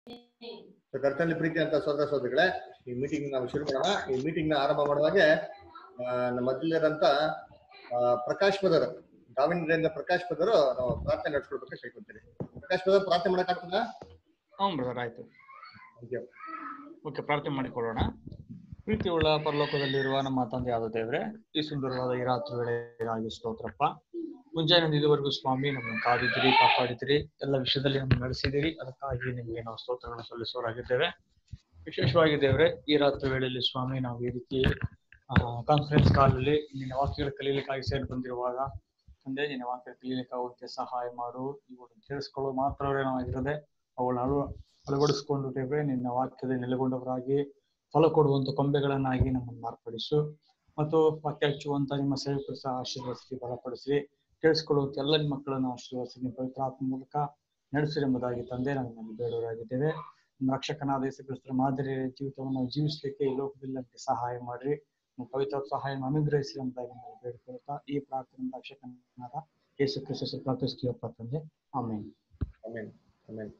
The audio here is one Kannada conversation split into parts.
So, ಕರ್ತನಲ್ಲಿ ಪ್ರೀತಿ ಅಂತ ಸೋದರ ಸೋದರಿಗಳೇ ಈ ಮೀಟಿಂಗ್ ನಾವು ಶುರು ಮಾಡೋಣ ಈ ಮೀಟಿಂಗ್ ನ ಆರಂಭ ಮಾಡುವಾಗೆ ಆ, ನಮ್ಮ ಮೊದಲಿರಂತ ಪ್ರಕಾಶ್ ಪದರ್ ದಾವಣಗೆರೆಯಿಂದ ಪ್ರಕಾಶ್ ಪದರು ನಾವು ಪ್ರಾರ್ಥನೆ ನಡ್ಸ್ಕೊಳ್ಬೇಕು ಕೇಳ್ಕೊಂತೀರಿ ಪ್ರಕಾಶ್ ಪದರ್ ಪ್ರಾರ್ಥನೆ ಮಾಡಕ್ಕಾಗ್ತದ ಹ್ಞೂ ಬ್ರದರ್ ಆಯ್ತು ಥ್ಯಾಂಕ್ ಯು ಓಕೆ ಪ್ರಾರ್ಥನೆ ಮಾಡಿಕೊಳ್ಳೋಣ ಪ್ರೀತಿಯುಳ್ಳ ಪರಲೋಕದಲ್ಲಿರುವ ನಮ್ಮ ತಂದೆಯಾದ ದೇವರೇ ಈ ಸುಂದರವಾದ ಈ ರಾತ್ರಿ ವೇಳೆಗಾಗಿ ಸ್ತೋತ್ರಪ್ಪ ಮುಂಜಾನೆ ಇದುವರೆಗೂ ಸ್ವಾಮಿ ನಮ್ಮನ್ನು ಕಾದಿದ್ದೀರಿ ಕಾಪಾಡಿದಿರಿ ಎಲ್ಲ ವಿಷಯದಲ್ಲಿ ನಮ್ಮನ್ನು ನಡೆಸಿದಿರಿ ಅದಕ್ಕಾಗಿ ನಿಮಗೆ ನಾವು ಸ್ತೋತ್ರಗಳನ್ನು ಸಲ್ಲಿಸೋರಾಗಿದ್ದೇವೆ ವಿಶೇಷವಾಗಿ ದೇವರೇ ಈ ರಾತ್ರಿ ವೇಳೆಯಲ್ಲಿ ಸ್ವಾಮಿ ನಾವು ಈ ರೀತಿ ಕಾನ್ಫರೆನ್ಸ್ ಕಾಲಲ್ಲಿ ನಿನ್ನ ವಾಕ್ಯಗಳು ಕಲೀಲಿಕ್ಕಾಗಿ ಸೇರಿ ಬಂದಿರುವಾಗ ತಂದೆ ನಿನ್ನ ವಾಕ್ಯ ಕಲೀಲಿಕ್ಕಾಗುತ್ತೆ ಸಹಾಯ ಮಾಡು ಇವುಗಳನ್ನು ಕೇಳಿಸ್ಕೊಳ್ಳೋ ಮಾತ್ರವೇ ನಾವಾಗಿರದೆ ಅವುಗಳನ್ನ ಅಳು ಅಳವಡಿಸಿಕೊಂಡು ದೇವರೇ ನಿನ್ನ ವಾಕ್ಯದಲ್ಲಿ ನೆಲೆಗೊಂಡವರಾಗಿ ಫಲ ಕೊಡುವಂತ ಕೊಂಬೆಗಳನ್ನಾಗಿ ನಮ್ಮನ್ನು ಮಾರ್ಪಡಿಸು ಮತ್ತು ವಾಕ್ಯ ಹಚ್ಚುವಂತ ನಿಮ್ಮ ಸೇವಕರು ಸಹ ಆಶೀರ್ವದಿಸಿ ಬಲಪಡಿಸಿ ಕೇಳಿಸ್ಕೊಳ್ಳುವಂತ ಎಲ್ಲ ನಿಮ್ಮ ಮಕ್ಕಳನ್ನು ಆಶೀರ್ವದಿಸಿ ನಿಮ್ಮ ಪವಿತ್ರಾತ್ಮ ಮೂಲಕ ನಡೆಸಿರಿ ಎಂಬುದಾಗಿ ತಂದೆ ನಾವು ನಿಮ್ಮಲ್ಲಿ ಬೇಡವರಾಗಿದ್ದೇವೆ ನಮ್ಮ ರಕ್ಷಕನಾದ ಯೇಸು ಕ್ರಿಸ್ತರ ಮಾದರಿಯ ಜೀವಿತವನ್ನು ನಾವು ಜೀವಿಸಲಿಕ್ಕೆ ಈ ಲೋಕದಲ್ಲಿ ನಮಗೆ ಸಹಾಯ ಮಾಡ್ರಿ ನಿಮ್ಮ ಪವಿತ್ರ ಸಹಾಯವನ್ನು ಅನುಗ್ರಹಿಸಿ ಎಂಬುದಾಗಿ ನಾವು ಬೇಡಿಕೊಳ್ತಾ ಈ ಪ್ರಾರ್ಥನೆ ರಕ್ಷಕನಾದ ಯೇಸು ಕ್ರಿಸ್ತ ಪ್ರಾರ್ಥಿಸ್ತೀವಪ್ಪ ತಂದೆ ಆಮೇಲೆ ಆಮೇನ್ ಆಮೇನ್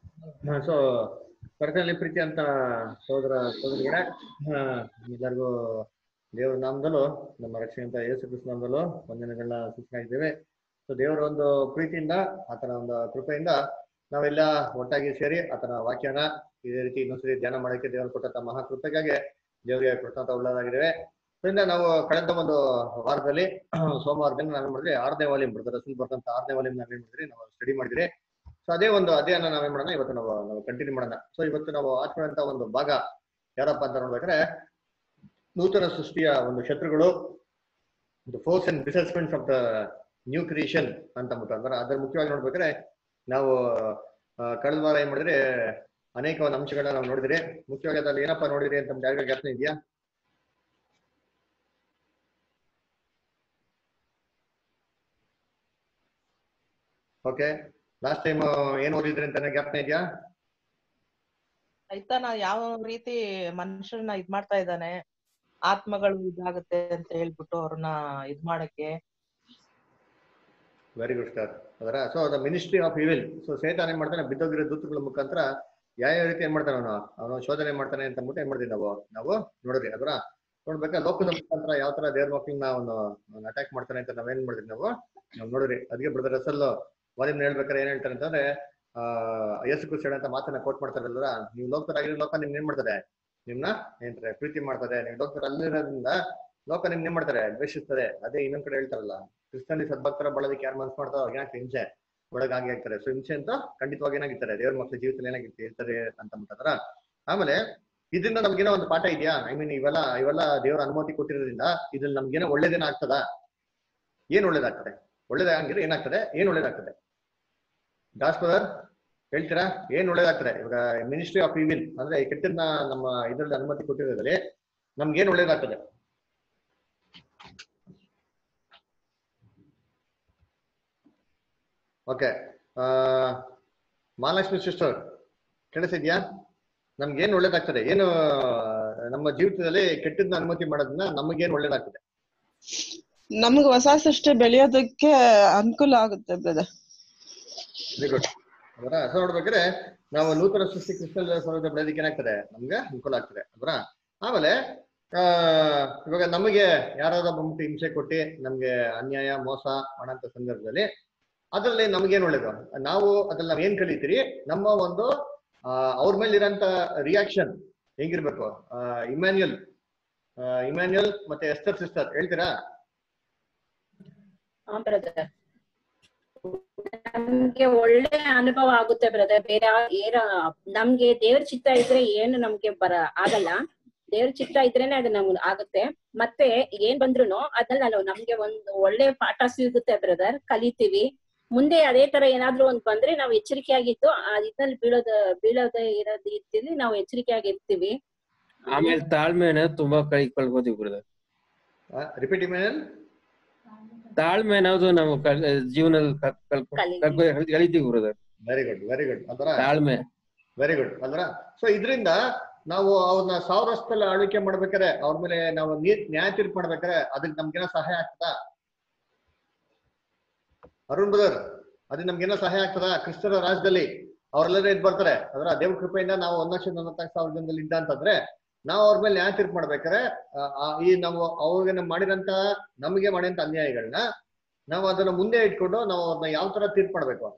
ಸೊ ಕರ್ತನಲ್ಲಿ ಪ್ರೀತಿ ಅಂತ ಸೋದರ ಸೋದರಿಗಳೇ ಆ, ಎಲ್ಲರಿಗೂ ದೇವರ ನಾಮದಲ್ಲೂ ನಮ್ಮ ರಕ್ಷಣೆ ಅಂತ ಯೇಸು ಕ್ರಿಸ್ತ ನಾಮದಲ್ಲೂ ವಂದನೆಗಳನ್ನ ಸೂಚನಾಗಿದ್ದೇವೆ ಸೊ ದೇವರ ಒಂದು ಪ್ರೀತಿಯಿಂದ ಆತನ ಒಂದು ಕೃಪೆಯಿಂದ ನಾವೆಲ್ಲ ಒಟ್ಟಾಗಿ ಸೇರಿ ಆತನ ವಾಕ್ಯನ ಇದೇ ರೀತಿ ಇನ್ನೊಂದ್ಸರಿ ಧ್ಯಾನ ಮಾಡೋಕ್ಕೆ ದೇವರು ಕೊಟ್ಟಂತ ಮಹಾ ಕೃಪೆಗಾಗಿ ದೇವರಿಗೆ ಕೃತಜ್ಞತ ಉಳ್ಳದಾಗಿದ್ದೇವೆ ಅದರಿಂದ ನಾವು ಕಳೆದ ಒಂದು ವಾರದಲ್ಲಿ ಸೋಮವಾರದಿಂದ ನಾವೇನ್ ಮಾಡಿದ್ರಿ ಆರನೇ ವಾಲ್ಯೂಮ್ ಬರ್ತಾರೆ ರಸೂಲ್ ಬರ್ತಂತ ಆರನೇ ವಾಲ್ಯೂಮ್ ನಾವೇನ್ ಮಾಡಿದ್ರಿ ನಾವು ಸ್ಟಡಿ ಮಾಡಿದ್ರಿ ಸೊ ಅದೇ ಒಂದು ಅಧ್ಯಯನ ನಾವೇನ್ ಮಾಡೋಣ ಇವತ್ತು ನಾವು ನಾವು ಕಂಟಿನ್ಯೂ ಮಾಡೋಣ ಸೊ ಇವತ್ತು ನಾವು ಆಚರಣೆಂತ ಒಂದು ಭಾಗ ಯಾರಪ್ಪ ಅಂತ ನೋಡ್ಬೇಕಾದ್ರೆ ನೂತನ ಸೃಷ್ಟಿಯ ಒಂದು ಶತ್ರುಗಳು ದ ಫೋರ್ಸ್ ಅಂಡ್ ಡಿಸಸ್ಮೆಂಟ್ಸ್ ಆಫ್ ದ ನ್ಯೂ ಕ್ರಿಯೇಷನ್ ಅಂತ ಅಂದ್ಬಿಟ್ಟು ಅಂದ್ರೆ ಅದ್ರ ಮುಖ್ಯವಾಗಿ ನೋಡ್ಬೇಕಾದ್ರೆ ನಾವು ಆ, ಕಳೆದ ವಾರ ಏನ್ ಮಾಡಿದ್ರೆ ಅನೇಕ ಒಂದು ಅಂಶಗಳನ್ನ ನಾವು ನೋಡಿದ್ರಿ ಮುಖ್ಯವಾಗಿ ಅದ್ರಲ್ಲಿ ಏನಪ್ಪ ನೋಡಿದ್ರಿ ಅಂತ ಯಾರಿಗ ಜ್ಞಾಪನ ಇದೆಯಾ ಓಕೆ ಲಾಸ್ಟ್ ಟೈಮ್ ಏನ್ ಓದಿದ್ರಿ ಅಂತ ಜ್ಞಾಪನ ಇದೆಯಾ ಸೈತಾನ ಯಾವ ರೀತಿ ಮನುಷ್ಯರನ್ನ ಇದ್ ಮಾಡ್ತಾ ಇದ್ದಾನೆ ಆತ್ಮಗಳು ಇದಾಗುತ್ತೆ ಅಂತ ಹೇಳ್ಬಿಟ್ಟು ಅವ್ರನ್ನ ಇದ್ ಮಾಡಕ್ಕೆ ವೆರಿ ಗುಡ್ ಸರ್ ಅದರ so the ministry of evil so Satan ಏನ್ ಮಾಡ್ತಾನೆ ಬಿದ್ದೋಗಿರೋ ದೂತಗಳ ಮುಖಾಂತರ ಯಾವ ಯಾವ ರೀತಿ ಏನ್ ಮಾಡ್ತಾನೆ ಅವನು ಅವನು ಶೋಧನೆ ಮಾಡ್ತಾನೆ ಅಂತ ಅಂದ್ಬಿಟ್ಟು ಏನ್ ಮಾಡ್ತೀವಿ ನಾವು ನಾವು ನೋಡಿದ್ರಿ ಅದರ ನೋಡ್ಬೇಕಾ ಲೋಕದ ಮುಖಾಂತರ ಯಾವ ತರ ದೇವ್ರ ಮಕ್ಕಳನ್ನ ಅವನು ಅಟ್ಯಾಕ್ ಮಾಡ್ತಾನೆ ಅಂತ ನಾವೇನ್ ಮಾಡಿದ್ರಿ ನಾವು ನಾವು ನೋಡಿದ್ರಿ ಅದಕ್ಕೆ ಬ್ರದರ್ ರಸಲ್ ವಾಲಿಮ್ ಹೇಳ್ಬೇಕಾದ್ರೆ ಏನ್ ಹೇಳ್ತಾರೆ ಅಂತಂದ್ರೆ ಆ ಯೇಸು ಕ್ರಿಸ್ತ ಅಂತ ಮಾತನ್ನ ಕೋಟ್ ಮಾಡ್ತಾರಲ್ಲ ನೀವು ಲೋಕರಾಗಿರೋ ಲೋಕ ನಿಮ್ನ ಏನ್ ಮಾಡ್ತಾರೆ ನಿಮ್ನ ಏನ್ತಾರೆ ಪ್ರೀತಿ ಮಾಡ್ತಾರೆ ನೀವು ಲೋಕರ ಅಲ್ಲಿರೋದ್ರಿಂದ ಲೋಕ ನಿಮ್ನ ಏನ್ ಮಾಡ್ತಾರೆ ದ್ವೇಷಿಸ್ತಾರೆ ಅದೇ ಇನ್ನೊಂದ್ ಕಡೆ ಹೇಳ್ತಾರಲ್ಲ ಕ್ರಿಸ್ತನಿ ಸದ್ಭಕ್ತರ ಬಳದಕ್ಕೆ ಯಾರು ಮನ್ಸ್ ಮಾಡ್ತಾರೋ ಅವ್ರಿಗೆ ಯಾಕೆ ಹಿಂಸೆ ಒಳಗಾಗಿ ಆಗ್ತಾರೆ ಸೊ ಹಿಂಸೆ ಅಂತ ಖಂಡಿತವಾಗಿ ಏನಾಗಿರ್ತಾರೆ ದೇವ್ರ ಮಕ್ಳ ಜೀವಿತದಲ್ಲಿ ಏನಾಗಿರ್ತಾರೆ ಇರ್ತಾರೆ ಅಂತ ಅಂತಾರ ಆಮೇಲೆ ಇದರಿಂದ ನಮ್ಗೇನೋ ಒಂದು ಪಾಠ ಇದೆಯಾ ಐ ಮೀನ್ ಇವೆಲ್ಲ ಇವೆಲ್ಲ ದೇವರ ಅನುಮತಿ ಕೊಟ್ಟಿರೋದ್ರಿಂದ ಇದ್ರಲ್ಲಿ ನಮ್ಗೇನೋ ಒಳ್ಳೇದೇನ ಆಗ್ತದ ಏನ್ ಒಳ್ಳೇದಾಗ್ತದೆ ಒಳ್ಳೇದಾಗಿದ್ರೆ ಏನಾಗ್ತದೆ ಏನ್ ಒಳ್ಳೇದಾಗ್ತದೆ ದಾಸ್ ಬ್ರದರ್ ಹೇಳ್ತೀರಾ ಏನ್ ಒಳ್ಳೇದಾಗ್ತದೆ ಇವಾಗ ಮಿನಿಸ್ಟ್ರಿ ಆಫ್ ಇವಿಲ್ ಅಂದ್ರೆ ಈ ಕೆಟ್ಟದ್ನ ನಮ್ಮ ಇದ್ರಲ್ಲಿ ಅನುಮತಿ ಕೊಟ್ಟಿರೋದ್ರಲ್ಲಿ ನಮ್ಗೆ ಏನ್ ಒಳ್ಳೇದಾಗ್ತದೆ ಓಕೆ ಮಹಾಲಕ್ಷ್ಮಿ ಸಿಸ್ಟರ್ ಕೇಳಿಸಿದ್ಯಾ ನಮ್ಗೆ ಏನ್ ಒಳ್ಳೇದಾಗ್ತದೆ ಏನು ನಮ್ಮ ಜೀವಿತದಲ್ಲಿ ಕೆಟ್ಟದ್ನ ಅನುಮತಿ ಮಾಡೋದ್ರಿಂದ ನಮಗೇನ್ ಒಳ್ಳೇದಾಗ್ತದೆ ನಮ್ಗೆ ಹೊಸ ಸೃಷ್ಟಿ ಬೆಳೆಯೋದಕ್ಕೆ ಅನುಕೂಲ ಆಗುತ್ತೆ ಬ್ರದರ್ ವೆರಿ ಗುಡ್ ಅದರ ಹೆಸರು ನೋಡ್ಬೇಕಾದ್ರೆ ನಾವು ನೂತನ ಸೃಷ್ಟಿ ಕ್ರಿಸ್ತಲ್ ಸೌಲಭ್ಯ ಬೆಳೆಯೋದಕ್ಕೆ ಏನಾಗ್ತದೆ ನಮ್ಗೆ ಅನುಕೂಲ ಆಗ್ತದೆ ಅದರ ಆಮೇಲೆ ಆ ಇವಾಗ ನಮಗೆ ಯಾರಾದ್ರೂ ಬಂದ್ಬಿಟ್ಟು ಹಿಂಸೆ ಕೊಟ್ಟು ನಮ್ಗೆ ಅನ್ಯಾಯ ಮೋಸ ಮಾಡಂತ ಸಂದರ್ಭದಲ್ಲಿ ಅದ್ರಲ್ಲಿ ನಮ್ಗೇನ್ ಒಳ್ಳೇದು ನಾವು ಅದ್ರಲ್ಲಿ ನಾವ್ ಏನ್ ಕಲಿತೀರಿ ನಮ್ಮ ಒಂದು ಆ, ಅವ್ರ ಮೇಲೆ ಇರೋಂತ ರಿಯಾಕ್ಷನ್ ಹೆಂಗಿರ್ಬೇಕು ಇಮ್ಯಾನ್ಯಲ್ ಇಮ್ಯಾನ್ಯಲ್ ಮತ್ತೆ ಎಸ್ತರ್ ಸಿಸ್ಟರ್ ಹೇಳ್ತೀರಾ ಹಾ ಬ್ರದರ್ ನಮ್ಗೆ ಒಳ್ಳೆ ಅನುಭವ ಆಗುತ್ತೆ ಬ್ರದರ್ ಬೇರೆ ಏನ ನಮ್ಗೆ ದೇವ್ರ ಚಿತ್ತ ಇದ್ರೆ ಏನು ನಮ್ಗೆ ಬರ ಆಗಲ್ಲ ದೇವ್ರ ಚಿತ್ತ ಇದ್ರೇನೆ ಅದು ನಮ್ಗೆ ಆಗುತ್ತೆ ಮತ್ತೆ ಏನ್ ಬಂದ್ರುನು ಅದ್ರಲ್ಲಿ ನಾವು ನಮ್ಗೆ ಒಂದು ಒಳ್ಳೆ ಪಾಠ ಸಿಗುತ್ತೆ ಬ್ರದರ್ ಕಲಿತೀವಿ ಮುಂದೆ ಅದೇ ತರ ಏನಾದ್ರೂ ಒಂದ್ ಬಂದ್ರೆ ನಾವು ಎಚ್ಚರಿಕೆಯಾಗಿದ್ದು ಆ ಇದ್ರಲ್ಲಿ ಬೀಳೋದ ಬೀಳೋದ ಇರೋದ್ ಇರ್ತೀವಿ ನಾವು ಎಚ್ಚರಿಕೆಯಾಗಿ ಇರ್ತೀವಿ ಆಮೇಲೆ ತಾಳ್ಮೆನ ತುಂಬಾ ಕಳ್ಕೊಳ್ಬೋದಿವಿ ಬ್ರದರ್ ರಿಪೀಟ್ ಇಮ್ಯಾನ್ಯಲ್ ತಾಳ್ಮೆ ಅನ್ನೋದು ನಾವು ಕಲ್- ಜೀವನದಲ್ಲಿ ಕಲ್- ಕಲ್ಕೊ- ಕಲಿತೀವಿ. ಕಲ್ಕೊ- ಕಲಿತೀವಿ brother very good very good ಅದರ ತಾಳ್ಮೆ ವೆರಿ ಗುಡ್ ಅಲ್ರ ಸೊ ಇದರಿಂದ ನಾವು ಅವ್ರನ್ನ ಸಾವಿರ ವರ್ಷದಲ್ಲಿ ಆಳ್ವಿಕೆ ಮಾಡ್ಬೇಕಾದ್ರೆ ಅವ್ರ ಮೇಲೆ ನಾವು ನೀ- ನ್ಯಾಯ ತೀರ್ಪು ಮಾಡ್ಬೇಕಾದ್ರೆ ಅದಕ್ಕೆ ನಮ್ಗೇನೋ ಸಹಾಯ ಆಗ್ತದಾ ಅರುಣ್ ಬ್ರದರ್ ಅದಕ್ಕೆ ನಮ್ಗೇನೋ ಸಹಾಯ ಆಗ್ತದಾ ಕ್ರಿಸ್ತನ ರಾಜ್ಯದಲ್ಲಿ ಅವ್ರೆಲ್ಲರೂ ಎದ್ದು ಬರ್ತಾರೆ ಅದರ ದೇವ್ರ ಕೃಪೆಯಿಂದ ನಾವು ಒಂದ್ ಲಕ್ಷದ ನಲವತ್ನಾಲ್ಕು ಸಾವಿರ ಜನದಲ್ಲಿ ಇದ್ದ ಅಂತಂದ್ರೆ ನಾವು ಅವ್ರ ಮೇಲೆ ನ್ಯಾಯ ತೀರ್ಪು ಮಾಡ್ಬೇಕಾದ್ರೆ ಆ, ಆ, ಈ ನಾವು ಅವ್ರಿಗೆ ನಾವು ಮಾಡಿದಂತ ನಮಗೆ ಮಾಡಿದಂತ ಅನ್ಯಾಯಗಳನ್ನ ನಾವು ಅದನ್ನ ಮುಂದೆ ಇಟ್ಕೊಂಡು ನಾವು ಅವ್ರನ್ನ ಯಾವ ತರ ತೀರ್ಪು ಮಾಡ್ಬೇಕು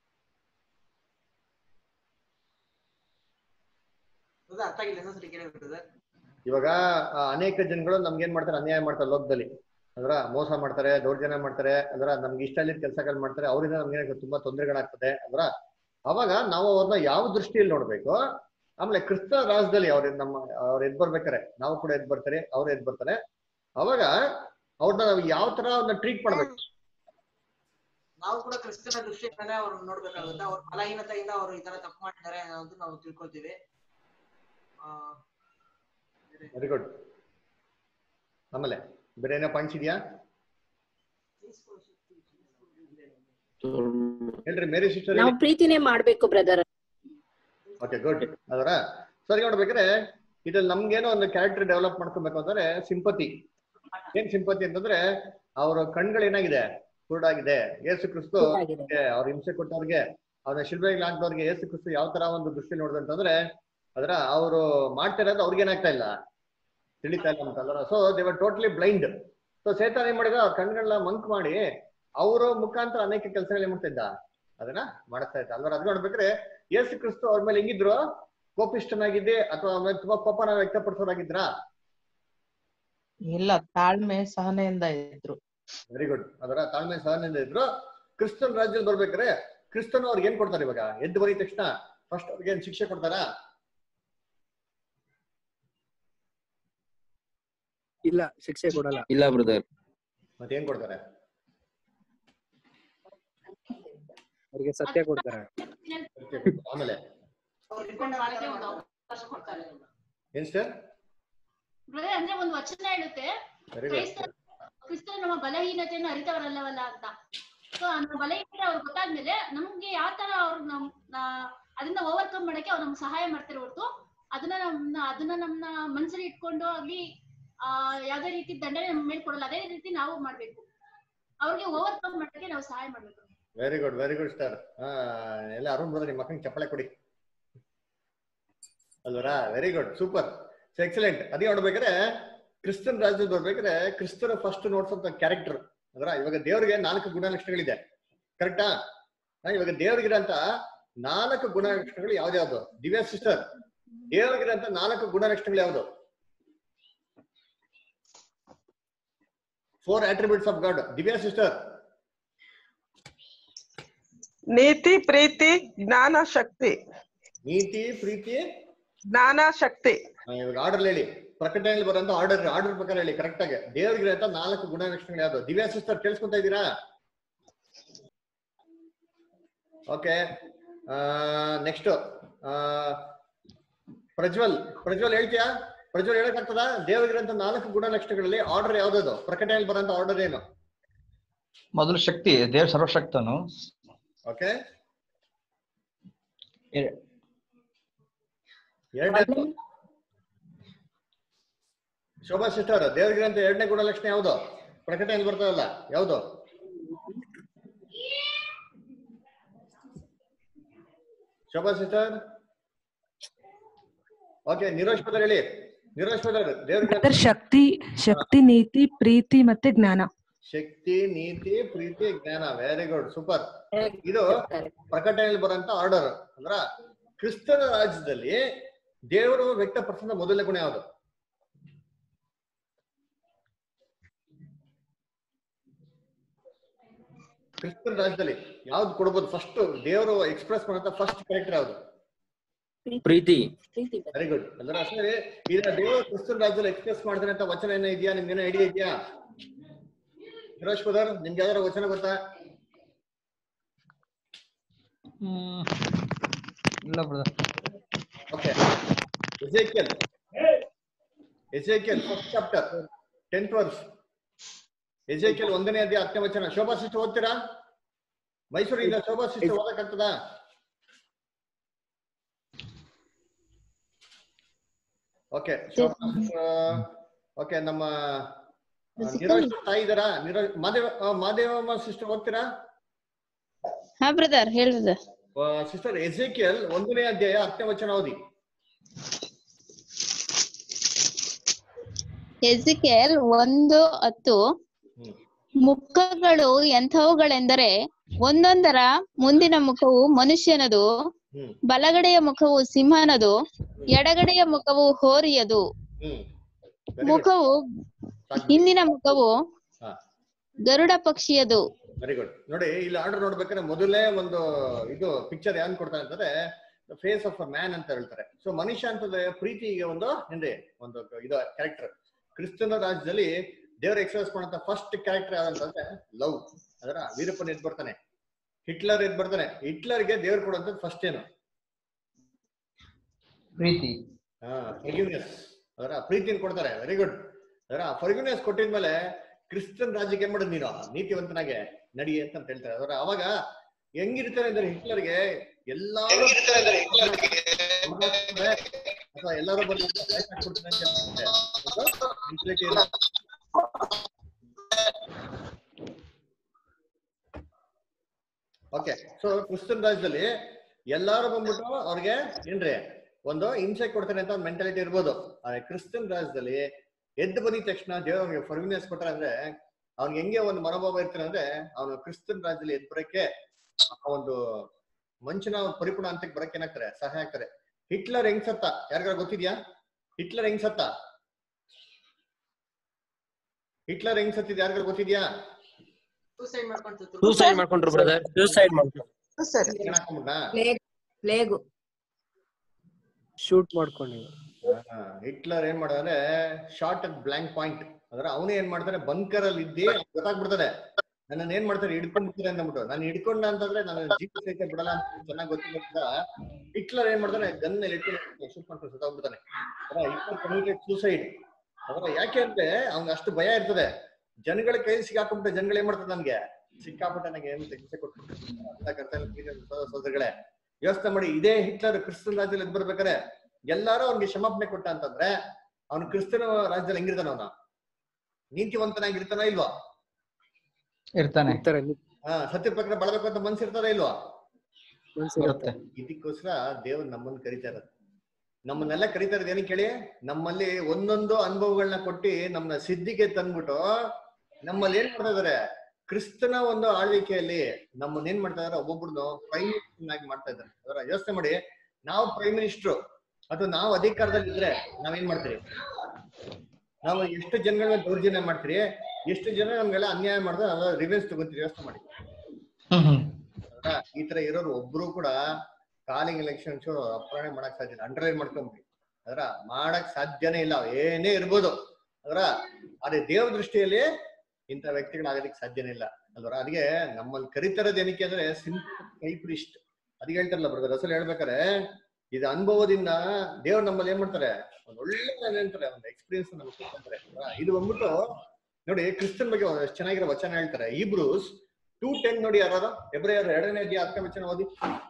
ಅದು ಅರ್ಥ ಆಗಿಲ್ಲ ಇನ್ನೊಂದ್ಸರಿ ಕೇಳಿ ಬ್ರದರ್ ಇವಾಗ ಆ, ಅನೇಕ ಜನಗಳು ನಮ್ಗೆ ಏನ್ ಮಾಡ್ತಾರೆ ಅನ್ಯಾಯ ಮಾಡ್ತಾರೆ ಲೋಕದಲ್ಲಿ ಅಂದ್ರ ಮೋಸ ಮಾಡ್ತಾರೆ ದೌರ್ಜನ್ಯ ಮಾಡ್ತಾರೆ ಅಂದ್ರ ನಮ್ಗೆ ಇಷ್ಟ ಇಲ್ಲದ ಕೆಲಸಗಳು ಮಾಡ್ತಾರೆ ಅವರಿಂದ ನಮ್ಗೆ ತುಂಬಾ ತೊಂದರೆಗಳಾಗ್ತದೆ ಅಂದ್ರ ಅವಾಗ ನಾವು ಅವ್ರನ್ನ ಯಾವ ದೃಷ್ಟಿಯಲ್ಲಿ ನೋಡ್ಬೇಕು ಆಮೇಲೆ ಕ್ರಿಸ್ತ ರಾಜ್ಯದಲ್ಲಿ ಅವ್ರ ನಮ್ಮ ಅವ್ರು ಎದ್ ಬರ್ಬೇಕಾರೆ ನಾವು ಕೂಡ ಎದ್ ಬರ್ತಾರೆ ಅವ್ರು ಎದ್ ಬರ್ತಾರೆ ಅವಾಗ ಅವ್ರನ್ನ ನಾವು ಯಾವ ತರ ಅವ್ರನ್ನ ಟ್ರೀಟ್ ಮಾಡ್ಬೇಕು ನಾವು ಕೂಡ ಕ್ರಿಸ್ತನ ದೃಷ್ಟಿಯಿಂದಾನೇ ಅವ್ರನ್ನ ನೋಡ್ಬೇಕಾಗುತ್ತೆ ಅವ್ರ ಫಲಹೀನತೆಯಿಂದ ಅವರು ಈ ತರ ತಪ್ಪು ಮಾಡಿದ್ದಾರೆ ಅನ್ನೋದು ನಾವು ತಿಳ್ಕೊಳ್ತೀವಿ ಆ, ವೆರಿ ಗುಡ್ ಆಮೇಲೆ ಬೇರೆ ಏನೋ ಪಾಯಿಂಟ್ಸ್ ಇದೆಯಾ ಹೇಳ್ರಿ ಮೇರಿ ಸಿಸ್ಟರ್ ನಾವು ಪ್ರೀತಿನೇ ಮಾಡ್ಬೇಕು ಬ್ರದರ್ ಓಕೆ ಗುಡ್ ಅದರ ಸರಿ ನೋಡ್ಬೇಕಾದ್ರೆ ಇದ್ರಲ್ಲಿ ನಮ್ಗೇನೋ ಒಂದು ಕ್ಯಾರೆಕ್ಟರ್ ಡೆವಲಪ್ ಮಾಡ್ಕೊಬೇಕು ಅಂದ್ರೆ ಸಿಂಪತಿ ಏನ್ ಸಿಂಪತಿ ಅಂತಂದ್ರೆ ಅವ್ರ ಕಣ್ಗಳು ಏನಾಗಿದೆ ಕುರುಡಾಗಿದೆ ಏಸು ಕ್ರಿಸ್ತು ಅವ್ರ ಹಿಂಸೆ ಕೊಟ್ಟವ್ರಿಗೆ ಅವ್ರನ್ನ ಶಿಲ್ಬೆಗೆ ಹಾಕಿದವ್ರಿಗೆ ಏಸು ಕ್ರಿಸ್ತು ಯಾವ ತರ ಒಂದು ದೃಷ್ಟಿ ನೋಡಿದಂತಂದ್ರೆ ಅದರ ಅವರು ಮಾಡ್ತಿರೋದು ಅವ್ರಿಗೆ ಏನಾಗ್ತಾ ಇಲ್ಲ ತಿಳಿತಾ ಇಲ್ಲ ಅಂತಂದ್ರ ಸೊ ದೇವರ್ ಟೋಟಲಿ ಬ್ಲೈಂಡ್ ಸೊ ಸೇತಾನ್ ಏನ್ ಮಾಡಿದ ಅವ್ರ ಕಣ್ಗಳನ್ನ ಮಂಕ್ ಮಾಡಿ ಅವರ ಮುಖಾಂತರ ಅನೇಕ ಕೆಲಸಗಳು ಏನ್ ಮಾಡ್ತಾ ಇದ್ದ ಅದನ್ನ ಮಾಡಿಸ್ತಾ ಇದ್ದ ಅಲ್ವಾ ಅದ್ ನೋಡ್ಬೇಕ್ರೆ ಯೇಸು ಕ್ರಿಸ್ತು ಅವ್ರ ಮೇಲೆ ಹೆಂಗಿದ್ರು ಕೋಪಿಷ್ಟನಾಗಿದ್ದೆ ಅಥವಾ ಅವ್ರ ಮೇಲೆ ತುಂಬಾ ಕೋಪನ ವ್ಯಕ್ತಪಡಿಸೋರಾಗಿದ್ರಾ ಇಲ್ಲ ತಾಳ್ಮೆ ಸಹನೆಯಿಂದ ಇದ್ರು ವೆರಿ ಗುಡ್ ಅದರ ತಾಳ್ಮೆ ಸಹನೆಯಿಂದ ಇದ್ರು ಕ್ರಿಸ್ತನ್ ರಾಜ್ಯದಲ್ಲಿ ಬರ್ಬೇಕಾರೆ ಕ್ರಿಸ್ತನ್ ಅವ್ರಿಗೆ ಏನ್ ಕೊಡ್ತಾರೆ ಇವಾಗ ಎದ್ದು ಬರೀ ತಕ್ಷಣ ಫಸ್ಟ್ ಅವ್ರಿಗೆ ಏನ್ ಶಿಕ್ಷೆ ಕೊಡ್ತಾರಾ ಇಲ್ಲ ಶಿಕ್ಷೆ ಕೊಡಲ್ಲ ಇಲ್ಲ ಬ್ರದರ್ ಮತ್ತೆ ಏನ್ ಕೊಡ್ತಾರೆ ಅವ್ರಿಗೆ ಸತ್ಯ ಕೊಡ್ತಾರೆ ಆಮೇಲೆ ಅವ್ರು repent ಬಾಳಿಗೆ ಆಗ್ತಾರೆ ಒಂದು ಅನ್ನೋದು. ಅವಕಾಶ ಕೊಡ್ತಾರೆ ಏನ್ ಸರ್ ಬ್ರದರ್ ಅಂದ್ರೆ ಒಂದು ವಚನ ಹೇಳುತ್ತೆ ವೆರಿ ಗುಡ್ ಕ್ರೈಸ್ತ ಕ್ರಿಸ್ತರು ನಮ್ಮ ಬಲಹೀನತೆಯನ್ನು ಅರಿತವರಲ್ಲವಲ್ಲ ಅಂತ ಸೊ ನಮ್ಮ ಬಲಹೀನತೆ ಅವ್ರಿಗೆ ಗೊತ್ತಾದ್ಮೇಲೆ ನಮ್ಗೆ ಯಾವ ತರ ಅವ್ರು ನಮ್ ನಾ- ಅದನ್ನ ಓವರ್ಕಮ್ ಮಾಡಕ್ಕೆ ಅವ್ರು ನಮ್ಗೆ ಸಹಾಯ ಮಾಡ್ತಾರೆ ಹೊರತು ಅದನ್ನ ನಮ್ನ ಅದನ್ನ ನಮ್ನ ಮನ್ಸಲ್ಲಿ ಇಟ್ಕೊಂಡು ಆಗ್ಲಿ ಆ ಯಾವ್ದೇ ರೀತಿ ದಂಡನೆ ನಮ್ಮ ಮೇಲೆ ಕೊಡಲ್ಲ ಅದೇ ರೀತಿ ನಾವು ಮಾಡ್ಬೇಕು ಅವ್ರಿಗೆ ಓವರ್ಕಮ್ ಮಾಡಕ್ಕೆ ನಾವು ಸಹಾಯ ಮಾಡ್ಬೇಕು very good very good sir ಹಾ ಎಲ್ಲ ಅರುಣ್ ಬ್ರದರ್ ನಿಮ್ಮ ಮಕ್ಕಳಿಗೆ ಚಪ್ಪಳೆ ಕೊಡಿ ಅಲ್ವರಾ very good super so excellent ಅದೇ ನೋಡ್ಬೇಕಾದ್ರೆ ಕ್ರಿಸ್ತನ್ ರಾಜ್ಯದಲ್ಲಿ ಬರ್ಬೇಕಾದ್ರೆ ಕ್ರಿಸ್ತನ ಫಸ್ಟ್ ನೋಡ್ಸಂತ ಕ್ಯಾರೆಕ್ಟರ್ ಅದರ ಇವಾಗ ದೇವ್ರಿಗೆ ನಾಲ್ಕು ಗುಣಲಕ್ಷಣಗಳಿದೆ ಕರೆಕ್ಟಾ ಇವಾಗ ದೇವ್ರಿಗಿರಂತ ನಾಲ್ಕು ಗುಣಲಕ್ಷಣಗಳು ಯಾವ್ದ್ಯಾವ್ದು ದಿವ್ಯಾ ಸಿಸ್ಟರ್ ದೇವ್ರಿಗಿರಂತ ನಾಲ್ಕು ಗುಣಲಕ್ಷಣಗಳು ಯಾವ್ದು four attributes of God Divya sister ನೀತಿ ಪ್ರೀತಿ ಜ್ಞಾನ ಶಕ್ತಿ ನೀತಿ ಪ್ರೀತಿ ಜ್ಞಾನ ಶಕ್ತಿ ಆ, ಇವಾಗ ಆರ್ಡರ್ ಹೇಳಿ ಪ್ರಕಟಣೆಯಲ್ಲಿ ಬರೋಂತ ಆರ್ಡರ್ ಆರ್ಡರ್ ಪ್ರಕಾರ ಹೇಳಿ ಕರೆಕ್ಟ್ ಆಗಿ ದೇವ್ರಿಗೆ ಅಂತ ನಾಲ್ಕು ಗುಣಲಕ್ಷಣಗಳು ಯಾವ್ದು ದಿವ್ಯಾ ಸಿಸ್ಟರ್ ಕೇಳಿಸ್ಕೊಂತ ಇದ್ದೀರಾ ಓಕೆ ನೆಕ್ಸ್ಟ್ ಪ್ರಜ್ವಲ್ ಪ್ರಜ್ವಲ್ ಹೇಳ್ತೀಯಾ ಪ್ರಜ್ವಲ್ ಹೇಳಕ್ಕಾಗ್ತದ ದೇವರಿಗಿರಂತ ನಾಲ್ಕು ಗುಣಲಕ್ಷಣಗಳಲ್ಲಿ ಆರ್ಡರ್ ಯಾವ್ದದು ಪ್ರಕಟಣೆಯಲ್ಲಿ ಬರೋಂತ ಆರ್ಡರ್ ಏನು ಮೊದಲು ಶಕ್ತಿ ದೇವ್ರ ಸರ್ವಶಕ್ತನು ಓಕೆ ಎ- ಎರಡನೇ ಶೋಭಾ ಸಿಸ್ಟರ್ ದೇವರಿಗಿರಂತ ಎರಡನೇ ಗುಣಲಕ್ಷಣ ಯಾವ್ದು ಪ್ರಕಟಣೆಯಲ್ಲಿ ಬರ್ತದಲ್ಲ ಯಾವ್ದು ಶೋಭಾ ಸಿಸ್ಟರ್ ಓಕೆ ನಿರೋಶ್ ಪದರ್ ಹೇಳಿ ನಿರೋಶ್ ಪದರ್ ದೇವ್ರಿಗೆ ಅದರ ಶಕ್ತಿ ಶಕ್ತಿ ನೀತಿ ಪ್ರೀತಿ ಮತ್ತೆ ಜ್ಞಾನ ಶಕ್ತಿ ನೀತಿ ಪ್ರೀತಿ ಜ್ಞಾನ ವೆರಿ ಗುಡ್ ಸೂಪರ್ ಇದು ಪ್ರಕಟಣೆಯಲ್ಲಿ ಬರೋಂತ ಆರ್ಡರ್ ಅಂದ್ರ ಕ್ರಿಸ್ತನ ರಾಜ್ಯದಲ್ಲಿ ದೇವರು ವ್ಯಕ್ತಪಡಿಸಿದ ಮೊದಲನೇ ಗುಣ ಯಾವುದು ಕ್ರಿಸ್ತನ ರಾಜ್ಯದಲ್ಲಿ ಯಾವ್ದು ಕೊಡ್ಬೋದು ಫಸ್ಟ್ ದೇವರು ಎಕ್ಸ್ಪ್ರೆಸ್ ಮಾಡಂತ ಫಸ್ಟ್ ಕ್ಯಾರೆಕ್ಟರ್ ಯಾವ್ದು ಪ್ರೀತಿ ಪ್ರೀತಿ ವೆರಿ ಗುಡ್ ಅಂದ್ರೆ ಅಷ್ಟೇ ಇದನ್ನ ದೇವರು ಕ್ರಿಸ್ತನ ರಾಜ್ಯದಲ್ಲಿ ಎಕ್ಸ್ಪ್ರೆಸ್ ಮಾಡ್ತಾನೆ ಅಂತ ವಚನ ಏನೋ ಇದೆಯಾ ನಿಮ್ಗೆ ಏನೋ ಐಡಿಯಾ ಇದೆಯಾ ನಿರೋಶ್ ಪದರ್ ನಿಮ್ಗೆ ಯಾವ್ದಾರ ವಚನ ಗೊತ್ತಾ ಹ್ಮ್. ಇಲ್ಲ brother okay Ezekiel Ezekiel first chapter tenth verse Ezekiel ಒಂದನೇ ಅಧ್ಯಾಯ ಹತ್ತನೇ ವಚನ ಶೋಭಾ ಸಿಸ್ಟರ್ ಓದ್ತೀರಾ ಮೈಸೂರಿಂದ ಶೋಭಾ ಸಿಸ್ಟರ್ ಓದಕ್ಕಾಗ್ತದ ಓಕೆ ಶೋಭಾ ಓಕೆ ನಮ್ಮ ಆ, ನಿರೋಶ್ ತಾಯಿ ಇದಾರಾ ನಿರೋಶ್ ಮಾದೇವ ಆ, ಮಾದೇವಮ್ಮ ಸಿಸ್ಟರ್ ಓದ್ತೀರಾ ಹಾ ಬ್ರದರ್ ಹೇಳಿ ಬ್ರದರ್ ಸಿಸ್ಟರ್ ಎಸೇಕಿಯಲ್ ಒಂದನೇ ಅಧ್ಯಾಯ ಹತ್ತನೇ ವಚನ ಓದಿ ಎಜಿಕೇಲ್ ಒಂದು ಹತ್ತು ಮುಖಗಳು ಎಂಥವುಗಳೆಂದರೆ ಒಂದೊಂದರ ಮುಂದಿನ ಮುಖವು ಮನುಷ್ಯನದು ಹ್ಮ್ ಬಲಗಡೆಯ ಮುಖವು ಸಿಂಹನದು ಎಡಗಡೆಯ ಮುಖವು ಹೋರಿಯದು ಹ್ಮ್ ಮುಖವು ಹಿಂದಿನ ಮುಖವು ಹಾ ಗರುಡ ಪಕ್ಷಿಯದು ವೆರಿ ಗುಡ್ ನೋಡಿ ಇಲ್ಲಿ ಆರ್ಡರ್ ನೋಡ್ಬೇಕಾದ್ರೆ ಮೊದಲೇ ಒಂದು ಇದು ಪಿಕ್ಚರ್ ಏನ್ ಕೊಡ್ತಾರೆ ಅಂತಂದ್ರೆ ಫೇಸ್ ಆಫ್ ಅ ಮ್ಯಾನ್ ಅಂತ ಹೇಳ್ತಾರೆ ಸೊ ಮನುಷ್ಯ ಅಂತಂದ್ರೆ ಪ್ರೀತಿಗೆ ಒಂದು ಏನ್ರಿ ಒಂದು ಇದು ಕ್ಯಾರೆಕ್ಟರ್ ಕ್ರಿಸ್ತನ ರಾಜ್ಯದಲ್ಲಿ ದೇವ್ರ ಎಕ್ಸ್ಪ್ರೆಸ್ ಮಾಡಂತ ಫಸ್ಟ್ ಕ್ಯಾರೆಕ್ಟರ್ ಯಾವ್ದಂತಂದ್ರೆ ಲವ್ ಅದರ ವೀರಪ್ಪನ್ ಎದ್ ಬರ್ತಾನೆ ಹಿಟ್ಲರ್ ಎದ್ ಬರ್ತಾನೆ ಹಿಟ್ಲರ್ಗೆ ದೇವ್ರು ಕೊಡುವಂತ ಫಸ್ಟ್ ಏನು ಪ್ರೀತಿ ಹಾ ಫರ್ಗಿವ್ನೆಸ್ ಅದರ ಪ್ರೀತಿನ ಕೊಡ್ತಾರೆ ವೆರಿ ಗುಡ್ ಅದರ ಫರ್ಗಿವ್ನೆಸ್ ಕೊಟ್ಟಿದ್ಮೇಲೆ ಕ್ರಿಸ್ತನ್ ರಾಜ್ಯಕ್ಕೆ ಏನ್ ಮಾಡೋದು ನೀನು ನೀತಿವಂತನಾಗೆ ನಡಿ ಅಂತ ಹೇಳ್ತಾರೆ ಅದರ ಅವಾಗ ಹೆಂಗಿರ್ತಾರೆ ಅಂದ್ರೆ ಹಿಟ್ಲರ್ಗೆ ಎಲ್ಲಾರು ಅಥವಾ ಎಲ್ಲರೂ ಬಂದು ಸಹಾಯ ಮಾಡ್ಕೊಡ್ತಾರೆ ಅಂತ ಹೇಳ್ತಾರೆ. ಒಂದು mentality ಇಲ್ಲ. ಓಕೆ ಸೊ ಕ್ರಿಸ್ತನ್ ರಾಜ್ಯದಲ್ಲಿ ಎಲ್ಲಾರು ಬಂದ್ಬಿಟ್ಟು ಅವ್ರಿಗೆ ಏನ್ರಿ ಒಂದು ಹಿಂಸೆ ಕೊಡ್ತಾರೆ ಅಂತ ಒಂದು ಮೆಂಟಾಲಿಟಿ ಇರ್ಬೋದು ಆದ್ರೆ ಕ್ರಿಸ್ತನ್ ರಾಜ್ಯದಲ್ಲಿ ಎದ್ದು ಬಂದಿದ ತಕ್ಷಣ ದೇವ್ರ ಅವ್ನಿಗೆ ಫರ್ವಿನೆಸ್ ಕೊಟ್ಟಾರೆ ಅಂದ್ರೆ ಅವ್ನಿಗೆ ಹೆಂಗೆ ಒಂದು ಮನೋಭಾವ ಇರ್ತಾನೆ ಅಂದ್ರೆ ಅವನು ಕ್ರಿಸ್ತನ್ ರಾಜ್ಯದಲ್ಲಿ ಎದ್ದು ಬರಕ್ಕೆ ಆ ಒಂದು ಮನುಷ್ಯನ ಒಂದು ಪರಿಪೂರ್ಣ ಹಂತಕ್ಕೆ ಬರಕ್ಕೆ ಏನಾಗ್ತಾರೆ ಸಹಾಯ ಆಗ್ತಾರೆ ಹಿಟ್ಲರ್ ಹೆಂಗ್ ಸತ್ತ ಯಾರಿಗಾರ ಗೊತ್ತಿದ್ಯಾ ಹಿಟ್ಲರ್ ಹೆಂಗ್ ಸತ್ತ ಹಿಟ್ಲರ್ ಹೆಂಗ್ ಸತ್ತಿದ್ ಯಾರಿಗಾರ ಗೊತ್ತಿದ್ಯಾ ಸೂಸೈಡ್ ಮಾಡ್ಕೊಂಡು ಸೂಸೈಡ್ ಮಾಡ್ಕೊಂಡ್ರು ಬ್ರದರ್ ಸೂಸೈಡ್ ಮಾಡ್ಕೊಂಡ್ರು ಏನ್ ಹಾಕೊಂಡ್ಬಿಟ್ನಾ? ಪ್ಲೇಗು ಶೂಟ್ ಮಾಡ್ಕೊಂಡಿದ್ರು ಹಾ, ಹಿಟ್ಲರ್ ಏನ್ ಮಾಡೋದಂದ್ರೆ ಶಾರ್ಟ್ ಅಟ್ ಬ್ಲಾಂಕ್ ಪಾಯಿಂಟ್ ಅಂದ್ರೆ ಅವನು ಏನ್ ಮಾಡ್ತಾನೆ ಬಂಕರ್ ಅಲ್ಲಿ ಇದ್ದಿ ಗೊತ್ತಾಗ್ಬಿಡ್ತದೆ ನನ್ನ ಏನ್ ಮಾಡ್ತಾರೆ ಹಿಡ್ಕೊಂಡ್ಬಿಡ್ತಾರೆ ಅಂದ್ಬಿಟ್ಟು ನಾನು ಹಿಡ್ಕೊಂಡ ಅಂತಂದ್ರೆ ನಾನು ಜೀವ ಸಹಿತ ಬಿಡಲ್ಲ ಅಂತ ಚೆನ್ನಾಗಿ ಗೊತ್ತಿಲ್ಲ ಹಿಟ್ಲರ್ ಏನ್ ಮಾಡ್ತಾನೆ ಗನ್ ಇಟ್ಕೊಂಡು ಶೂಟ್ ಮಾಡ್ಕೊಂಡು ಸತ್ತಾಗ್ಬಿಡ್ತಾನೆ ಹಿಟ್ಲರ್ ಕಮ್ಯುನಿಕೇಟ್ ಸೂಸೈಡ್ ಅದ್ರ ಯಾಕೆ ಅಂದ್ರೆ ಅವ್ನಿಗೆ ಅಷ್ಟು ಭಯ ಇರ್ತದೆ ಜನಗಳ ಕೈ ಸಿಕ್ಕಾಕೊಂಡ್ಬಿಟ್ಟೆ ಜನಗಳು ಏನ್ ಮಾಡ್ತಾರೆ ನನ್ಗೆ ಸಿಕ್ಕಾಪಟ್ಟೆ ನನಗೆ ಏನು ಹಿಂಸೆ ಕೊಟ್ಬಿಟ್ಟು ಸೋದರಗಳೇ ಯೋಚನೆ ಮಾಡಿ ಇದೇ ಹಿಟ್ಲರ್ ಕ್ರಿಸ್ತನ್ ರಾಜ್ಯದಲ್ಲಿ ಎದ್ದು ಬರ್ಬೇಕಾರೆ ಎಲ್ಲಾರು ಅವ್ನಿಗೆ ಕ್ಷಮಾಪಣೆ ಕೊಟ್ಟ ಅಂತಂದ್ರೆ ಅವ್ನು ಕ್ರಿಸ್ತನ ರಾಜ್ಯದಲ್ಲಿ ಹೆಂಗಿರ್ತಾನ ಅವನ ನೀತಿವಂತನಾಗಿರ್ತಾನ ಇಲ್ವಾ ಇರ್ತಾನೆ ಹಾ ಸತ್ಯ ಪ್ರಕಾರ ಬಳಬೇಕು ಅಂತ ಮನ್ಸು ಇರ್ತದ ಇಲ್ವಾ ಇರುತ್ತೆ ಇದಕ್ಕೋಸ್ಕರ ದೇವ್ರು ನಮ್ಮನ್ನ ಕರಿತಾ ಇರೋದು ನಮ್ಮನ್ನೆಲ್ಲ ಕರಿತಾ ಇರೋದು ಏನಕ್ಕೆ ಕೇಳಿ ನಮ್ಮಲ್ಲಿ ಒಂದೊಂದು ಅನುಭವಗಳನ್ನ ಕೊಟ್ಟಿ ನಮ್ಮನ್ನ ಸಿದ್ಧಿಗೆ ತಂದ್ಬಿಟ್ಟು ನಮ್ಮಲ್ಲಿ ಏನ್ ಮಾಡ್ತಾ ಇದಾರೆ ಕ್ರಿಸ್ತನ ಒಂದು ಆಳ್ವಿಕೆಯಲ್ಲಿ ನಮ್ಮನ್ನ ಏನ್ ಮಾಡ್ತಾ ಇದಾರೆ ಒಬ್ಬೊಬ್ರನ್ನು ಪ್ರೈಮ್ ಮಿನಿಸ್ಟರ್ ಆಗಿ ಮಾಡ್ತಾ ಇದ್ದಾರೆ ಅದರ ಯೋಚನೆ ಮಾಡಿ ನಾವು ಪ್ರೈಮ್ ಮಿನಿಸ್ಟ್ರು ಅಥವಾ ನಾವು ಅಧಿಕಾರದಲ್ಲಿ ಇದ್ರೆ ನಾವೇನ್ ಮಾಡ್ತೀರಿ ನಾವು ಎಷ್ಟು ಜನಗಳ ದೌರ್ಜನ್ಯ ಮಾಡ್ತೀರಿ ಎಷ್ಟು ಜನ ನಮ್ಗೆಲ್ಲ ಅನ್ಯಾಯ ಮಾಡಿದ್ರೆ ನಾವು ರಿವೆನ್ಸ್ ತಗೊಂತೀರಿ ಯೋಚನೆ ಮಾಡಿ ಹೌದಾ? ಈ ತರ ಇರೋರು ಒಬ್ರು ಕೂಡ ಕಾಲಿಂಗ್ ಎಲೆಕ್ಷನ್ಸ್ ಅಪಹರಣೆ ಮಾಡಕ್ ಸಾಧ್ಯ ಇಲ್ಲ ಅಂಡರ್ಲೈನ್ ಮಾಡ್ಕೊಂಬಿಡಿ ಅದರ ಮಾಡಕ್ ಸಾಧ್ಯನೇ ಇಲ್ಲ ಏನೇ ಇರ್ಬೋದು ಅದರ ಅದೇ ದೇವ ದೃಷ್ಟಿಯಲ್ಲಿ ಇಂಥ ವ್ಯಕ್ತಿಗಳಾಗೋದಕ್ಕೆ ಸಾಧ್ಯನೇ ಇಲ್ಲ ಅಲ್ವರ ಅದಕ್ಕೆ ನಮ್ಮಲ್ಲಿ ಕರಿತಿರೋದು ಏನಕ್ಕೆ ಅಂದ್ರೆ ಸಿಂಪಲ್ ಕೈಪ್ರಿಸ್ಟ್ ಅದಕ್ಕೆ ಹೇಳ್ತಾರಲ್ಲ ಬ್ರದರ್ ಅಸಲು ಹೇಳ್ಬೇಕಾರೆ ಇದು ಅನುಭವದಿಂದ ದೇವ್ರು ನಮ್ಮಲ್ಲಿ ಏನ್ ಮಾಡ್ತಾರೆ ಒಂದ್ ಒಳ್ಳೆ ಏನಂತಾರೆ ಒಂದು ಎಕ್ಸ್ಪೀರಿಯನ್ಸ್ ನಮ್ಗೆ ಕೊಡ್ತಾರೆ ಅಲ್ವಾ? ಇದು ಬಂದ್ಬಿಟ್ಟು ನೋಡಿ ಕ್ರಿಸ್ತನ್ ಬಗ್ಗೆ ಒಂದ್ ಚೆನ್ನಾಗಿರೋ ವಚನ ಹೇಳ್ತಾರೆ ಇಬ್ರೂಸ್ ಟೂ ಟೆನ್ ನೋಡಿ ಯಾರು ಎಬ್ರಿಯರ್ ಎರಡನೇ ಅಧ್ಯಾಯ ಹತ್ತನೇ ವಚನ ಓದಿ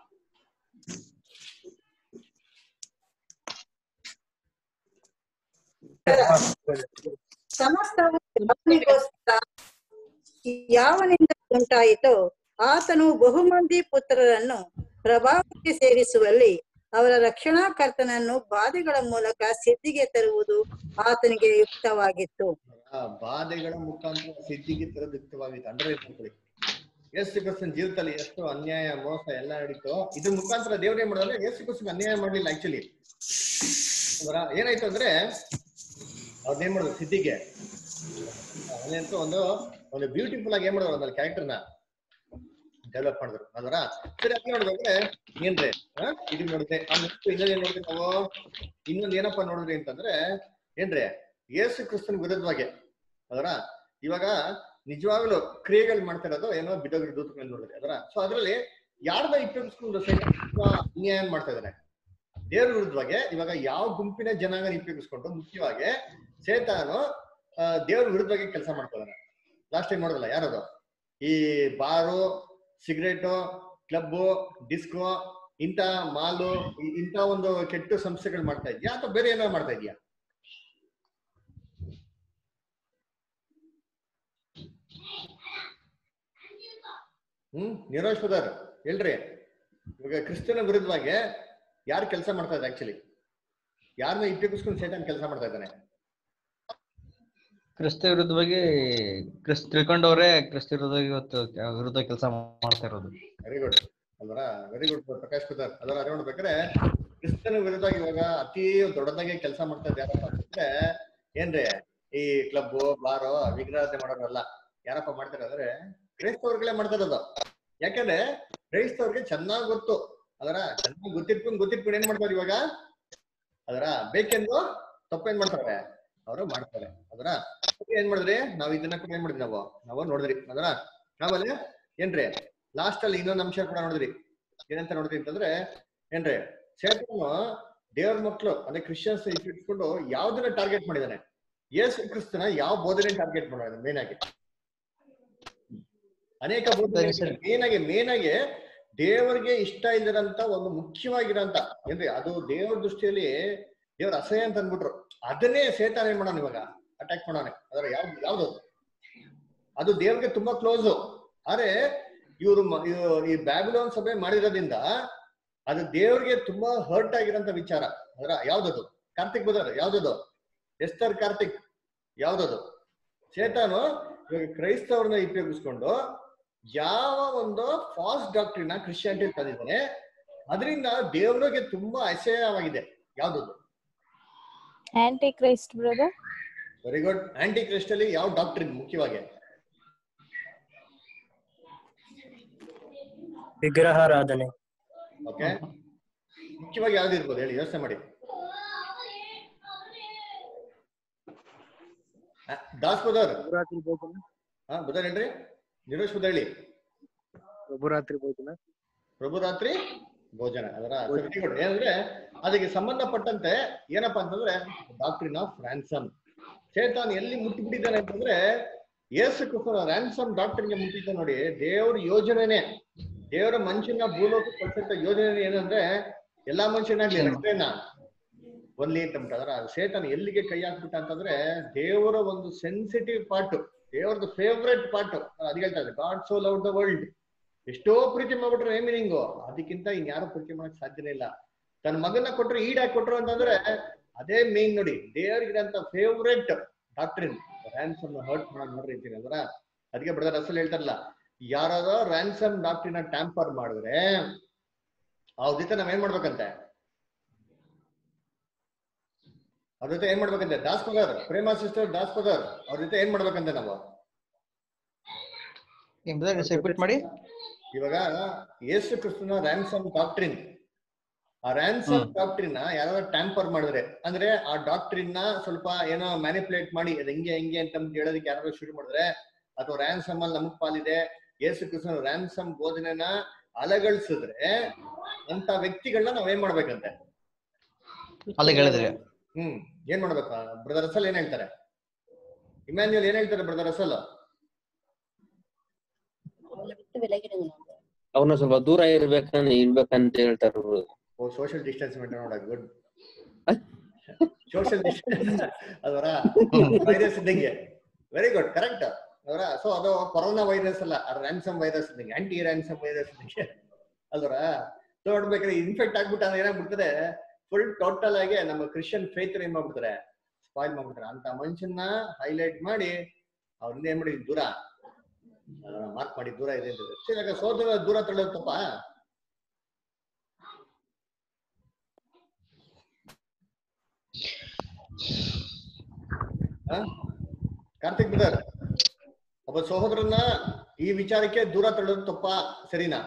ಸಮಸ್ತವು ಯಾವನಿಗೋಸ್ಕರ ಯಾವನಿಂದ ಉಂಟಾಯಿತೋ ಆತನು ಬಹುಮಂದಿ ಪುತ್ರರನ್ನು ಪ್ರಭಾವಕ್ಕೆ ಸೇರಿಸುವಲ್ಲಿ ಅವರ ರಕ್ಷಣಾಕರ್ತನನ್ನು ಬಾಧೆಗಳ ಮೂಲಕ ಸಿದ್ಧಿಗೆ ತರುವುದು ಆತನಿಗೆ ಯುಕ್ತವಾಗಿತ್ತು ಆ ಬಾಧೆಗಳ ಮುಖಾಂತರ ಸಿದ್ಧಿಗೆ ತರದಿಕ್ತವಾಗಿತ್ತು ಅಂದ್ರೆ ಮಾಡ್ಕೊಳ್ಳಿ ಯೇಸು ಕ್ರಿಸ್ತನ ಜೀವಿತದಲ್ಲಿ ಎಷ್ಟು ಅನ್ಯಾಯ ಮೋಸ ಎಲ್ಲ ನಡೀತು ಇದ್ರ ಮುಖಾಂತರ ದೇವ್ರು ಏನ್ ಮಾಡಿದ್ರೆ ಯೇಸು ಕ್ರಿಸ್ತನ್ ಅನ್ಯಾಯ ಮಾಡ್ಲಿಲ್ಲ ಆಕ್ಚುಲಿ ಏನಾಯ್ತು ಅಂದ್ರೆ ಅವ್ರನ್ನೇನ್ ಮಾಡಿದ್ರು ಸಿದ್ಧಿಗೆ ಅವನಂತೂ ಒಂದು ಒಂದು ಬ್ಯೂಟಿಫುಲ್ ಆಗಿ ಏನ್ ಮಾಡಿದ್ರು ಒಂದಲ್ಲಿ ಕ್ಯಾರೆಕ್ಟರ್ನ ಡೆವಲಪ್ ಮಾಡಿದ್ರು ಅದರ ಸರಿ ಅದ್ ನೋಡ್ಬೇಕ್ರೆ ಏನ್ರಿ ಆ? ಇದು ನೋಡಿದ್ರೆ ಇನ್ನೊಂದ್ ಏನ್ ನೋಡಿದ್ರಿ ನಾವು ಇನ್ನೊಂದ್ ಏನಪ್ಪಾ ನೋಡಿದ್ರಿ ಅಂತಂದ್ರೆ ಏನ್ರಿ ಯೇಸು ಕ್ರಿಸ್ತನ ವಿರುದ್ಧವಾಗಿ ಅದರ ಇವಾಗ ನಿಜವಾಗ್ಲೂ ಕ್ರಿಯೆಗಳು ಮಾಡ್ತಾ ಇರೋದು ಏನೋ ಬಿದ್ದೋಗಿರೋ ದೂತಗಳು ನೋಡಿದ್ರಿ ಅದರ ಸೊ ಅದ್ರಲ್ಲಿ ಯಾರ್ದ ಉಪಯೋಗಿಸ್ಕೊಂಡು ಅನ್ಯಾಯ ಮಾಡ್ತಾ ಇದಾರೆ ದೇವ್ರ ವಿರುದ್ಧವಾಗಿ ಇವಾಗ ಯಾವ ಗುಂಪಿನ ಜನಾಂಗ ಉಪಯೋಗಿಸ್ಕೊಂಡು ಮುಖ್ಯವಾಗಿ ಸೇತಾನು ಆ, ದೇವ್ರ ವಿರುದ್ಧವಾಗಿ ಕೆಲಸ ಮಾಡ್ತಾ ಇದಾನೆ ಲಾಸ್ಟ್ ಟೈಮ್ ನೋಡಿದ್ರಲ್ಲ ಯಾರದು ಈ ಬಾರು ಸಿಗರೇಟು ಕ್ಲಬ್ಬು ಡಿಸ್ಕೋ ಇಂಥ ಮಾಲು ಇ- ಇಂಥ ಒಂದು ಕೆಟ್ಟ ಸಂಸ್ಥೆಗಳು ಮಾಡ್ತಾ ಇದೆಯಾ ಅಥವಾ ಬೇರೆ ಏನಾದ್ರು ಮಾಡ್ತಾ ಇದೆಯಾ ಹ್ಮ್ ನಿರೋಶ್ ಪದರ್ ಹೇಳ್ರಿ ಇವಾಗ ಕ್ರಿಸ್ತನ ವಿರುದ್ಧವಾಗಿ ಯಾರು ಕೆಲಸ ಮಾಡ್ತಾ ಇದ್ದಾರೆ ಆಕ್ಚುಲಿ ಯಾರನ್ನ ಇಟ್ಟಿಗಿಸ್ಕೊಂಡು ಸೇತಾನ್ ಕೆಲಸ ಮಾಡ್ತಾ ಇದ್ದಾನೆ ಕ್ರಿಸ್ತ ವಿರುದ್ಧವಾಗಿ ಕ್ರಿಸ್ತ ತಿಳ್ಕೊಂಡವ್ರೆ ಕ್ರಿಸ್ತ ವಿರುದ್ಧವಾಗಿ ಇವತ್ತು ವಿರುದ್ಧ ಕೆಲಸ ಮಾಡ್ತಾ ಇರೋದು ವೆರಿ ಗುಡ್ ಅಲ್ವರ ವೆರಿ ಗುಡ್ ಪ್ರಕಾಶ್ ಪುದರ್ ಅದರ ಅದೇ ನೋಡ್ಬೇಕಾದ್ರೆ ಕ್ರಿಸ್ತನ ವಿರುದ್ಧ ಇವಾಗ ಅತಿ ದೊಡ್ಡದಾಗಿ ಕೆಲಸ ಮಾಡ್ತಾ ಇದ್ದಾರೆ ಯಾರಪ್ಪ ಅಂತಂದ್ರೆ ಏನ್ರಿ ಈ ಕ್ಲಬ್ ಬಾರೋ ವಿಗ್ರಹತೆ ಮಾಡೋರಲ್ಲ ಯಾರಪ್ಪ ಮಾಡ್ತಾರೆ ಅಂದ್ರೆ ಕ್ರೈಸ್ತವ್ರುಗಳೇ ಮಾಡ್ತಾ ಇರೋದು ಯಾಕಂದ್ರೆ ಕ್ರೈಸ್ತವ್ರಿಗೆ ಚೆನ್ನಾಗ್ ಗೊತ್ತು ಅದರ ಚೆನ್ನಾಗಿ ಗೊತ್ತಿಟ್ಕೊಂಡು ಗೊತ್ತಿಟ್ಕೊಂಡು ಏನ್ ಮಾಡ್ತಾರೆ ಇವಾಗ ಅದರ ಬೇಕೆಂದು ತಪ್ಪೇನ್ ಮಾಡ್ತಾರೆ ಅವರು ಮಾಡ್ತಾರೆ ಅದರ ಏನ್ ಮಾಡಿದ್ರಿ ನಾವ್ ಇದನ್ನ ಕೂಡ ಏನ್ ಮಾಡಿದ್ವಿ ನಾವು ನಾವು ನೋಡಿದ್ರಿ ಅದರ ಆಮೇಲೆ ಏನ್ರಿ ಲಾಸ್ಟ್ ಅಲ್ಲಿ ಇನ್ನೊಂದು ಅಂಶ ಕೂಡ ನೋಡಿದ್ರಿ ಏನಂತ ನೋಡಿದ್ರಿ ಅಂತಂದ್ರೆ ಏನ್ರಿ ಸೇತನು ದೇವ್ರ ಮಕ್ಳು ಅಂದ್ರೆ ಕ್ರಿಶ್ಚಿಯನ್ಸ್ ಇಟ್ಕೊಂಡು ಯಾವ್ದನ್ನ ಟಾರ್ಗೆಟ್ ಮಾಡಿದಾನೆ ಯೇಸು ಕ್ರಿಸ್ತನ ಯಾವ ಬೋಧನೆ ಟಾರ್ಗೆಟ್ ಮಾಡಿದಾನೆ ಮೇನ್ ಆಗಿ ಅನೇಕ ಬೋಧನೆ ಮೇನ್ ಆಗಿ ಮೇನ್ ಆಗಿ ದೇವರಿಗೆ ಇಷ್ಟ ಇಲ್ಲದಂತ ಒಂದು ಮುಖ್ಯವಾಗಿರೋಂತ ಏನ್ರಿ ಅದು ದೇವ್ರ ದೃಷ್ಟಿಯಲ್ಲಿ ದೇವ್ರ ಅಸಹ್ಯ ಅಂತ ಅಂದ್ಬಿಟ್ರು ಅದನ್ನೇ ಸೇತಾನ ಏನ್ ಮಾಡೋಣ ಇವಾಗ ಅಟ್ಯಾಕ್ ಮಾಡೋಣ ಅದರ ಯಾವ್ದು ಯಾವ್ದು ಅದು? ಅದು ದೇವ್ರಿಗೆ ತುಂಬಾ ಕ್ಲೋಸ್ ಆದ್ರೆ ಇವರು ಈ ಬ್ಯಾಬಿಲೋನ್ ಸಭೆ ಮಾಡಿರೋದ್ರಿಂದ ಅದು ದೇವ್ರಿಗೆ ತುಂಬಾ ಹರ್ಟ್ ಆಗಿರೋಂತ ವಿಚಾರ ಅದರ ಯಾವ್ದದು ಕಾರ್ತಿಕ್ ಬದರ್ ಯಾವ್ದದು ಎಸ್ತರ್ ಕಾರ್ತಿಕ್ ಯಾವ್ದದು ಸೇತಾನು ಇವಾಗ ಕ್ರೈಸ್ತವ್ರನ್ನ ಉಪಯೋಗಿಸ್ಕೊಂಡು ಯಾವ ಒಂದು ಫಾಲ್ಸ್ ಡಾಕ್ಟ್ರಿನ ಕ್ರಿಶ್ಚಿಯಾನಿಟಿ ತಂದಿದ್ದಾನೆ ಅದರಿಂದ ದೇವರಿಗೆ ತುಂಬಾ ಅಸಹ್ಯವಾಗಿದೆ ಯಾವ್ದದು antichrist brother very good antichrist ಅಲ್ಲಿ ಯಾವ ಡಾಕ್ಟ್ರಿನ್ ಮುಖ್ಯವಾಗಿ ವಿಗ್ರಹಾರಾಧನೆ ಓಕೆ ಮುಖ್ಯವಾಗಿ ಯಾವ್ದು ಇರ್ಬೋದು ಹೇಳಿ ಯೋಚನೆ ಮಾಡಿ ಆ, ದಾಸ್ ಬದರ್ ಪ್ರಭುರಾತ್ರಿ ಭೋಜನ ಹಾ ಬದರ್ ಏನ್ರಿ ನಿರೋಶ್ ಬದ ಹೇಳಿ ಪ್ರಭುರಾತ್ರಿ ಭೋಜನ ಪ್ರಭುರಾತ್ರಿ ಭೋಜನ ಅದರ ವೆರಿ ಗುಡ್ ಏನಂದ್ರೆ ಅದಕ್ಕೆ ಸಂಬಂಧಪಟ್ಟಂತೆ ಏನಪ್ಪಾ ಅಂತಂದ್ರೆ ಡಾಕ್ಟ್ರಿನ್ ಆಫ್ ರ್ಯಾನ್ಸಮ್ ಚೇತನ್ ಎಲ್ಲಿ ಮುಟ್ಟಿಬಿಟ್ಟಿದ್ದಾನೆ ಅಂತಂದ್ರೆ ಯೇಸು ಕ್ರಿಸ್ತನ ರ್ಯಾನ್ಸಮ್ ಡಾಕ್ಟರ್ಗೆ ಮುಟ್ಟಿದ್ದ ನೋಡಿ ದೇವ್ರ ಯೋಜನೆನೆ ದೇವರ ಮನುಷ್ಯನ ಭೂಲೋಕ ಕಳ್ಸಂತ ಯೋಜನೆ ಏನಂದ್ರೆ ಎಲ್ಲಾ ಮನುಷ್ಯನಾಗ್ಲಿ ರಕ್ಷಣೆನ ಒನ್ಲಿ ಅಂತ ಅದರ ಸೇತನ್ ಎಲ್ಲಿಗೆ ಕೈ ಹಾಕ್ಬಿಟ್ಟ ಅಂತಂದ್ರೆ ದೇವರ ಒಂದು ಸೆನ್ಸಿಟಿವ್ ಪಾರ್ಟ್ ದೇವರದ್ದು ಫೇವ್ರೆಟ್ ಪಾರ್ಟ್ ಅದು ಹೇಳ್ತಾ ಇದೆ God so love the world ಎಷ್ಟೋ ಪ್ರೀತಿ ಮಾಡ್ಬಿಟ್ರೆ ಏನ್ ಮೀನಿಂಗು ಅದಕ್ಕಿಂತ ಇನ್ಯಾರು ಪ್ರೀತಿ ಮಾಡಕ್ ಸಾಧ್ಯನೇ ಇಲ್ಲ ತನ್ನ ಮಗನ ಕೊಟ್ರು ಈಡಾಗಿ ಕೊಟ್ರು ಅಂತಂದ್ರೆ ಅದೇ ಮೇನ್ ನೋಡಿ ದೇವರಿಗಿರಂತ ಫೇವ್ರೆಟ್ ಡಾಕ್ಟ್ರಿನ್ ರ್ಯಾನ್ಸಮ್ ಹರ್ಟ್ ಮಾಡೋದು ನೋಡ್ರಿ ಅಂತೀನಿ ಅಂದ್ರ ಅದಕ್ಕೆ ಬ್ರದರ್ ಅಸಲ್ ಹೇಳ್ತಾರಲ್ಲ ಯಾರಾದ್ರೂ ರ್ಯಾನ್ಸಮ್ ಡಾಕ್ಟ್ರಿನ ಟ್ಯಾಂಪರ್ ಮಾಡಿದ್ರೆ ಅವ್ರ ಜೊತೆ ನಾವ್ ಏನ್ ಮಾಡ್ಬೇಕಂತೆ ಅವ್ರ ಜೊತೆ ಏನ್ ಮಾಡ್ಬೇಕಂತೆ ದಾಸ್ ಪದರ್ ಪ್ರೇಮ ಸಿಸ್ಟರ್ ದಾಸ್ ಪದರ್ ಅವ್ರ ಜೊತೆ ಏನ್ ಮಾಡ್ಬೇಕಂತೆ ನಾವು ರಿಪೀಟ್ ಮಾಡಿ ಇವಾಗ ಯೇಸು ಕ್ರಿಸ್ತನ ರ್ಯಾನ್ಸಮ್ ಡಾಕ್ಟ್ರಿನ್ ಆ ರ್ಯಾನ್ಸಮ್ ಡಾಕ್ಟ್ರಿನ್ ಯಾರಾದ್ರೂ ಟ್ಯಾಂಪರ್ ಮಾಡಿದ್ರೆ ಅಂದ್ರೆ ಆ ಡಾಕ್ಟ್ರಿನ್ ನ ಸ್ವಲ್ಪ ಏನೋ ಮ್ಯಾನಿಪುಲೇಟ್ ಮಾಡಿ ಅದು ಹಿಂಗೆ ಹಿಂಗೆ ಅಂತ ಅಂದ್ಬಿಟ್ಟು ಹೇಳೋದಕ್ಕೆ ಯಾರಾದ್ರೂ ಶುರು ಮಾಡಿದ್ರೆ ಅಥವಾ ರ್ಯಾನ್ಸಮ್ ಅಲ್ಲಿ ನಮಗ್ ಪಾಲಿದೆ ಯೇಸು ಕ್ರಿಸ್ತನ ರ್ಯಾನ್ಸಮ್ ಬೋಧನೆನ ಅಲಗಳಿಸಿದ್ರೆ ಅಂತ ವ್ಯಕ್ತಿಗಳನ್ನ ನಾವ್ ಏನ್ ಮಾಡ್ಬೇಕಂತೆ ಅಲ್ಲಿಗೆ ಹೇಳಿದ್ರಿ ಹ್ಮ್ ಏನ್ ಮಾಡ್ಬೇಕು ಬ್ರದರ್ ಅಸಲ್ ಏನ್ ಹೇಳ್ತಾರೆ ಇಮ್ಯಾನ್ಯುಯಲ್ ಏನ್ ಹೇಳ್ತಾರೆ ಬ್ರದರ್ ಅಸಲ್ ಅವ್ರನ್ನ ಸ್ವಲ್ಪ ದೂರ ಇರ್ಬೇಕಂತ ಇರ್ಬೇಕಂತ ಹೇಳ್ತಾರ ಓ ಸೋಷಿಯಲ್ ಡಿಸ್ಟೆನ್ಸ್ ಮೇಂಟೈನ್ ಮಾಡೋದು ಗುಡ್ ಸೋಷಿಯಲ್ ಡಿಸ್ಟೆನ್ಸ್ ಅದರ ವೈರಸ್ ಇದ್ದಂಗೆ ವೆರಿ ಗುಡ್ ಕರೆಕ್ಟ್ ಅದರ ಸೊ ಅದು ಕೊರೋನಾ ವೈರಸ್ ಅಲ್ಲ ರ್ಯಾನ್ಸಮ್ ವೈರಸ್ ಇದ್ದಂಗೆ ಆಂಟಿ ರ್ಯಾನ್ಸಮ್ ವೈರಸ್ ಇದ್ದಂಗೆ ಅಲ್ವರ ನೋಡ್ಬೇಕಾದ್ರೆ ಇನ್ಫೆಕ್ಟ್ ಆಗ್ಬಿಟ್ಟು ಅದು ಏನಾಗ್ಬಿಡ್ತದೆ ಫುಲ್ ಟೋಟಲ್ ಆಗಿ ನಮ್ಮ ಕ್ರಿಶ್ಚಿಯನ್ ಫೇತ್ ಏನ್ ಮಾಡ್ಬಿಡ್ತಾರೆ ಸ್ಪಾಯ್ಲ್ ಮಾಡ್ಬಿಡ್ತಾರೆ ಅಂತ ಮನುಷ್ಯನ ಹೈಲೈಟ್ ಮಾಡಿ ಅವ್ರಿಂದ ಏನ್ ಮಾಡಿ ದೂರ ಮಾರ್ಕ್ ಮಾಡಿ ದೂರ ಇದೆ ಅಂತ ಸರಿ, ಇವಾಗ ಸೋದರ ದೂರ ತಳ್ಳೋದು ತಪ್ಪ ಆ? ಕಾರ್ತಿಕ್ ಬ್ರದರ್ ಒಬ್ಬ ಸಹೋದರನ್ನ ಈ ವಿಚಾರಕ್ಕೆ ದೂರ ತಳ್ಳೋದು ತಪ್ಪ ಸರಿನಾ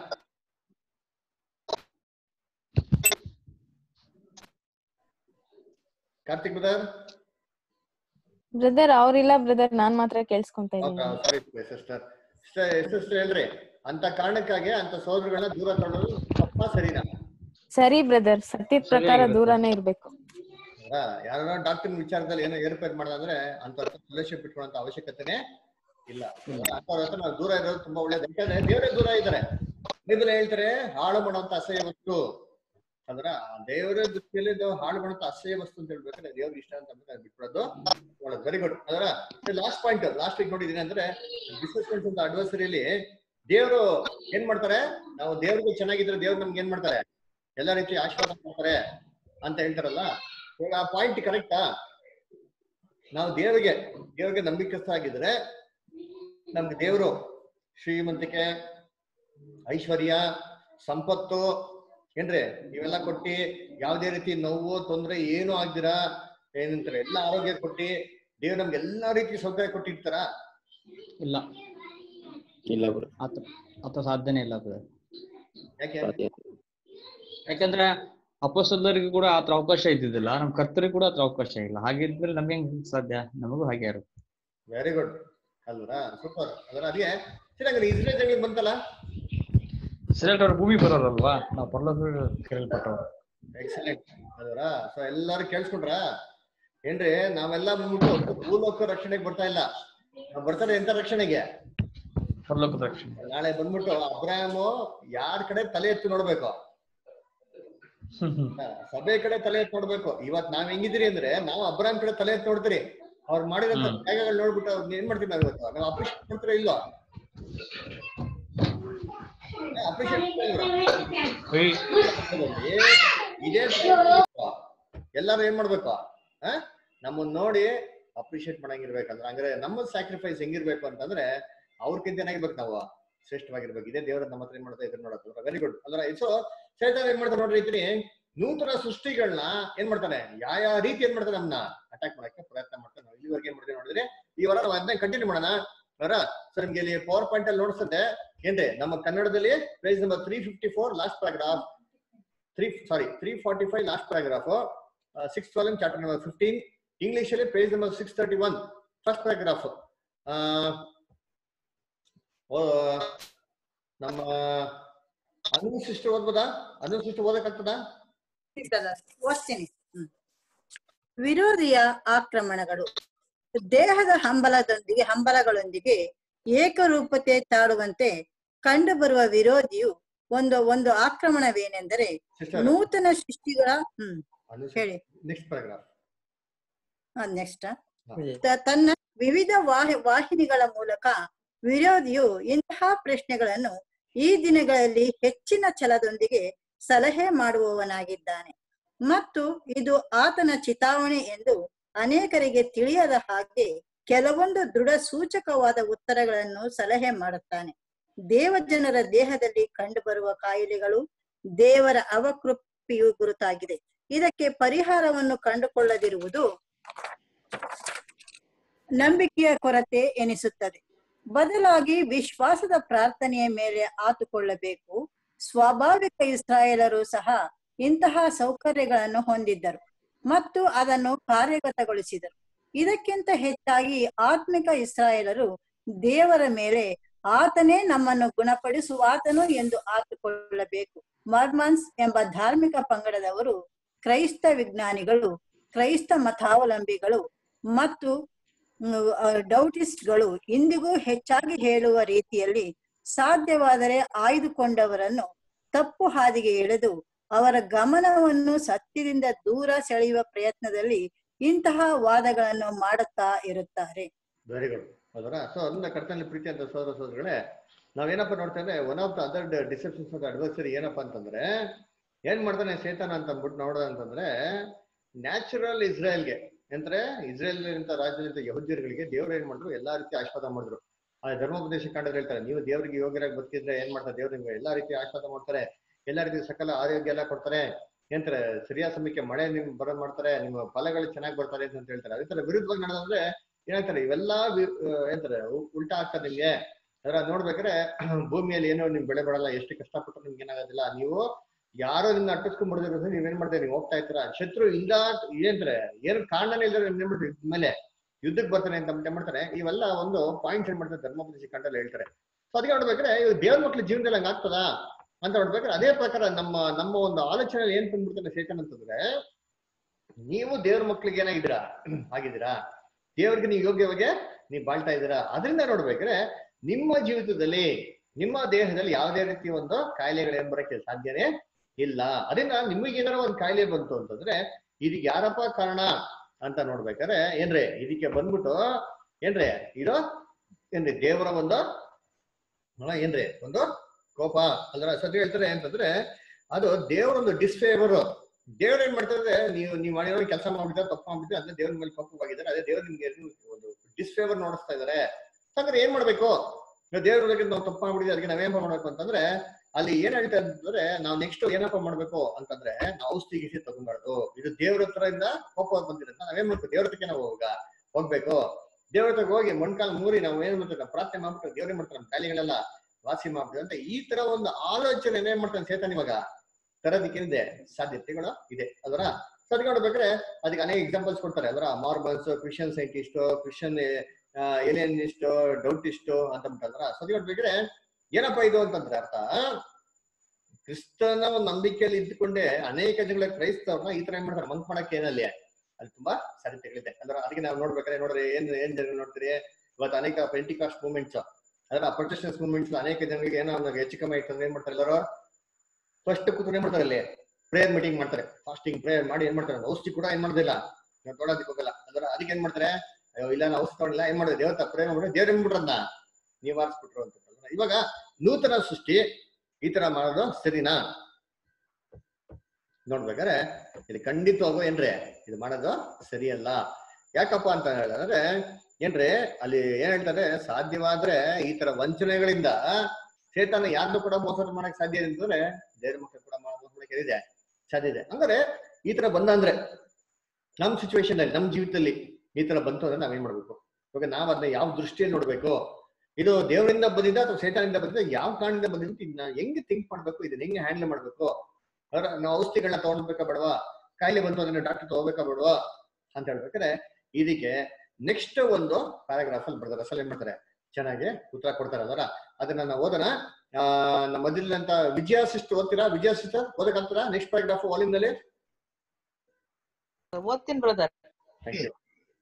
ಕಾರ್ತಿಕ್ ಬ್ರದರ್ ಬ್ರದರ್ ಅವ್ರಿಲ್ಲ ಬ್ರದರ್ ನಾನ್ ಮಾತ್ರ ಕೇಳಿಸ್ಕೊಂತಾ ಇದ್ದೀನಿ ಸಾರಿ ಸಿಸ್ಟರ್ ಸಿಸ್ಟರ್ ಹೇಳ್ರಿ ಅಂತ ಕಾರಣಕ್ಕಾಗಿ ಅಂತ ಸಹೋದರಗಳನ್ನ ದೂರ ತಳ್ಳೋದು ತಪ್ಪ ಸರಿನಾ ಸರಿ ಬ್ರದರ್ ಸತ್ಯದ ಪ್ರಕಾರ ದೂರನೇ ಇರ್ಬೇಕು ಯಾರ ಡಾಕ್ಟರ್ ವಿಚಾರದಲ್ಲಿ ಏನೋ ಏರ್ಪೇರ್ ಮಾಡೋದಂದ್ರೆ ಅಂತ ರಿಲೇಶನ್ಶಿಪ್ ಇಟ್ಕೊಳ್ಳೋ ಅವಶ್ಯಕತೆನೇ ಇಲ್ಲ ಅಂತವ್ರ ಹತ್ರ ನಾವು ದೂರ ಇರೋದು ತುಂಬಾ ಒಳ್ಳೇದು ಯಾಕಂದ್ರೆ ದೇವರೇ ದೂರ ಇದ್ದಾರೆ ಬೈಬಲ್ ಹೇಳ್ತಾರೆ ಹಾಳು ಮಾಡುವಂತ ಅಸಹ್ಯ ವಸ್ತು ಅಂದ್ರ ದೇವರ ದೃಷ್ಟಿಯಲ್ಲಿ ಇದು ಹಾಳು ಮಾಡುವಂತ ಅಸಹ್ಯ ವಸ್ತು ಅಂತ ಹೇಳ್ಬೇಕಾದ್ರೆ ದೇವ್ರಿಗೆ ಇಷ್ಟ ಅಂತ ಅಂದ್ಬಿಟ್ಟು ಅದ್ ಬಿಟ್ಬಿಡೋದು ಒಳ್ಳೇದು ವೆರಿ ಗುಡ್ ಅದರ ಲಾಸ್ಟ್ ಪಾಯಿಂಟ್ ಲಾಸ್ಟ್ ವೀಕ್ ನೋಡಿದೀನಿ ಅಂದ್ರೆ ಡಿಸ್ಕಷನ್ಸ್ ಅಂತ ಅಡ್ವರ್ಸರಿಯಲ್ಲಿ ದೇವ್ರು ಏನ್ ಮಾಡ್ತಾರೆ ನಾವು ದೇವ್ರಿಗೆ ಚೆನ್ನಾಗಿದ್ರೆ ದೇವ್ರು ನಮ್ಗೆ ಏನ್ ಮಾಡ್ತಾರೆ ಎಲ್ಲಾ ರೀತಿ ಆಶೀರ್ವಾದ ಮಾಡ್ತಾರೆ ಅಂತ ಹೇಳ್ತಾರಲ್ಲ ಇವಾಗ ಆ ಪಾಯಿಂಟ್ ಕರೆಕ್ಟಾ ನಾವು ದೇವರಿಗೆ ದೇವರಿಗೆ ನಂಬಿಕಸ್ಥ ಆಗಿದ್ರೆ ನಮ್ಗೆ ದೇವರು ಶ್ರೀಮಂತಿಕೆ ಐಶ್ವರ್ಯ ಸಂಪತ್ತು ಏನ್ರಿ ಇವೆಲ್ಲ ಕೊಟ್ಟಿ ಯಾವ್ದೇ ರೀತಿ ನೋವು ತೊಂದ್ರೆ ಏನು ಆಗ್ದಿರಾ ಏನಂತಾರೆ ಎಲ್ಲ ಆರೋಗ್ಯ ಕೊಟ್ಟಿ ದೇವ್ರು ನಮ್ಗೆ ಎಲ್ಲಾ ರೀತಿ ಸೌಕರ್ಯ ಕೊಟ್ಟಿರ್ತಾರ ಇಲ್ಲ ಇಲ್ಲ ಬ್ರೋ ಆತ ಆತ ಸಾಧ್ಯನೇ ಇಲ್ಲ ಬ್ರದರ್ ಯಾಕೆ ಯಾಕಂದ್ರೆ ಅಪೋಸ್ತಲರಿಗೂ ಕೂಡ ಆತರ ಅವಕಾಶ ಇದ್ದಿದ್ದಿಲ್ಲ ನಮ್ ಕರ್ತರಿಗೂ ಕೂಡ ಆತರ ಅವಕಾಶ ಇಲ್ಲ ಹಾಗಿದ್ರೆ ನಮ್ಗೆ ಹೆಂಗ್ ಸಾಧ್ಯ ನಮಗೂ ಹಾಗೆ ಇರುತ್ತೆ ವೆರಿ ಗುಡ್ ಅಲ್ವಾ ಸೂಪರ್ ಅದರ ಅದೇ ಚೆನ್ನಾಗಿ ಇಸ್ರೇಲ್ ಜನಗಳಿಗೆ ಬಂತಲ್ಲ ಸಿಲೆಕ್ಟ್ ಅವ್ರ ಭೂಮಿ ಬರೋರಲ್ವಾ ನಾವು ಪರಲೋಕ ಕೇಳಲ್ಪಟ್ಟವ್ರು ಎಕ್ಸಲೆಂಟ್ ಅದರ ಸೊ ಎಲ್ಲಾರು ಕೇಳಿಸ್ಕೊಂಡ್ರ ಏನ್ರಿ ನಾವೆಲ್ಲ ಬಂದ್ಬಿಟ್ಟು ಭೂಲೋಕ ರಕ್ಷಣೆಗೆ ಬರ್ತಾ ಇಲ್ಲ ನಾವ್ ಬರ್ತಾರೆ ಎಂತ ರಕ್ಷಣೆಗೆ ಪರಲೋಕದ ರಕ್ಷಣೆ ನಾಳೆ ಬಂದ್ಬಿಟ್ಟು ಅಬ್ರಾಹಮು ಯಾರ ಕಡೆ ತಲೆ ಎತ್ತಿ ನೋಡ್ಬೇಕು ಹಾ, ಸಭೆ ಕಡೆ ತಲೆ ಎತ್ತಿ ನೋಡ್ಬೇಕು ಇವತ್ ನಾವ್ ಹೆಂಗಿದ್ದೀರಿ ಅಂದ್ರೆ ನಾವು ಅಬ್ರಾಹಂ ಕಡೆ ತಲೆ ಎತ್ತಿ ನೋಡ್ತೀರಿ ಅವ್ರು ಮಾಡಿದಂತ ಹ್ಮ್. ತ್ಯಾಗಗಳು ನೋಡ್ಬಿಟ್ಟು ಅವ್ರನ್ನ ಏನ್ ಮಾಡ್ತೀವಿ ನಾವು ಇವತ್ತು ನಾವು ಅಪ್ರಿಷಿಯೇಟ್ ಮಾಡ್ತೀರಾ ಇಲ್ವಾ ಅಪ್ರಿಷಿಯೇಟ್ ಇದೇ ತರ ಎಲ್ಲಾರು ಏನ್ ಮಾಡ್ಬೇಕು ಆ ನಮ್ಮನ್ನ ನೋಡಿ ಅಪ್ರಿಷಿಯೇಟ್ ಮಾಡಂಗಿರ್ಬೇಕಂದ್ರೆ ಹಂಗಾರೆ ನಮ್ಮ ಸ್ಯಾಕ್ರಿಫೈಸ್ ಹೆಂಗಿರ್ಬೇಕು ಅಂತಂದ್ರೆ ಅವ್ರಕ್ಕಿಂತ ಏನಾಗಿರ್ಬೇಕು ನಾವು ಶ್ರೇಷ್ಠವಾಗಿರ್ಬೇಕು ಇದೇ ದೇವ್ರ ನಮ್ಮ ಹತ್ರ ಏನ್ ಮಾಡ್ತಾ ಇದ್ರು ನೋಡೋದು ವೆರಿ ಗುಡ್ ಅಂದ್ರೆ ಸೊ ಸೈತಾನ್ ಏನ್ ಮಾಡ್ತಾರೆ ನೋಡ್ರಿ ಇದ್ರಿ ನೂತನ ಸೃಷ್ಟಿಗಳನ್ನ ಏನ್ ಮಾಡ್ತಾನೆ ಯಾವ ಯಾವ ರೀತಿ ಏನ್ ಮಾಡ್ತಾನೆ ನಮ್ಮನ್ನ ಅಟ್ಯಾಕ್ ಮಾಡಕ್ಕೆ ಪ್ರಯತ್ನ ಮಾಡ್ತಾನೆ ನಾವು ಇಲ್ಲಿವರೆಗೆ ಏನ್ ಮಾಡ್ತೀವಿ ನೋಡಿದ್ರೆ ಈ ವಾರ ನಾವು ಅದನ್ನ ಕಂಟಿನ್ಯೂ ಮಾಡೋಣ ಅವರ ಸರ್ ನಿಮ್ಗೆ ಇಲ್ಲಿ ಪವರ್ ಪಾಯಿಂಟ್ ಅಲ್ಲಿ ನೋಡಿಸುತ್ತೆ ಏನ್ರಿ ನಮ್ಮ ಕನ್ನಡದಲ್ಲಿ page number three fifty four last paragraph three sorry three forty five last paragraph six volume chapter number fifteen English ಅಲ್ಲಿ page number six thirty one first paragraph ನಮ್ಮ ಅನು ಸಿಸ್ಟರ್ ಓದ್ಬೋದಾ ಅನು ಸಿಸ್ಟರ್ ಓದಕ್ಕಾಗ್ತದಾ ಓದ್ತೀನಿ ಹ್ಮ್. ವಿರೋಧಿಯ ಆಕ್ರಮಣಗಳು ದೇಹದ ಹಂಬಲದೊಂದಿಗೆ ಹಂಬಲಗಳೊಂದಿಗೆ ಏಕರೂಪತೆ ತಾಳುವಂತೆ ಕಂಡುಬರುವ ವಿರೋಧಿಯು ಒಂದು ಒಂದು ಆಕ್ರಮಣವೇನೆಂದರೆ ಸಿಸ್ಟರ್ ನೂತನ ಸೃಷ್ಟಿಗಳ ಹ್ಮ್ ಅನು ಹೇಳಿ ನೆಕ್ಸ್ಟ್ ಪ್ಯಾರಾಗ್ರಾಫ್ ನೆಕ್ಸ್ಟ್ ತನ್ನ ವಿವಿಧ ವಾಹಿ ವಾಹಿನಿಗಳ ಮೂಲಕ ವಿರೋಧಿಯು ಇಂತಹ ಪ್ರಶ್ನೆಗಳನ್ನು ಈ ದಿನಗಳಲ್ಲಿ ಹೆಚ್ಚಿನ ಛಲದೊಂದಿಗೆ ಸಲಹೆ ಮಾಡುವವನಾಗಿದ್ದಾನೆ ಮತ್ತು ಇದು ಆತನ ಚಿತಾವಣೆ ಎಂದು ಅನೇಕರಿಗೆ ತಿಳಿಯದ ಹಾಗೆ ಕೆಲವೊಂದು ದೃಢ ಸೂಚಕವಾದ ಉತ್ತರಗಳನ್ನು ಸಲಹೆ ಮಾಡುತ್ತಾನೆ ದೇವಜನರ ದೇಹದಲ್ಲಿ ಕಂಡುಬರುವ ಕಾಯಿಲೆಗಳು ದೇವರ ಅವಕೃಪೆಯು ಗುರುತಾಗಿದೆ ಇದಕ್ಕೆ ಪರಿಹಾರವನ್ನು ಕಂಡುಕೊಳ್ಳದಿರುವುದು ನಂಬಿಕೆಯ ಕೊರತೆ ಎನಿಸುತ್ತದೆ ಬದಲಾಗಿ ವಿಶ್ವಾಸದ ಪ್ರಾರ್ಥನೆಯ ಮೇಲೆ ಆತುಕೊಳ್ಳಬೇಕು ಸ್ವಾಭಾವಿಕ ಇಸ್ರಾಯೇಲರು ಸಹ ಇಂತಹ ಸೌಕರ್ಯಗಳನ್ನು ಹೊಂದಿದ್ದರು ಮತ್ತು ಅದನ್ನು ಕಾರ್ಯಗತಗೊಳಿಸಿದರು ಇದಕ್ಕಿಂತ ಹೆಚ್ಚಾಗಿ ಆತ್ಮಿಕ ಇಸ್ರಾಯೇಲರು ದೇವರ ಮೇಲೆ ಆತನೇ ನಮ್ಮನ್ನು ಗುಣಪಡಿಸುವಾತನು ಎಂದು ಆತುಕೊಳ್ಳಬೇಕು ಮರ್ಮನ್ಸ್ ಎಂಬ ಧಾರ್ಮಿಕ ಪಂಗಡದವರು ಕ್ರೈಸ್ತ ವಿಜ್ಞಾನಿಗಳು ಕ್ರೈಸ್ತ ಮತಾವಲಂಬಿಗಳು ಮತ್ತು ಡೌಟಿಸ್ಟ್ಗಳು ಇಂದಿಗೂ ಹೆಚ್ಚಾಗಿ ಹೇಳುವ ರೀತಿಯಲ್ಲಿ ಸಾಧ್ಯವಾದರೆ ಆಯ್ದುಕೊಂಡವರನ್ನು ತಪ್ಪು ಹಾದಿಗೆ ಎಳೆದು ಅವರ ಗಮನವನ್ನು ಸತ್ಯದಿಂದ ದೂರ ಸೆಳೆಯುವ ಪ್ರಯತ್ನದಲ್ಲಿ ಇಂತಹ ವಾದಗಳನ್ನು ಮಾಡುತ್ತಾ ಇರುತ್ತಾರೆ ವೆರಿ ಗುಡ್ ಹೌದಾ ಸೊ ಅದನ್ನ ಕರ್ತನಲ್ಲಿ ಪ್ರೀತಿ ಅಂತ ಸೋದರ ಸೋದರಗಳೇ ನಾವೇನಪ್ಪ ನೋಡ್ತಾ ಇದ್ರೆ one of the other deceptions of adversary ಏನಪ್ಪಾ ಅಂತಂದ್ರೆ ಏನ್ ಮಾಡ್ತಾನೆ ಸೇತಾನ ಅಂತ ಅಂದ್ಬಿಟ್ಟು ನೋಡೋದು ಅಂತಂದ್ರೆ ನ್ಯಾಚುರಲ್ ಇಸ್ರೇಲ್ಗೆ ಅಂದ್ರೆ ಇಸ್ರೇಲ್ ಅಂತ ರಾಜ್ಯದ ಯಹೂದ್ಯರುಗಳಿಗೆ ದೇವ್ರು ಏನ್ ಮಾಡಿದ್ರು ಎಲ್ಲಾ ರೀತಿ ಆಶೀರ್ವಾದ ಮಾಡಿದ್ರು ಆ ಧರ್ಮೋಪದೇಶ ಕಾಂಡದಲ್ಲಿ ಹೇಳ್ತಾರೆ ನೀವು ದೇವರಿಗೆ ಯೋಗ್ಯರಾಗಿ ಬದುಕಿದ್ರೆ ಏನ್ ಮಾಡ್ತಾರೆ ದೇವ್ರು ನಿಮ್ಗೆ ಎಲ್ಲಾ ರೀತಿ ಆಶೀರ್ವಾದ ಮಾಡ್ತಾರೆ ಎಲ್ಲಾ ರೀತಿ ಸಕಲ ಆರೋಗ್ಯ ಎಲ್ಲ ಕೊಡ್ತಾರೆ ಏನಂತಾರೆ ಸರಿಯಾದ ಸಮಯಕ್ಕೆ ಮಳೆ ನಿಮ್ ಬರೋ ಮಾಡ್ತಾರೆ ನಿಮ್ಮ ಫಲಗಳು ಚೆನ್ನಾಗಿ ಬರ್ತಾರೆ ಅಂತ ಹೇಳ್ತಾರೆ ಅದೇ ತರ ವಿರುದ್ಧವಾಗಿ ನಡೆದಂದ್ರೆ ಏನಾಗ್ತಾರೆ ಇವೆಲ್ಲಾ ವಿ- ಆ, ಏನಂತಾರೆ ಉ- ಉಲ್ಟಾ ಆಗ್ತದೆ ನಿಮ್ಗೆ ಅದರ ನೋಡ್ಬೇಕಾದ್ರೆ ಭೂಮಿಯಲ್ಲಿ ಏನೋ ನಿಮ್ ಬೆಳೆ ಬರಲ್ಲ ಎಷ್ಟು ಕಷ್ಟಪಟ್ಟರು ನಿಮ್ಗೆ ಏನಾಗೋದಿಲ್ಲ ನೀವು ಯಾರೋ ನಿಮ್ನ ಅಟ್ಟಿಸ್ಕೊಂಡ್ಬಿಡಿದ್ರೆ ನೀವೇನ್ ಮಾಡ್ತೀರಿ ನೀವು ಹೋಗ್ತಾ ಇರ್ತೀರಾ ಶತ್ರು ಇಲ್ಲ ಏನ್ತಾರೆ ಏನು ಕಾರಣನೇ ಇಲ್ಲದ್ರೆ ನಿಮ್ ಏನ್ ಮೇಲೆ ಯುದ್ಧಕ್ಕೆ ಬರ್ತಾನೆ ಅಂತ ಏನ್ ಮಾಡ್ತಾರೆ ಇವೆಲ್ಲ ಒಂದು ಪಾಯಿಂಟ್ ಏನ್ ಮಾಡ್ತಾರೆ ಧರ್ಮೋಪದೇಶ ಕಂಡಲ್ಲಿ ಹೇಳ್ತಾರೆ ಸೊ ಅದಕ್ಕೆ ನೋಡ್ಬೇಕಾದ್ರೆ ಇವ್ ದೇವ್ರ ಮಕ್ಳ ಜೀವನದಲ್ಲಿ ಹಂಗ ಆಗ್ತದಾ ಅಂತ ನೋಡ್ಬೇಕಾದ್ರೆ ಅದೇ ಪ್ರಕಾರ ನಮ್ಮ ನಮ್ಮ ಒಂದು ಆಲೋಚನೆಯಲ್ಲಿ ಏನ್ ಬಂದ್ಬಿಡ್ತಾನೆ ಚೇತನ್ ಅಂತಂದ್ರೆ ನೀವು ದೇವ್ರ ಮಕ್ಳಿಗೆ ಏನಾಗಿದ್ದೀರಾ ಆಗಿದ್ದೀರಾ ದೇವ್ರಿಗೆ ನೀವು ಯೋಗ್ಯವಾಗಿ ನೀವು ಬಾಳ್ತಾ ಇದ್ದೀರಾ ಅದರಿಂದ ನೋಡ್ಬೇಕಾದ್ರೆ ನಿಮ್ಮ ಜೀವಿತದಲ್ಲಿ ನಿಮ್ಮ ದೇಹದಲ್ಲಿ ಯಾವುದೇ ರೀತಿ ಒಂದು ಕಾಯಿಲೆಗಳು ಏನ್ ಬರಕ್ಕೆ ಸಾಧ್ಯನೇ ಇಲ್ಲ ಅದರಿಂದ ನಿಮಗೆ ಏನಾರ ಒಂದು ಕಾಯಿಲೆ ಬಂತು ಅಂತಂದ್ರೆ ಇದಕ್ಕೆ ಯಾರಪ್ಪ ಕಾರಣ ಅಂತ ನೋಡ್ಬೇಕಾದ್ರೆ ಏನ್ರಿ ಇದಕ್ಕೆ ಬಂದ್ಬಿಟ್ಟು ಏನ್ರಿ ಇದು ಏನ್ರಿ ದೇವರ ಒಂದು ಅಲ್ಲ ಏನ್ರಿ ಒಂದು ಕೋಪ ಅಲ್ರ ಸದ್ಯ ಹೇಳ್ತಾರೆ ಅಂತಂದ್ರೆ ಅದು ದೇವರೊಂದು ಡಿಸ್ಫೇವರ್ ದೇವ್ರ ಏನ್ ಮಾಡ್ತಾರೆ ನೀವು ನೀವು ಮಾಡಿರೋ ಕೆಲಸ ಮಾಡ್ಬಿಟ್ಟಿದ್ರೆ ತಪ್ಪು ಮಾಡ್ಬಿಟ್ಟು ಅದೇ ದೇವ್ರ ಮೇಲೆ ಕೋಪವಾಗಿದ್ದಾರೆ ಅದೇ ದೇವ್ರ ನಿಮ್ಗೆ ಒಂದು ಡಿಸ್ಫೇವರ್ ನೋಡಿಸ್ತಾ ಇದಾರೆ ಹಾಗಾದ್ರೆ ಏನ್ ಮಾಡ್ಬೇಕು ದೇವ್ರೊಳಗೆ ನಾವು ತಪ್ಪು ಮಾಡ್ಬಿಟ್ಟಿದ್ರೆ ಅದಕ್ಕೆ ನಾವೇನ್ ಮಾಡ್ಬೇಕು ಅಂತಂದ್ರೆ ಅಲ್ಲಿ ಏನ್ ಹೇಳ್ತಾ ಅಂದ್ರೆ ನಾವು ನೆಕ್ಸ್ಟ್ ಏನಪ್ಪ ಮಾಡ್ಬೇಕು ಅಂತಂದ್ರೆ ನಾವು ಔಷಧಿ ಗಿಷಿ ತಗೊಂಬಾರ್ದು ಇದು ದೇವ್ರ ಹತ್ರ ಇಂದ ಕೋಪ ಬಂದಿರುತ್ತೆ ನಾವೇನ್ ಮಾಡ್ಬೇಕು ದೇವ್ರ ಹತ್ರಕ್ಕೆ ನಾವು ಹೋಗ ಹೋಗ್ಬೇಕು ದೇವ್ರ ಹತ್ರ ಹೋಗಿ ಮೊಣ್ಕಾಲ್ ಮೂರಿ ನಾವು ಏನ್ ಮಾಡ್ತೀವಿ ನಾವು ಪ್ರಾರ್ಥನೆ ಮಾಡ್ಬಿಟ್ಟು ದೇವ್ರೇ ಮಾಡ್ತಾರೆ ನಮ್ಮ ಕಾಯಿಲೆಗಳೆಲ್ಲ ವಾಸಿ ಮಾಡ್ಬಿಟ್ಟು ಅಂತ ಈ ತರ ಒಂದು ಆಲೋಚನೆ ಏನ್ ಮಾಡ್ತಾನೆ ಸೇತಾನ್ ಇವಾಗ ತರೋದಕ್ಕೇನಿದೆ ಸಾಧ್ಯತೆಗಳು ಇದೆ ಅದರ ಸದ್ಯ ನೋಡ್ಬೇಕಾದ್ರೆ ಅದಕ್ಕೆ ಅನೇಕ ಎಕ್ಸಾಂಪಲ್ಸ್ ಕೊಡ್ತಾರೆ ಅದರ ಮಾರ್ಬಲ್ಸ್ ಕ್ರಿಶ್ಚಿಯನ್ ಸೈಂಟಿಸ್ಟ್ ಕ್ರಿಶ್ಚಿಯನ್ ಏನೇನಿಸ್ಟ್ ಡೌಟಿಸ್ಟ್ ಅಂತ ಬಿಟ್ಟಂದ್ರ ಸದ್ಯ ನೋಡ್ಬೇಕಾದ್ರೆ ಏನಪ್ಪಾ ಇದು ಅಂತಂದ್ರೆ ಅರ್ಥ ಕ್ರಿಸ್ತನ ಒಂದು ನಂಬಿಕೆಯಲ್ಲಿ ಇದ್ದುಕೊಂಡೆ ಅನೇಕ ಜನಗಳ ಕ್ರೈಸ್ತವ್ರನ್ನ ಈ ತರ ಏನ್ ಮಾಡ್ತಾರೆ ಮಂಕ್ ಮಾಡಕ್ಕೆ ಏನಲ್ಲಿ ಅಲ್ಲಿ ತುಂಬಾ ಸಾಧ್ಯತೆಗಳಿದೆ ಅಂದ್ರೆ ಅದಕ್ಕೆ ನಾವು ನೋಡ್ಬೇಕಾದ್ರೆ ನೋಡ್ರಿ ಏನ್ ಏನ್ ಜನ ನೋಡ್ತೀರಿ ಇವತ್ತು ಅನೇಕ ಪೆಂಟಿಕಾಸ್ಟ್ ಮೂವ್ಮೆಂಟ್ಸ್ ಅದರ ಪ್ರೊಟೆಕ್ಷನ್ಸ್ ಮೂವ್ಮೆಂಟ್ಸ್ ಅನೇಕ ಜನಗಳಿಗೆ ಏನೋ ಒಂದು ಹೆಚ್ಚು ಕಮ್ಮಿ ಆಯ್ತು ಅಂದ್ರೆ ಏನ್ ಮಾಡ್ತಾರೆ ಎಲ್ಲರೂ ಫಸ್ಟ್ ಕೂತ್ಕೊಂಡು ಏನ್ ಮಾಡ್ತಾರೆ ಅಲ್ಲಿ ಪ್ರೇಯರ್ ಮೀಟಿಂಗ್ ಮಾಡ್ತಾರೆ ಫಾಸ್ಟಿಂಗ್ ಪ್ರೇಯರ್ ಮಾಡಿ ಏನ್ ಮಾಡ್ತಾರೆ ಔಷಧಿ ಕೂಡ ಏನ್ ಮಾಡೋದಿಲ್ಲ ನಾವು ತೊಡೋದಕ್ಕೆ ಹೋಗಲ್ಲ ಅದರ ಅದಕ್ಕೆ ಏನ್ ಮಾಡ್ತಾರೆ ಅಯ್ಯೋ ಇಲ್ಲ ನಾವು ಔಷಧಿ ತಗೊಂಡಿಲ್ಲ ಏನ್ ಮಾಡೋದು ದೇವತ ಪ್ರೇಯರ್ ಮಾಡ್ಬಿಟ್ಟು ದೇವ್ರ ಏನ್ಬಿಟ್ರದ್ನ ನಿವಾರಿಸ್ಬಿಟ್ರು ಅಂತ ಇವಾಗ ನೂತನ ಸೃಷ್ಟಿ ಈ ತರ ಮಾಡೋದು ಸರಿನಾ ನೋಡ್ಬೇಕಾದ್ರೆ ಇದು ಖಂಡಿತವಾಗೂ ಏನ್ರಿ ಇದು ಮಾಡೋದು ಸರಿಯಲ್ಲ ಯಾಕಪ್ಪ ಅಂತ ಹೇಳಿದ್ರೆ ಏನ್ರಿ ಅಲ್ಲಿ ಏನ್ ಹೇಳ್ತಾರೆ ಸಾಧ್ಯವಾದ್ರೆ ಈ ತರ ವಂಚನೆಗಳಿಂದ ಚೇತನ ಯಾರನ್ನು ಕೂಡ ಮೋಸ ಮಾಡಕ್ ಸಾಧ್ಯ ಇದೆ ಅಂತಂದ್ರೆ ದೇವ್ರ ಮಕ್ಕಳು ಕೂಡ ಮೋಸ ಮಾಡಕ್ಕೆ ಇದೆ ಸಾಧ್ಯ ಇದೆ ಹಂಗಾರೆ ಈ ತರ ಬಂದ ಅಂದ್ರೆ ನಮ್ ಸಿಚುವೇಶನ್ ಅಲ್ಲಿ ನಮ್ ಜೀವಿತದಲ್ಲಿ ಈ ತರ ಬಂತು ಅಂದ್ರೆ ನಾವೇನ್ ಮಾಡ್ಬೇಕು ಇವಾಗ ನಾವ್ ಅದನ್ನ ಯಾವ ದೃಷ್ಟಿಯಲ್ಲಿ ನೋಡ್ಬೇಕು ಇದು ದೇವರಿಂದ ಬಂದಿದ್ದ ಅಥವಾ ಸೇತಾನಿಂದ ಬಂದಿದ್ದ ಯಾವ ಕಾರಣದಿಂದ ಬಂದಿದ್ದು ಇದನ್ನ ಹೆಂಗೆ ಥಿಂಕ್ ಮಾಡ್ಬೇಕು ಇದನ್ನ ಹೆಂಗೆ ಹ್ಯಾಂಡಲ್ ಮಾಡ್ಬೇಕು ಅವ್ರ ನಾವು ಔಷಧಿಗಳನ್ನ ತಗೊಂಡ್ಬೇಕಾ ಬೇಡವಾ ಕಾಯಿಲೆ ಬಂತು ಅದನ್ನ ಡಾಕ್ಟರ್ ತಗೋಬೇಕಾ ಬೇಡವಾ ಅಂತ ಹೇಳ್ಬೇಕಾದ್ರೆ ಇದಕ್ಕೆ ನೆಕ್ಸ್ಟ್ ಒಂದು ಪ್ಯಾರಾಗ್ರಾಫ್ ಅಲ್ಲಿ ಬರ್ತಾರೆ ಅಸಲ್ ಏನ್ ಮಾಡ್ತಾರೆ ಚೆನ್ನಾಗಿ ಉತ್ತರ ಕೊಡ್ತಾರೆ ಅದರ ಅದನ್ನ ನಾವು ಓದೋಣ ಆ ನಮ್ಮ ಮೊದಲಿನಂತ ವಿಜಯ ಸಿಸ್ಟರ್ ಓದ್ತೀರಾ ವಿಜಯ ಸಿಸ್ಟರ್ ಓದಕ್ಕಾಗ್ತೀರಾ ನೆಕ್ಸ್ಟ್ ಪ್ಯಾರಾಗ್ರಾಫ್ ವಾಲ್ಯೂಮ್ನಲ್ಲಿ ಓದ್ತೀನಿ ಬ್ರದರ್ ಥ್ಯಾಂಕ್ ಯು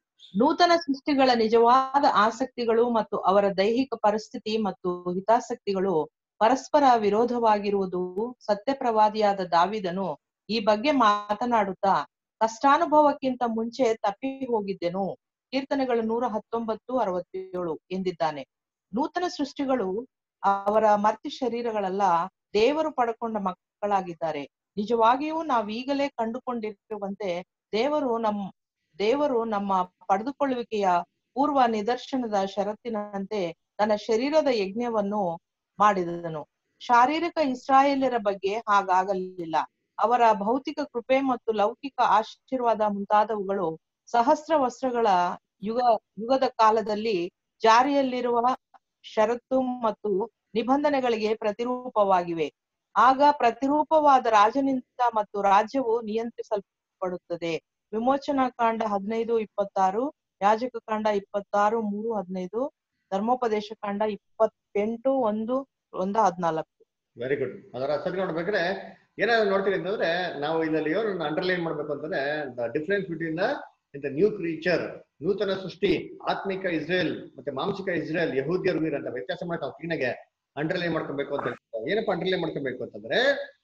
ನೂತನ ಸೃಷ್ಟಿಗಳ ನಿಜವಾದ ಆಸಕ್ತಿಗಳು ಮತ್ತು ಅವರ ದೈಹಿಕ ಪರಿಸ್ಥಿತಿ ಮತ್ತು ಹಿತಾಸಕ್ತಿಗಳು ಪರಸ್ಪರ ವಿರೋಧವಾಗಿರುವುದು ಸತ್ಯಪ್ರವಾದಿಯಾದ ದಾವಿದನು ಈ ಬಗ್ಗೆ ಮಾತನಾಡುತ್ತಾ ಕಷ್ಟಾನುಭವಕ್ಕಿಂತ ಮುಂಚೆ ತಪ್ಪಿ ಹೋಗಿದ್ದೆನು ಕೀರ್ತನೆಗಳು ನೂರ ಹತ್ತೊಂಬತ್ತು ಅರವತ್ತೇಳು ಎಂದಿದ್ದಾನೆ ನೂತನ ಸೃಷ್ಟಿಗಳು ಅವರ ಮರ್ತಿ ಶರೀರಗಳೆಲ್ಲ ದೇವರು ಪಡ್ಕೊಂಡ ಮಕ್ಕಳಾಗಿದ್ದಾರೆ ನಿಜವಾಗಿಯೂ ನಾವೀಗಲೇ ಕಂಡುಕೊಂಡಿರುವಂತೆ ದೇವರು ನಮ್ ದೇವರು ನಮ್ಮ ಪಡೆದುಕೊಳ್ಳುವಿಕೆಯ ಪೂರ್ವ ನಿದರ್ಶನದ ಷರತ್ತಿನಂತೆ ತನ್ನ ಶರೀರದ ಯಜ್ಞವನ್ನು ಮಾಡಿದನು ಶಾರೀರಿಕ ಇಸ್ರಾಯೇಲ್ಯರ ಬಗ್ಗೆ ಹಾಗಾಗಲಿಲ್ಲ ಅವರ ಭೌತಿಕ ಕೃಪೆ ಮತ್ತು ಲೌಕಿಕ ಆಶೀರ್ವಾದ ಮುಂತಾದವುಗಳು ಸಹಸ್ರ ವಸ್ತ್ರಗಳ ಯುಗ ಯುಗದ ಕಾಲದಲ್ಲಿ ಜಾರಿಯಲ್ಲಿರುವ ಷರತ್ತು ಮತ್ತು ನಿಬಂಧನೆಗಳಿಗೆ ಪ್ರತಿರೂಪವಾಗಿವೆ ಆಗ ಪ್ರತಿರೂಪವಾದ ರಾಜನಿಂದ ಮತ್ತು ರಾಜ್ಯವು ನಿಯಂತ್ರಿಸಲ್ಪಡುತ್ತದೆ ವಿಮೋಚನಾ ಕಾಂಡ ಹದಿನೈದು ಇಪ್ಪತ್ತಾರು ಯಾಜಕ ಕಾಂಡ ಇಪ್ಪತ್ತಾರು ಮೂರು ಹದಿನೈದು ಧರ್ಮೋಪದೇಶ ಕಾಂಡ ಇಪ್ಪತ್ತೆಂಟು ಒಂದು ಒಂದ ಹದ್ನಾಲ್ಕು ವೆರಿ ಗುಡ್ ಅದರ ಸರಿ ನೋಡ್ಬೇಕಾದ್ರೆ ಏನಾದ್ರು ನೋಡ್ತೀವಿ ಅಂತಂದ್ರೆ ನಾವು ಇದರಲ್ಲಿ ಏನನ್ನ ಅಂಡರ್ಲೈನ್ ಮಾಡ್ಬೇಕು ಅಂತಂದ್ರೆ ದ ಡಿಫರೆನ್ಸ್ ಬಿಟ್ವೀನ್ ದ ಇಂತ ನ್ಯೂ ಕ್ರೀಚರ್ ನೂತನ ಸೃಷ್ಟಿ ಆತ್ಮಿಕ ಇಸ್ರೇಲ್ ಮತ್ತೆ ಮಾಂಸಿಕ ಇಸ್ರೇಲ್ ಯಹೂದ್ಯರು ವೀರ ಅಂತ ವ್ಯತ್ಯಾಸ ಮಾಡಿ ನಾವು ಕ್ಲೀನಾಗೆ ಅಂಡರ್ಲೈನ್ ಮಾಡ್ಕೊಬೇಕು ಅಂತ ಹೇಳ್ತಾರೆ. ಏನಪ್ಪ ಅಂಡರ್ಲೈನ್ ಮಾಡ್ಕೊಬೇಕು ಅಂತಂದ್ರೆ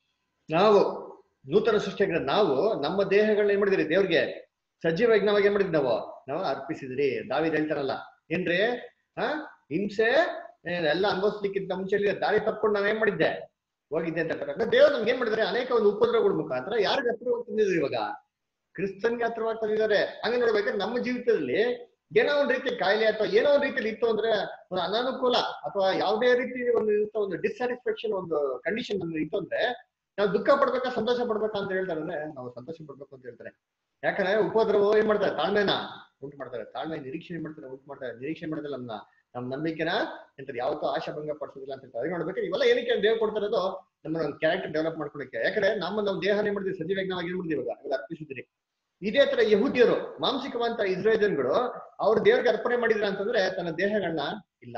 ನಾವು ನೂತನ ಸೃಷ್ಟಿಯಾಗಿರೋ ನಾವು ನಮ್ಮ ದೇಹಗಳನ್ನ ಏನ್ ಮಾಡಿದಿರಿ ದೇವ್ರಿಗೆ ಸಜೀವ ಯಜ್ಞವಾಗಿ ಏನ್ ಮಾಡಿದ್ವಿ ನಾವು ನಾವು ಅರ್ಪಿಸಿದ್ರಿ ದಾವಿದ್ ಹೇಳ್ತಾರಲ್ಲ ಏನ್ರಿ ಹಾ ಹಿಂಸೆ ಏನ್ ಎಲ್ಲ ಅನುಭವಿಸ್ಲಿಕ್ಕಿಂತ ಮುಂಚೆ ದಾರಿ ತಪ್ಕೊಂಡು ನಾವ್ ಏನ್ ಮಾಡಿದ್ದೆ ಹೋಗಿದ್ದೆ ಅಂತ ಹೇಳ್ತಾರೆ ಅಂದ್ರೆ ದೇವ್ರು ನಮ್ಗೆ ಏನ್ ಮಾಡಿದ್ರೆ ಅನೇಕ ಒಂದು ಉಪದ್ರವಗಳ ಮುಖಾಂತರ ಯಾರಿಗೆ ಹತ್ರವಾಗಿ ತಂದಿದ್ರು ಇವಾಗ ಕ್ರಿಸ್ತನ್ಗೆ ಹತ್ರವಾಗಿ ತಂದಿದ್ದಾರೆ ಹಂಗೆ ನೋಡ್ಬೇಕಾದ್ರೆ ನಮ್ಮ ಜೀವಿತದಲ್ಲಿ ಏನೋ ಒಂದ್ ರೀತಿ ಕಾಯಿಲೆ ಅಥವಾ ಏನೋ ಒಂದ್ ರೀತಿಯಲ್ಲಿ ಇತ್ತು ಅಂದ್ರೆ ಒಂದು ಅನಾನುಕೂಲ ಅಥವಾ ಯಾವುದೇ ರೀತಿ ಒಂದು ಇರ್ತ ಒಂದು ಡಿಸ್ಸ್ಯಾಟಿಸ್ಫ್ಯಾಕ್ಷನ್ ಒಂದು ಕಂಡೀಷನ್ ಇತ್ತು ಅಂದ್ರೆ ನಾವು ದುಃಖ ಪಡ್ಬೇಕಾ ಸಂತೋಷ ಪಡ್ಬೇಕಾ ಅಂತ ಹೇಳ್ತಾರೆ ಅಂದ್ರೆ ನಾವು ಸಂತೋಷ ಪಡ್ಬೇಕು ಅಂತ ಹೇಳ್ತಾರೆ ಯಾಕಂದ್ರೆ ಉಪದ್ರವ ಏನ್ ಮಾಡ್ತಾರೆ ತಾಳ್ಮೆನ ಉಂಟು ಮಾಡ್ತಾರೆ ತಾಳ್ಮೆ ನಿರೀಕ್ಷೆ ಮಾಡ್ತಾರೆ ಉಂಟು ಮಾಡ್ತಾರೆ ನಿರೀಕ್ಷೆ ಮಾಡೋದಿಲ್ಲ ನಮ್ನ ನಮ್ ನಂಬಿಕೆನ ಎಂತಾರೆ ಯಾವತ್ತೂ ಆಶಾಭಂಗ ಪಡಿಸೋದಿಲ್ಲ ಅಂತ ಹೇಳ್ತಾರೆ ಅದೇ ನೋಡ್ಬೇಕು ಇವೆಲ್ಲ ಏನಕ್ಕೆ ದೇವ್ ಕೊಡ್ತಾರದು ನಮ್ಮ ಒಂದು ಕ್ಯಾರೆಕ್ಟರ್ ಡೆವಲಪ್ ಮಾಡ್ಕೊಳಕ್ಕೆ ಯಾಕಂದ್ರೆ ನಮ್ಮ ನಾವು ದೇಹ ಏನ್ ಮಾಡಿದ್ವಿ ಸಜೀವ ಯಜ್ಞವಾಗಿ ಏನ್ ಮಾಡಿದ್ವಿ ಇವಾಗ ಇವಾಗ ಅರ್ಪಿಸಿದ್ರಿ ಇದೇ ತರ ಯಹೂದಿಯರು ಮಾಂಸಿಕವಂತ ಇಸ್ರೇಜನ್ಗಳು ಅವ್ರು ದೇವ್ರಿಗೆ ಅರ್ಪಣೆ ಮಾಡಿದ್ರ ಅಂತಂದ್ರೆ ತನ್ನ ದೇಹಗಳನ್ನ ಇಲ್ಲ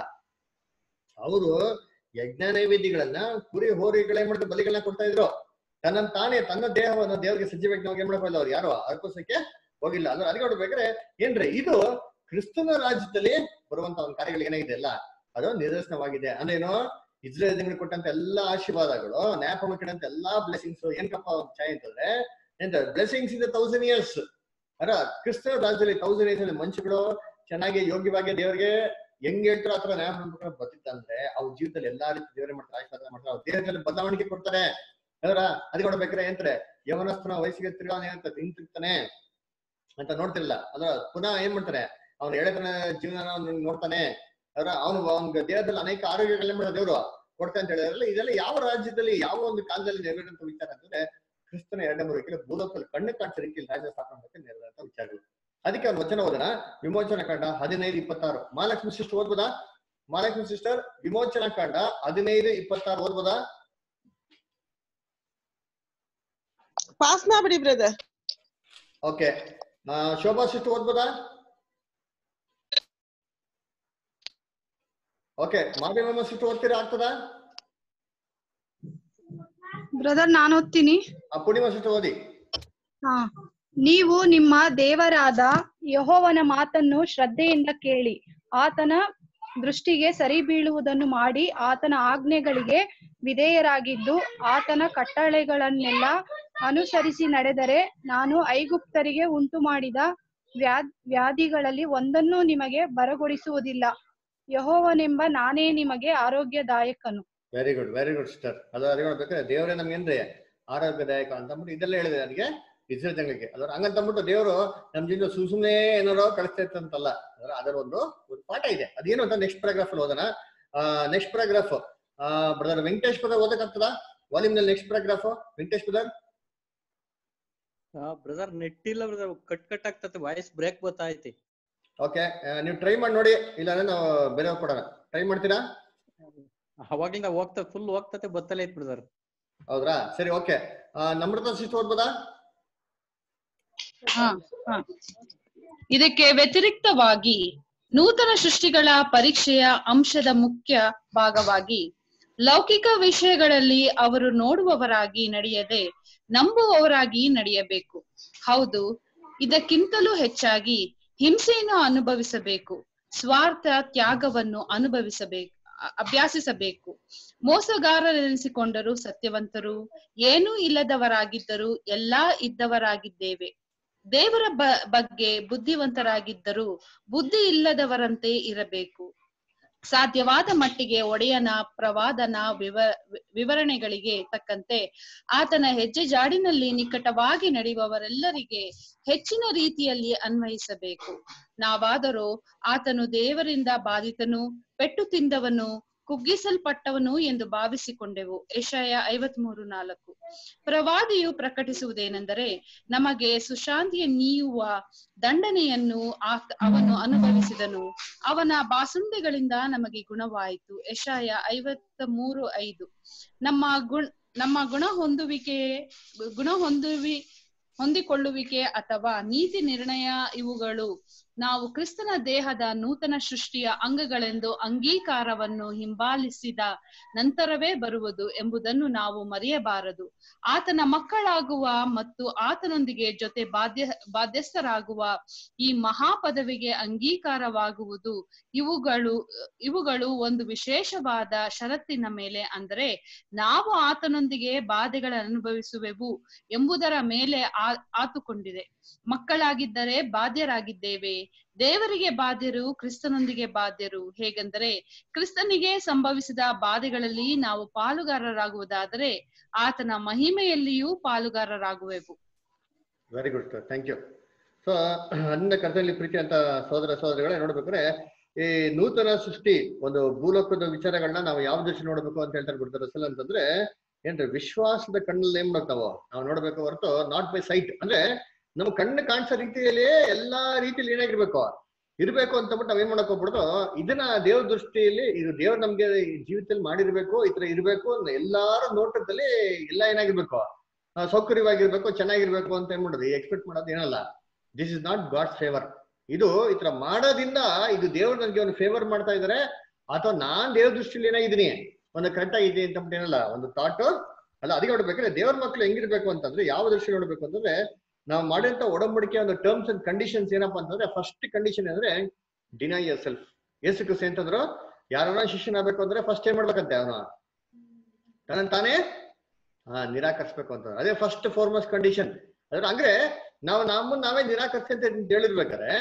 ಅವರು ಯಜ್ಞ ನೈವೇದ್ಯಗಳನ್ನ ಕುರಿ ಹೋರಿಗಳೇ ಮಾಡಿದ ಬಲಿಗಳನ್ನ ಕೊಡ್ತಾ ಇದ್ರು ತನ್ನ ತಾನೇ ತನ್ನ ದೇಹವನ್ನು ದೇವರಿಗೆ ಸಜೀವ ಯಜ್ಞವಾಗಿ ಏನ್ ಮಾಡ್ಕೊಳ್ಳಿ ಅವ್ರು ಯಾರು ಅರ್ಪಿಸಕ್ಕೆ ಹೋಗಿಲ್ಲ ಅಂದ್ರೆ ಅದಕ್ಕೆ ನೋಡ್ಬೇಕಾದ್ರೆ ಏನ್ರಿ ಇದು ಕ್ರಿಸ್ತನ ರಾಜ್ಯದಲ್ಲಿ ಬರುವಂತ ಒಂದು ಕಾರ್ಯಗಳು ಏನಾಗಿದೆ ಅಲ್ಲ ಅದು ನಿದರ್ಶನವಾಗಿದೆ ಅಂದ್ರೆ ಏನು ಇಸ್ರೇಲ್ ಜನಗಳಿಗೆ ಕೊಟ್ಟಂತ ಎಲ್ಲಾ ಆಶೀರ್ವಾದಗಳು ನ್ಯಾಪ ಕೊಟ್ಟಂತ ಎಲ್ಲಾ ಬ್ಲೆಸಿಂಗ್ಸ್ ಏನಕ್ಕಪ್ಪ ಒಂದು ಛಾಯ್ ಅಂತಂದ್ರೆ ಎಂತ ಬ್ಲೆಸಿಂಗ್ಸ್ ಇದೆ ತೌಸಂಡ್ ಇಯರ್ಸ್ ಅರ ಕ್ರಿಸ್ತನ ರಾಜ್ಯದಲ್ಲಿ ತೌಸಂಡ್ ಇಯರ್ಸ್ ಅಲ್ಲಿ ಮನುಷ್ಯಗಳು ಚೆನ್ನಾಗಿ ಯೋಗ್ಯವಾಗಿ ದೇವರಿಗೆ ಹೆಂಗ್ ಹೇಳ್ತಾರೋ ಆತರ ನ್ಯಾಯ ಪ್ರಕಾರ ಬರ್ತಿತ್ತಂದ್ರೆ ಅವ್ರ ಜೀವಿತದಲ್ಲಿ ಎಲ್ಲಾ ರೀತಿ ದೇವರೇ ಮಾಡ್ತಾರೆ ಆಶೀರ್ವಾದ ಮಾಡ್ತಾರೆ ಅವ್ರ ದೇಹದಲ್ಲಿ ಬದಲಾವಣೆ ಕೊಡ್ತಾರೆ ಅವರ ಅದಕ್ಕೆ ನೋಡ್ಬೇಕಾರೆ ಏನಂತಾರೆ ಯವನಸ್ಥನ ವಯಸ್ಸಿಗೆ ತಿರ್ಗಾ ಏನಂತ ತಿಂತಿರ್ತಾನೆ ಅಂತ ನೋಡ್ತಿರಲ್ಲ ಅದ್ರ ಪುನಃ ಏನ್ ಮಾಡ್ತಾರೆ ಅವ್ನ ಎಳೆತನ ಜೀವನ ನೋಡ್ತಾನೆ ಅವರ ಅವನು ಅವನ ದೇಹದಲ್ಲಿ ಅನೇಕ ಆರೋಗ್ಯಗಳನ್ನ ಮಾಡೋ ದೇವರು ಕೊಡ್ತಾನೆ ಅಂತ ಹೇಳಿದ್ರಲ್ಲ ಇದೆಲ್ಲ ಯಾವ ರಾಜ್ಯದಲ್ಲಿ ಯಾವ ಒಂದು ಕಾಲದಲ್ಲಿ ನೆರವೇರಂತ ವಿಚಾರ ಅಂತಂದ್ರೆ ಕ್ರಿಸ್ತನ ಎರಡನೇ ಬರೋಕೆ ಭೂಲೋಕದಲ್ಲಿ ಕಣ್ಣು ಕಾಣಿಸೋ ರೀತಿಯಲ್ಲಿ ರಾಜ್ಯ ಸ್ಥಾಪನೆ ಮಾಡಕ್ಕೆ ನೆರವೇರಂತ ವಿಚಾರಗಳು ಅದಕ್ಕೆ ಅವ್ನ ವಚನ ಓದನ ವಿಮೋಚನಾ ಕಾಂಡ ಹದಿನೈದು ಇಪ್ಪತ್ತಾರು ಮಹಾಲಕ್ಷ್ಮಿ ಸಿಸ್ಟರ್ ಓದ್ಬೋದಾ ಮಹಾಲಕ್ಷ್ಮಿ ಸಿಸ್ಟರ್ ವಿಮೋಚನಾ ಕಾಂಡ ಹದಿನೈದು ಇಪ್ಪತ್ತಾರು ಓದ್ಬೋದಾ ಪಾಸ್ ಮಾಡ್ಬಿಡಿ ಬ್ರದರ್ ಓಕೆ ಶೋಭಾ ಸಿಸ್ಟರ್ ಓದ್ಬೋದಾ ಓಕೆ ಮಾದೇವಮ್ಮ ಸಿಸ್ಟರ್ ಓದ್ತೀರಾ ಆಗ್ತದಾ ಬ್ರದರ್ ನಾನು ಓದ್ತೀನಿ ಆ ಪೂರ್ಣಿಮಾ ಸಿಸ್ಟರ್ ಓದಿ ಹಾ ನೀವು ನಿಮ್ಮ ದೇವರಾದ ಯಹೋವನ ಮಾತನ್ನು ಶ್ರದ್ಧೆಯಿಂದ ಕೇಳಿ ಆತನ ದೃಷ್ಟಿಗೆ ಸರಿ ಬೀಳುವುದನ್ನು ಮಾಡಿ ಆತನ ಆಜ್ಞೆಗಳಿಗೆ ವಿಧೇಯರಾಗಿದ್ದು ಆತನ ಕಟ್ಟಳೆಗಳನ್ನೆಲ್ಲ ಅನುಸರಿಸಿ ನಡೆದರೆ ನಾನು ಐಗುಪ್ತರಿಗೆ ಉಂಟು ಮಾಡಿದ ವ್ಯಾದ್ ವ್ಯಾಧಿಗಳಲ್ಲಿ ಒಂದನ್ನೂ ನಿಮಗೆ ಬರಗೊಡಿಸುವುದಿಲ್ಲ ಯಹೋವನೆಂಬ ನಾನೇ ನಿಮಗೆ ಆರೋಗ್ಯದಾಯಕನು very good very good sister ಅದು ಅದೇ ನೋಡ್ಬೇಕಾದ್ರೆ ದೇವರೇ ನಮ್ಗೆ ಏನ್ರಿ ಆರೋಗ್ಯದಾಯಕ ಅಂತ ಅಂದ್ಬಿಟ್ಟು ಇದೆಲ್ಲ ಹೇಳಿದೆ ನನಗೆ ಇಸ್ರೇಲ್ ಜನಗಳಿಗೆ ಅದ್ರ ಹಂಗಂತಂದ್ಬಿಟ್ಟು ದೇವರು ನಮ್ ಜೀವನ ಸುಮ್ ಸುಮ್ನೆ ಏನಾರೋ ಕಳಿಸ್ತಾ ಇತ್ತಂತಲ್ಲ ಅದ್ರ ಅದರ ಒಂದು ಒಂದು ಪಾಠ ಇದೆ ಅದೇನು ಅಂತ ನೆಕ್ಸ್ಟ್ ಪ್ಯಾರಾಗ್ರಾಫ್ ಅಲ್ಲಿ ಓದೋಣ next paragraph brother Venkatesh brother ಓದಕ್ಕಾಗ್ತದ ವಾಲ್ಯೂಮ್ ನಲ್ಲಿ next paragraph Venkatesh brother brother net ಇಲ್ಲ ಬ್ರದರ್ ಕಟ್ ಕಟ್ ಆಗ್ತತೆ ವಾಯ್ಸ್ ಬ್ರೇಕ್ ಬರ್ತಾ ಐತಿ ಓಕೆ ನೀವು ಟ್ರೈ ಮಾಡಿ ನೋಡಿ ಇಲ್ಲಾಂದ್ರೆ ನಾವು ಬೇರೆ ಕೊಡೋಣ ಟ್ರೈ ಮಾಡ್ತೀರಾ ಅವಾಗ್ಲಿಂದ ಹೋಗ್ತಾ ಫುಲ್ ಹೋಗ್ತತೆ ಬತ್ತಲೇ ಐತ್ ಬ್ರದರ್ ಹೌದ್ರಾ ಸರಿ ಓಕೆ ನಮ್ರತಾ ಸಿಸ್ಟರ್ ಓದ್ಬೋದಾ ಹ, ಹ. ಇದಕ್ಕೆ ವ್ಯತಿರಿಕ್ತವಾಗಿ ನೂತನ ಸೃಷ್ಟಿಗಳ ಪರೀಕ್ಷೆಯ ಅಂಶದ ಮುಖ್ಯ ಭಾಗವಾಗಿ ಲೌಕಿಕ ವಿಷಯಗಳಲ್ಲಿ ಅವರು ನೋಡುವವರಾಗಿ ನಡೆಯದೆ ನಂಬುವವರಾಗಿ ನಡೆಯಬೇಕು ಹೌದು ಇದಕ್ಕಿಂತಲೂ ಹೆಚ್ಚಾಗಿ ಹಿಂಸೆಯನ್ನು ಅನುಭವಿಸಬೇಕು ಸ್ವಾರ್ಥ ತ್ಯಾಗವನ್ನು ಅನುಭವಿಸಬೇಕು ಅ- ಅಭ್ಯಾಸಿಸಬೇಕು ಮೋಸಗಾರರೆನಿಸಿಕೊಂಡರೂ ಸತ್ಯವಂತರು ಏನೂ ಇಲ್ಲದವರಾಗಿದ್ದರೂ ಎಲ್ಲಾ ಇದ್ದವರಾಗಿದ್ದೇವೆ ದೇವರ ಬ ಬಗ್ಗೆ ಬುದ್ಧಿವಂತರಾಗಿದ್ದರೂ ಬುದ್ಧಿ ಇಲ್ಲದವರಂತೆ ಇರಬೇಕು ಸಾಧ್ಯವಾದ ಮಟ್ಟಿಗೆ ಒಡೆಯನ ಪ್ರವಾದನ ವಿವ ವಿವರಣೆಗಳಿಗೆ ತಕ್ಕಂತೆ ಆತನ ಹೆಜ್ಜೆ ಜಾಡಿನಲ್ಲಿ ನಿಕಟವಾಗಿ ನಡೆಯುವವರೆಲ್ಲರಿಗೆ ಹೆಚ್ಚಿನ ರೀತಿಯಲ್ಲಿ ಅನ್ವಯಿಸಬೇಕು ನಾವಾದರೂ ಆತನು ದೇವರಿಂದ ಬಾಧಿತನು ಪೆಟ್ಟು ತಿಂದವನು ಕುಗ್ಗಿಸಲ್ಪಟ್ಟವನು ಎಂದು ಭಾವಿಸಿಕೊಂಡೆವು ಯಶಯ ಐವತ್ಮೂರು ನಾಲ್ಕು ಪ್ರವಾದಿಯು ಪ್ರಕಟಿಸುವುದೇನೆಂದರೆ ನಮಗೆ ಸುಶಾಂತಿಯ ನೀಯುವ ದಂಡನೆಯನ್ನು ಆತ ಅವನು ಅನುಭವಿಸಿದನು ಅವನ ಬಾಸುಂಡೆಗಳಿಂದ ನಮಗೆ ಗುಣವಾಯಿತು ಯಶಾಯ ಐವತ್ತ ಮೂರು ಐದು ನಮ್ಮ ಗುಣ ನಮ್ಮ ಗುಣ ಹೊಂದುವಿಕೆ ಗುಣ ಹೊಂದುವಿ ಹೊಂದಿಕೊಳ್ಳುವಿಕೆ ಅಥವಾ ನೀತಿ ನಿರ್ಣಯ ಇವುಗಳು ನಾವು ಕ್ರಿಸ್ತನ ದೇಹದ ನೂತನ ಸೃಷ್ಟಿಯ ಅಂಗಗಳೆಂದು ಅಂಗೀಕಾರವನ್ನು ಹಿಂಬಾಲಿಸಿದ ನಂತರವೇ ಬರುವುದು ಎಂಬುದನ್ನು ನಾವು ಮರೆಯಬಾರದು ಆತನ ಮಕ್ಕಳಾಗುವ ಮತ್ತು ಆತನೊಂದಿಗೆ ಜೊತೆ ಬಾಧ್ಯ ಬಾಧ್ಯಸ್ಥರಾಗುವ ಈ ಮಹಾಪದವಿಗೆ ಅಂಗೀಕಾರವಾಗುವುದು ಇವುಗಳು ಇವುಗಳು ಒಂದು ವಿಶೇಷವಾದ ಷರತ್ತಿನ ಮೇಲೆ ಅಂದರೆ ನಾವು ಆತನೊಂದಿಗೆ ಬಾಧೆಗಳನ್ನು ಅನುಭವಿಸುವೆವು ಎಂಬುದರ ಮೇಲೆ ಆ- ಆತುಕೊಂಡಿದೆ ಮಕ್ಕಳಾಗಿದ್ದರೆ ಬಾಧ್ಯರಾಗಿದ್ದೇವೆ ದೇವರಿಗೆ ಬಾಧ್ಯರು ಕ್ರಿಸ್ತನೊಂದಿಗೆ ಬಾಧ್ಯರು ಹೇಗೆಂದರೆ ಕ್ರಿಸ್ತನಿಗೆ ಸಂಭವಿಸಿದ ಬಾಧೆಗಳಲ್ಲಿ ನಾವು ಪಾಲುಗಾರರಾಗುವುದಾದರೆ ಆತನ ಮಹಿಮೆಯಲ್ಲಿಯೂ ಪಾಲುಗಾರರಾಗುವೆವು very good sir thank you so ಅನ್ನ ಕರ್ತನಲ್ಲಿ ಪ್ರೀತಿ ಅಂತ ಸೋದರ ಸೋದರಿಗಳೇ ನೋಡ್ಬೇಕಾದ್ರೆ ಈ ನೂತನ ಸೃಷ್ಟಿ ಒಂದು ಭೂಲೋಕದ ವಿಚಾರಗಳನ್ನ ನಾವು ಯಾವ ದೃಷ್ಟಿ ನೋಡ್ಬೇಕು ಅಂತ ಹೇಳ್ತಾರೆ ಬಿಡ್ತಾರೆ ಅಸಲ್ ಅಂತಂದ್ರೆ ಏನ್ರಿ ವಿಶ್ವಾಸದ ಕಣ್ಣಲ್ಲಿ ಏನ್ ಮಾಡ್ಬೇಕು ನಾವು ನಾವು ನೋಡ್ಬೇಕು ಹೊರತು ನಾಟ್ ಬೈ ಸೈಟ್ ಅಂದ್ರೆ ನಮ್ಮ ಕಣ್ಣು ಕಾಣಿಸೋ ರೀತಿಯಲ್ಲಿ ಎಲ್ಲಾ ರೀತಿಯಲ್ಲಿ ಏನಾಗಿರ್ಬೇಕು ಇರ್ಬೇಕು ಅಂತ ಬಿಟ್ಟು ನಾವೇನ್ ಮಾಡಕ್ ಹೋಗ್ಬಿಡ್ದು ಇದನ್ನ ದೇವ್ರ ದೃಷ್ಟಿಯಲ್ಲಿ ಇದು ದೇವ್ರ ನಮ್ಗೆ ಈ ಜೀವಿತದಲ್ಲಿ ಮಾಡಿರ್ಬೇಕು ಈ ತರ ಇರ್ಬೇಕು ಅನ್ನೋ ಎಲ್ಲಾರ ನೋಟದಲ್ಲಿ ಎಲ್ಲ ಏನಾಗಿರ್ಬೇಕು ಆ, ಸೌಕರ್ಯವಾಗಿರ್ಬೇಕು ಚೆನ್ನಾಗಿರ್ಬೇಕು ಅಂತ ಏನ್ ಮಾಡೋದು ಎಕ್ಸ್ಪೆಕ್ಟ್ ಮಾಡೋದು ಏನಲ್ಲ this is not God's favour ಇದು ಈ ತರ ಮಾಡೋದ್ರಿಂದ ಇದು ದೇವ್ರು ನನಗೆ ಒಂದು ಫೇವರ್ ಮಾಡ್ತಾ ಇದಾರೆ ಅಥವಾ ನಾನ್ ದೇವ್ರ ದೃಷ್ಟಿಲಿ ಏನಾಗಿದ್ದೀನಿ ಒಂದು ಕರೆಕ್ಟ್ ಆಗಿದೆ ಅಂತ ಅಂದ್ಬಿಟ್ಟು ಏನಲ್ಲ ಒಂದು ಥಾಟ್ ಅಲ್ಲ ಅದಕ್ಕೆ ನೋಡ್ಬೇಕಾದ್ರೆ ದೇವ್ರ ಮಕ್ಳು ಹೆಂಗಿರ್ಬೇಕು ಅಂತಂದ್ರೆ ಯಾವ ದೃಷ್ಟಿ ನೋಡ್ಬೇಕು ಅಂತಂದ್ರೆ ನಾವು ಮಾಡಿದಂತ ಒಡಂಬಡಿಕೆ ಒಂದು ಟರ್ಮ್ಸ್ ಅಂಡ್ ಕಂಡೀಷನ್ಸ್ ಏನಪ್ಪಾ ಅಂತಂದ್ರೆ ಫಸ್ಟ್ ಕಂಡೀಷನ್ ಅಂದ್ರೆ deny yourself Yesu Krista ಅಂತಂದ್ರು ಯಾರನ್ನ ಶಿಷ್ಯನಾಗಬೇಕು ಅಂದ್ರೆ ಫಸ್ಟ್ ಏನ್ ಮಾಡ್ಬೇಕಂತೆ ಅವನು ತನ್ನ ತಾನೇ ಹಾ ನಿರಾಕರಿಸ್ಬೇಕು ಅಂತ ಅದೇ ಫಸ್ಟ್ ಫಾರ್ಮಸ್ ಕಂಡೀಷನ್ ಅದ್ರ ಅಂದ್ರೆ ನಾವು ನಮ್ಮನ್ನ ನಾವೇ ನಿರಾಕರಿಸಿ ಅಂತ ಹೇಳಿರ್ಬೇಕಾದ್ರೆ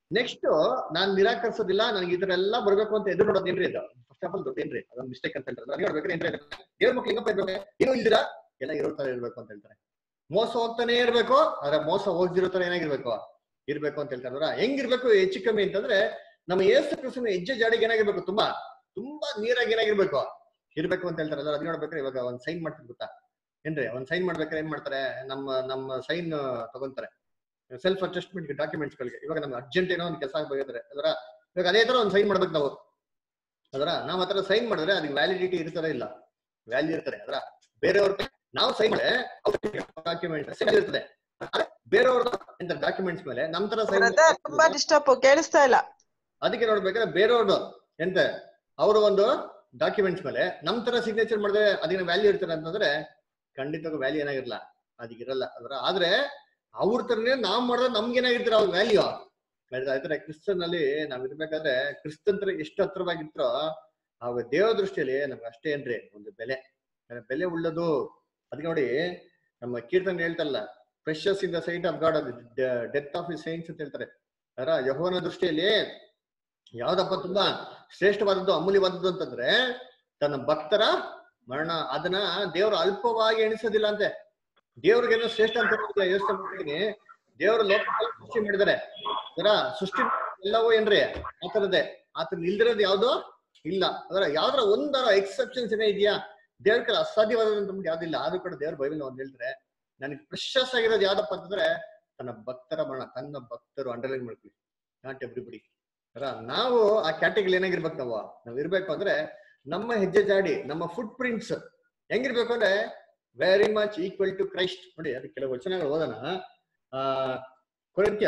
ನೆಕ್ಸ್ಟ್ ನಾನ್ ನಿರಾಕರಿಸೋದಿಲ್ಲ ನನಗೆ ಈ ತರ ಎಲ್ಲ ಬರ್ಬೇಕು ಅಂತ ಎದುರು ನೋಡೋದು ಏನ್ರಿ ಇದು ಫಸ್ಟ್ ಆಫ್ ಆಲ್ ದೊಡ್ಡ ಏನ್ರಿ ಅದೊಂದು ಮಿಸ್ಟೇಕ್ ಅಂತ ಹೇಳ್ತಾರೆ ನನಗೆ ನೋಡ್ಬೇಕಾದ್ರೆ ಏನ್ರಿ ದೇವ್ರ ಮಕ್ಳು ಹೆಂಗಪ್ಪ ಇರ್ಬೇಕು ಏನೂ ಇಲ್ದಿರಾ ಎಲ್ಲ ಇರೋ ತರ ಇರ್ಬೇಕು ಅಂತ ಹೇಳ್ತಾರೆ ಮೋಸ ಹೋಗ್ತಾನೆ ಇರ್ಬೇಕು ಆದ್ರೆ ಮೋಸ ಹೋಗ್ದಿರೋ ತರ ಏನಾಗಿರ್ಬೇಕು ಇರ್ಬೇಕು ಅಂತ ಹೇಳ್ತಾರೆ ಅವ್ರ ಹೆಂಗಿರ್ಬೇಕು ಹೆಚ್ಚು ಕಮ್ಮಿ ಅಂತಂದ್ರೆ ನಮ್ಮ ಏಸು ಕ್ರಿಸ್ತನ ಹೆಜ್ಜೆ ಜಾಡಿಗೆ ಏನಾಗಿರ್ಬೇಕು ತುಂಬಾ ತುಂಬಾ ನೀರಾಗಿ ಏನಾಗಿರ್ಬೇಕು ಇರ್ಬೇಕು ಅಂತ ಹೇಳ್ತಾರೆ ಅದ್ರ ಅದ್ ನೋಡ್ಬೇಕಾದ್ರೆ ಇವಾಗ ಒಂದ್ ಸೈನ್ ಮಾಡ್ತಾರೆ ಗೊತ್ತಾ ಏನ್ರಿ ಒಂದ್ ಸೈನ್ ಮಾಡ್ಬೇಕಾದ್ರೆ ಏನ್ ಮಾಡ್ತಾರೆ ನಮ್ಮ ನಮ್ಮ ಸೈನ್ ತಗೊಂತಾರೆ ಸೆಲ್ಫ್ ಅಡ್ಜಸ್ಟ್ಮೆಂಟ್ ಡಾಕ್ಯುಮೆಂಟ್ಸ್ ಗಳಿಗೆ ಇವಾಗ ನಮ್ಗೆ ಅರ್ಜೆಂಟ್ ಏನೋ ಒಂದು ಕೆಲಸ ಬೇಕಾದ್ರೆ ಅದರ ಇವಾಗ ಅದೇ ತರ ಒಂದು ಸೈನ್ ಮಾಡ್ಬೇಕು ನಾವು ಅದರ ನಾವ್ ಆತರ ಸೈನ್ ಮಾಡಿದ್ರೆ ಅದಕ್ಕೆ ವ್ಯಾಲಿಡಿಟಿ ಇರ್ತಾರ ಇಲ್ಲ ವ್ಯಾಲ್ಯೂ ಇರ್ತಾರೆ ಅದರ ಬೇರೆಯವ್ರ ನಾವು ಸೈನ್ ಮಾಡಿದ್ರೆ ಡಾಕ್ಯುಮೆಂಟ್ ಇರ್ತದೆ ಆದ್ರೆ ಬೇರೆಯವ್ರ ಎಂತ ಡಾಕ್ಯುಮೆಂಟ್ಸ್ ಮೇಲೆ ನಮ್ ತರ ಸೈನ್ ಬ್ರದರ್ ತುಂಬಾ ಡಿಸ್ಟರ್ಬ್ ಕೇಳಿಸ್ತಾ ಇಲ್ಲ ಅದಕ್ಕೆ ನೋಡ್ಬೇಕಾದ್ರೆ ಬೇರೆಯವ್ರದ್ದು ಎಂತ ಅವರು ಒಂದು ಡಾಕ್ಯುಮೆಂಟ್ಸ್ ಮೇಲೆ ನಮ್ ತರ ಸಿಗ್ನೇಚರ್ ಮಾಡಿದ್ರೆ ಅದಕ್ಕೆ ವ್ಯಾಲ್ಯೂ ಇರ್ತಾರೆ ಅಂತಂದ್ರೆ ಖಂಡಿತವಾಗೂ ವ್ಯಾಲ್ಯೂ ಏನಾಗಿರಲ್ಲ ಅದಕ್ಕೆ ಇರಲ್ಲ ಅದರ ಆದ್ರೆ ಅವ್ರ ತರನೇ ನಾವ್ ಮಾಡಿದ್ರೆ ನಮ್ಗೆ ಏನಾಗಿರ್ತಾರೆ ಅವ್ರ ವ್ಯಾಲ್ಯೂ ಆಯ್ತಾರೆ ಕ್ರಿಸ್ತನ್ ಅಲ್ಲಿ ನಾವ್ ಇರ್ಬೇಕಾದ್ರೆ ಕ್ರಿಸ್ತನ್ ತರ ಎಷ್ಟು ಹತ್ರವಾಗಿರ್ತೋ ಅವಾಗ ದೇವ ದೃಷ್ಟಿಯಲ್ಲಿ ನಮ್ಗೆ ಅಷ್ಟೇ ಏನ್ರಿ ಒಂದು ಬೆಲೆ ಅಂದ್ರೆ ಬೆಲೆ ಉಳ್ಳದು ಅದಕ್ಕೆ ನೋಡಿ ನಮ್ಮ ಕೀರ್ತನೆ ಹೇಳ್ತಾರಲ್ಲ precious in the sight of God death of his saints ಅಂತ ಹೇಳ್ತಾರೆ ಅದರ ಯಹೋವನ ದೃಷ್ಟಿಯಲ್ಲಿ ಯಾವ್ದಪ್ಪ ತುಂಬಾ ಶ್ರೇಷ್ಠವಾದದ್ದು ಅಮೂಲ್ಯವಾದದ್ದು ಅಂತಂದ್ರೆ ತನ್ನ ಭಕ್ತರ ಮರಣ ಅದನ್ನ ದೇವರು ಅಲ್ಪವಾಗಿ ಎಣಿಸೋದಿಲ್ಲ ಅಂತೆ ದೇವ್ರಿಗೇನೋ ಶ್ರೇಷ್ಠ ಅಂತ ಹೇಳೋದಿಲ್ಲ. ಯೋಚನೆ ಮಾಡ್ತೀನಿ ದೇವರು ಲೋಕ ಸೃಷ್ಟಿ ಮಾಡಿದ್ದಾರೆ ಅದರ ಸೃಷ್ಟಿ ಎಲ್ಲವೂ ಏನ್ರಿ ಆತರದೇ ಆತನ ಇಲ್ದಿರೋದು ಯಾವ್ದು ಇಲ್ಲ ಅದರ ಯಾವ್ದಾರ ಒಂದರ ಎಕ್ಸೆಪ್ಷನ್ಸ್ ಏನೇ ಇದೆಯಾ ದೇವ್ರ ಕಡೆ ಅಸಾಧ್ಯವಾದಂತ ಯಾವ್ದಿಲ್ಲ ಆದ್ರೂ ಕೂಡ ದೇವ್ರ ಬೈಬಲ್ ಒಂದ್ ಹೇಳ್ತಾರೆ ನನಗೆ ಪ್ರೆಷಸ್ ಆಗಿರೋದು ಯಾವ್ದಪ್ಪ ಅಂತಂದ್ರೆ ತನ್ನ ಭಕ್ತರ ಮರಣ ತನ್ನ ಭಕ್ತರು ಅಂಡರ್ಲೈನ್ ಮಾಡ್ತೀವಿ ನಾಟ್ ಎವ್ರಿಬಡಿ ಅಲ್ಲ ನಾವು ಆ ಕ್ಯಾಟಗರಿ ಏನಾಗಿರ್ಬೇಕು ನಾವು ನಾವ್ ಇರ್ಬೇಕು ಅಂದ್ರೆ ನಮ್ಮ ಹೆಜ್ಜೆ ಜಾಡಿ ನಮ್ಮ ಫುಟ್ ಪ್ರಿಂಟ್ಸ್ ಹೆಂಗಿರ್ಬೇಕು ಅಂದ್ರೆ very much equal to Christ ನೋಡಿ ಅದು ಕೆಲವು ವಚನಗಳು ಓದೋಣ ಆ ಕೊರಿಂತ್ಯ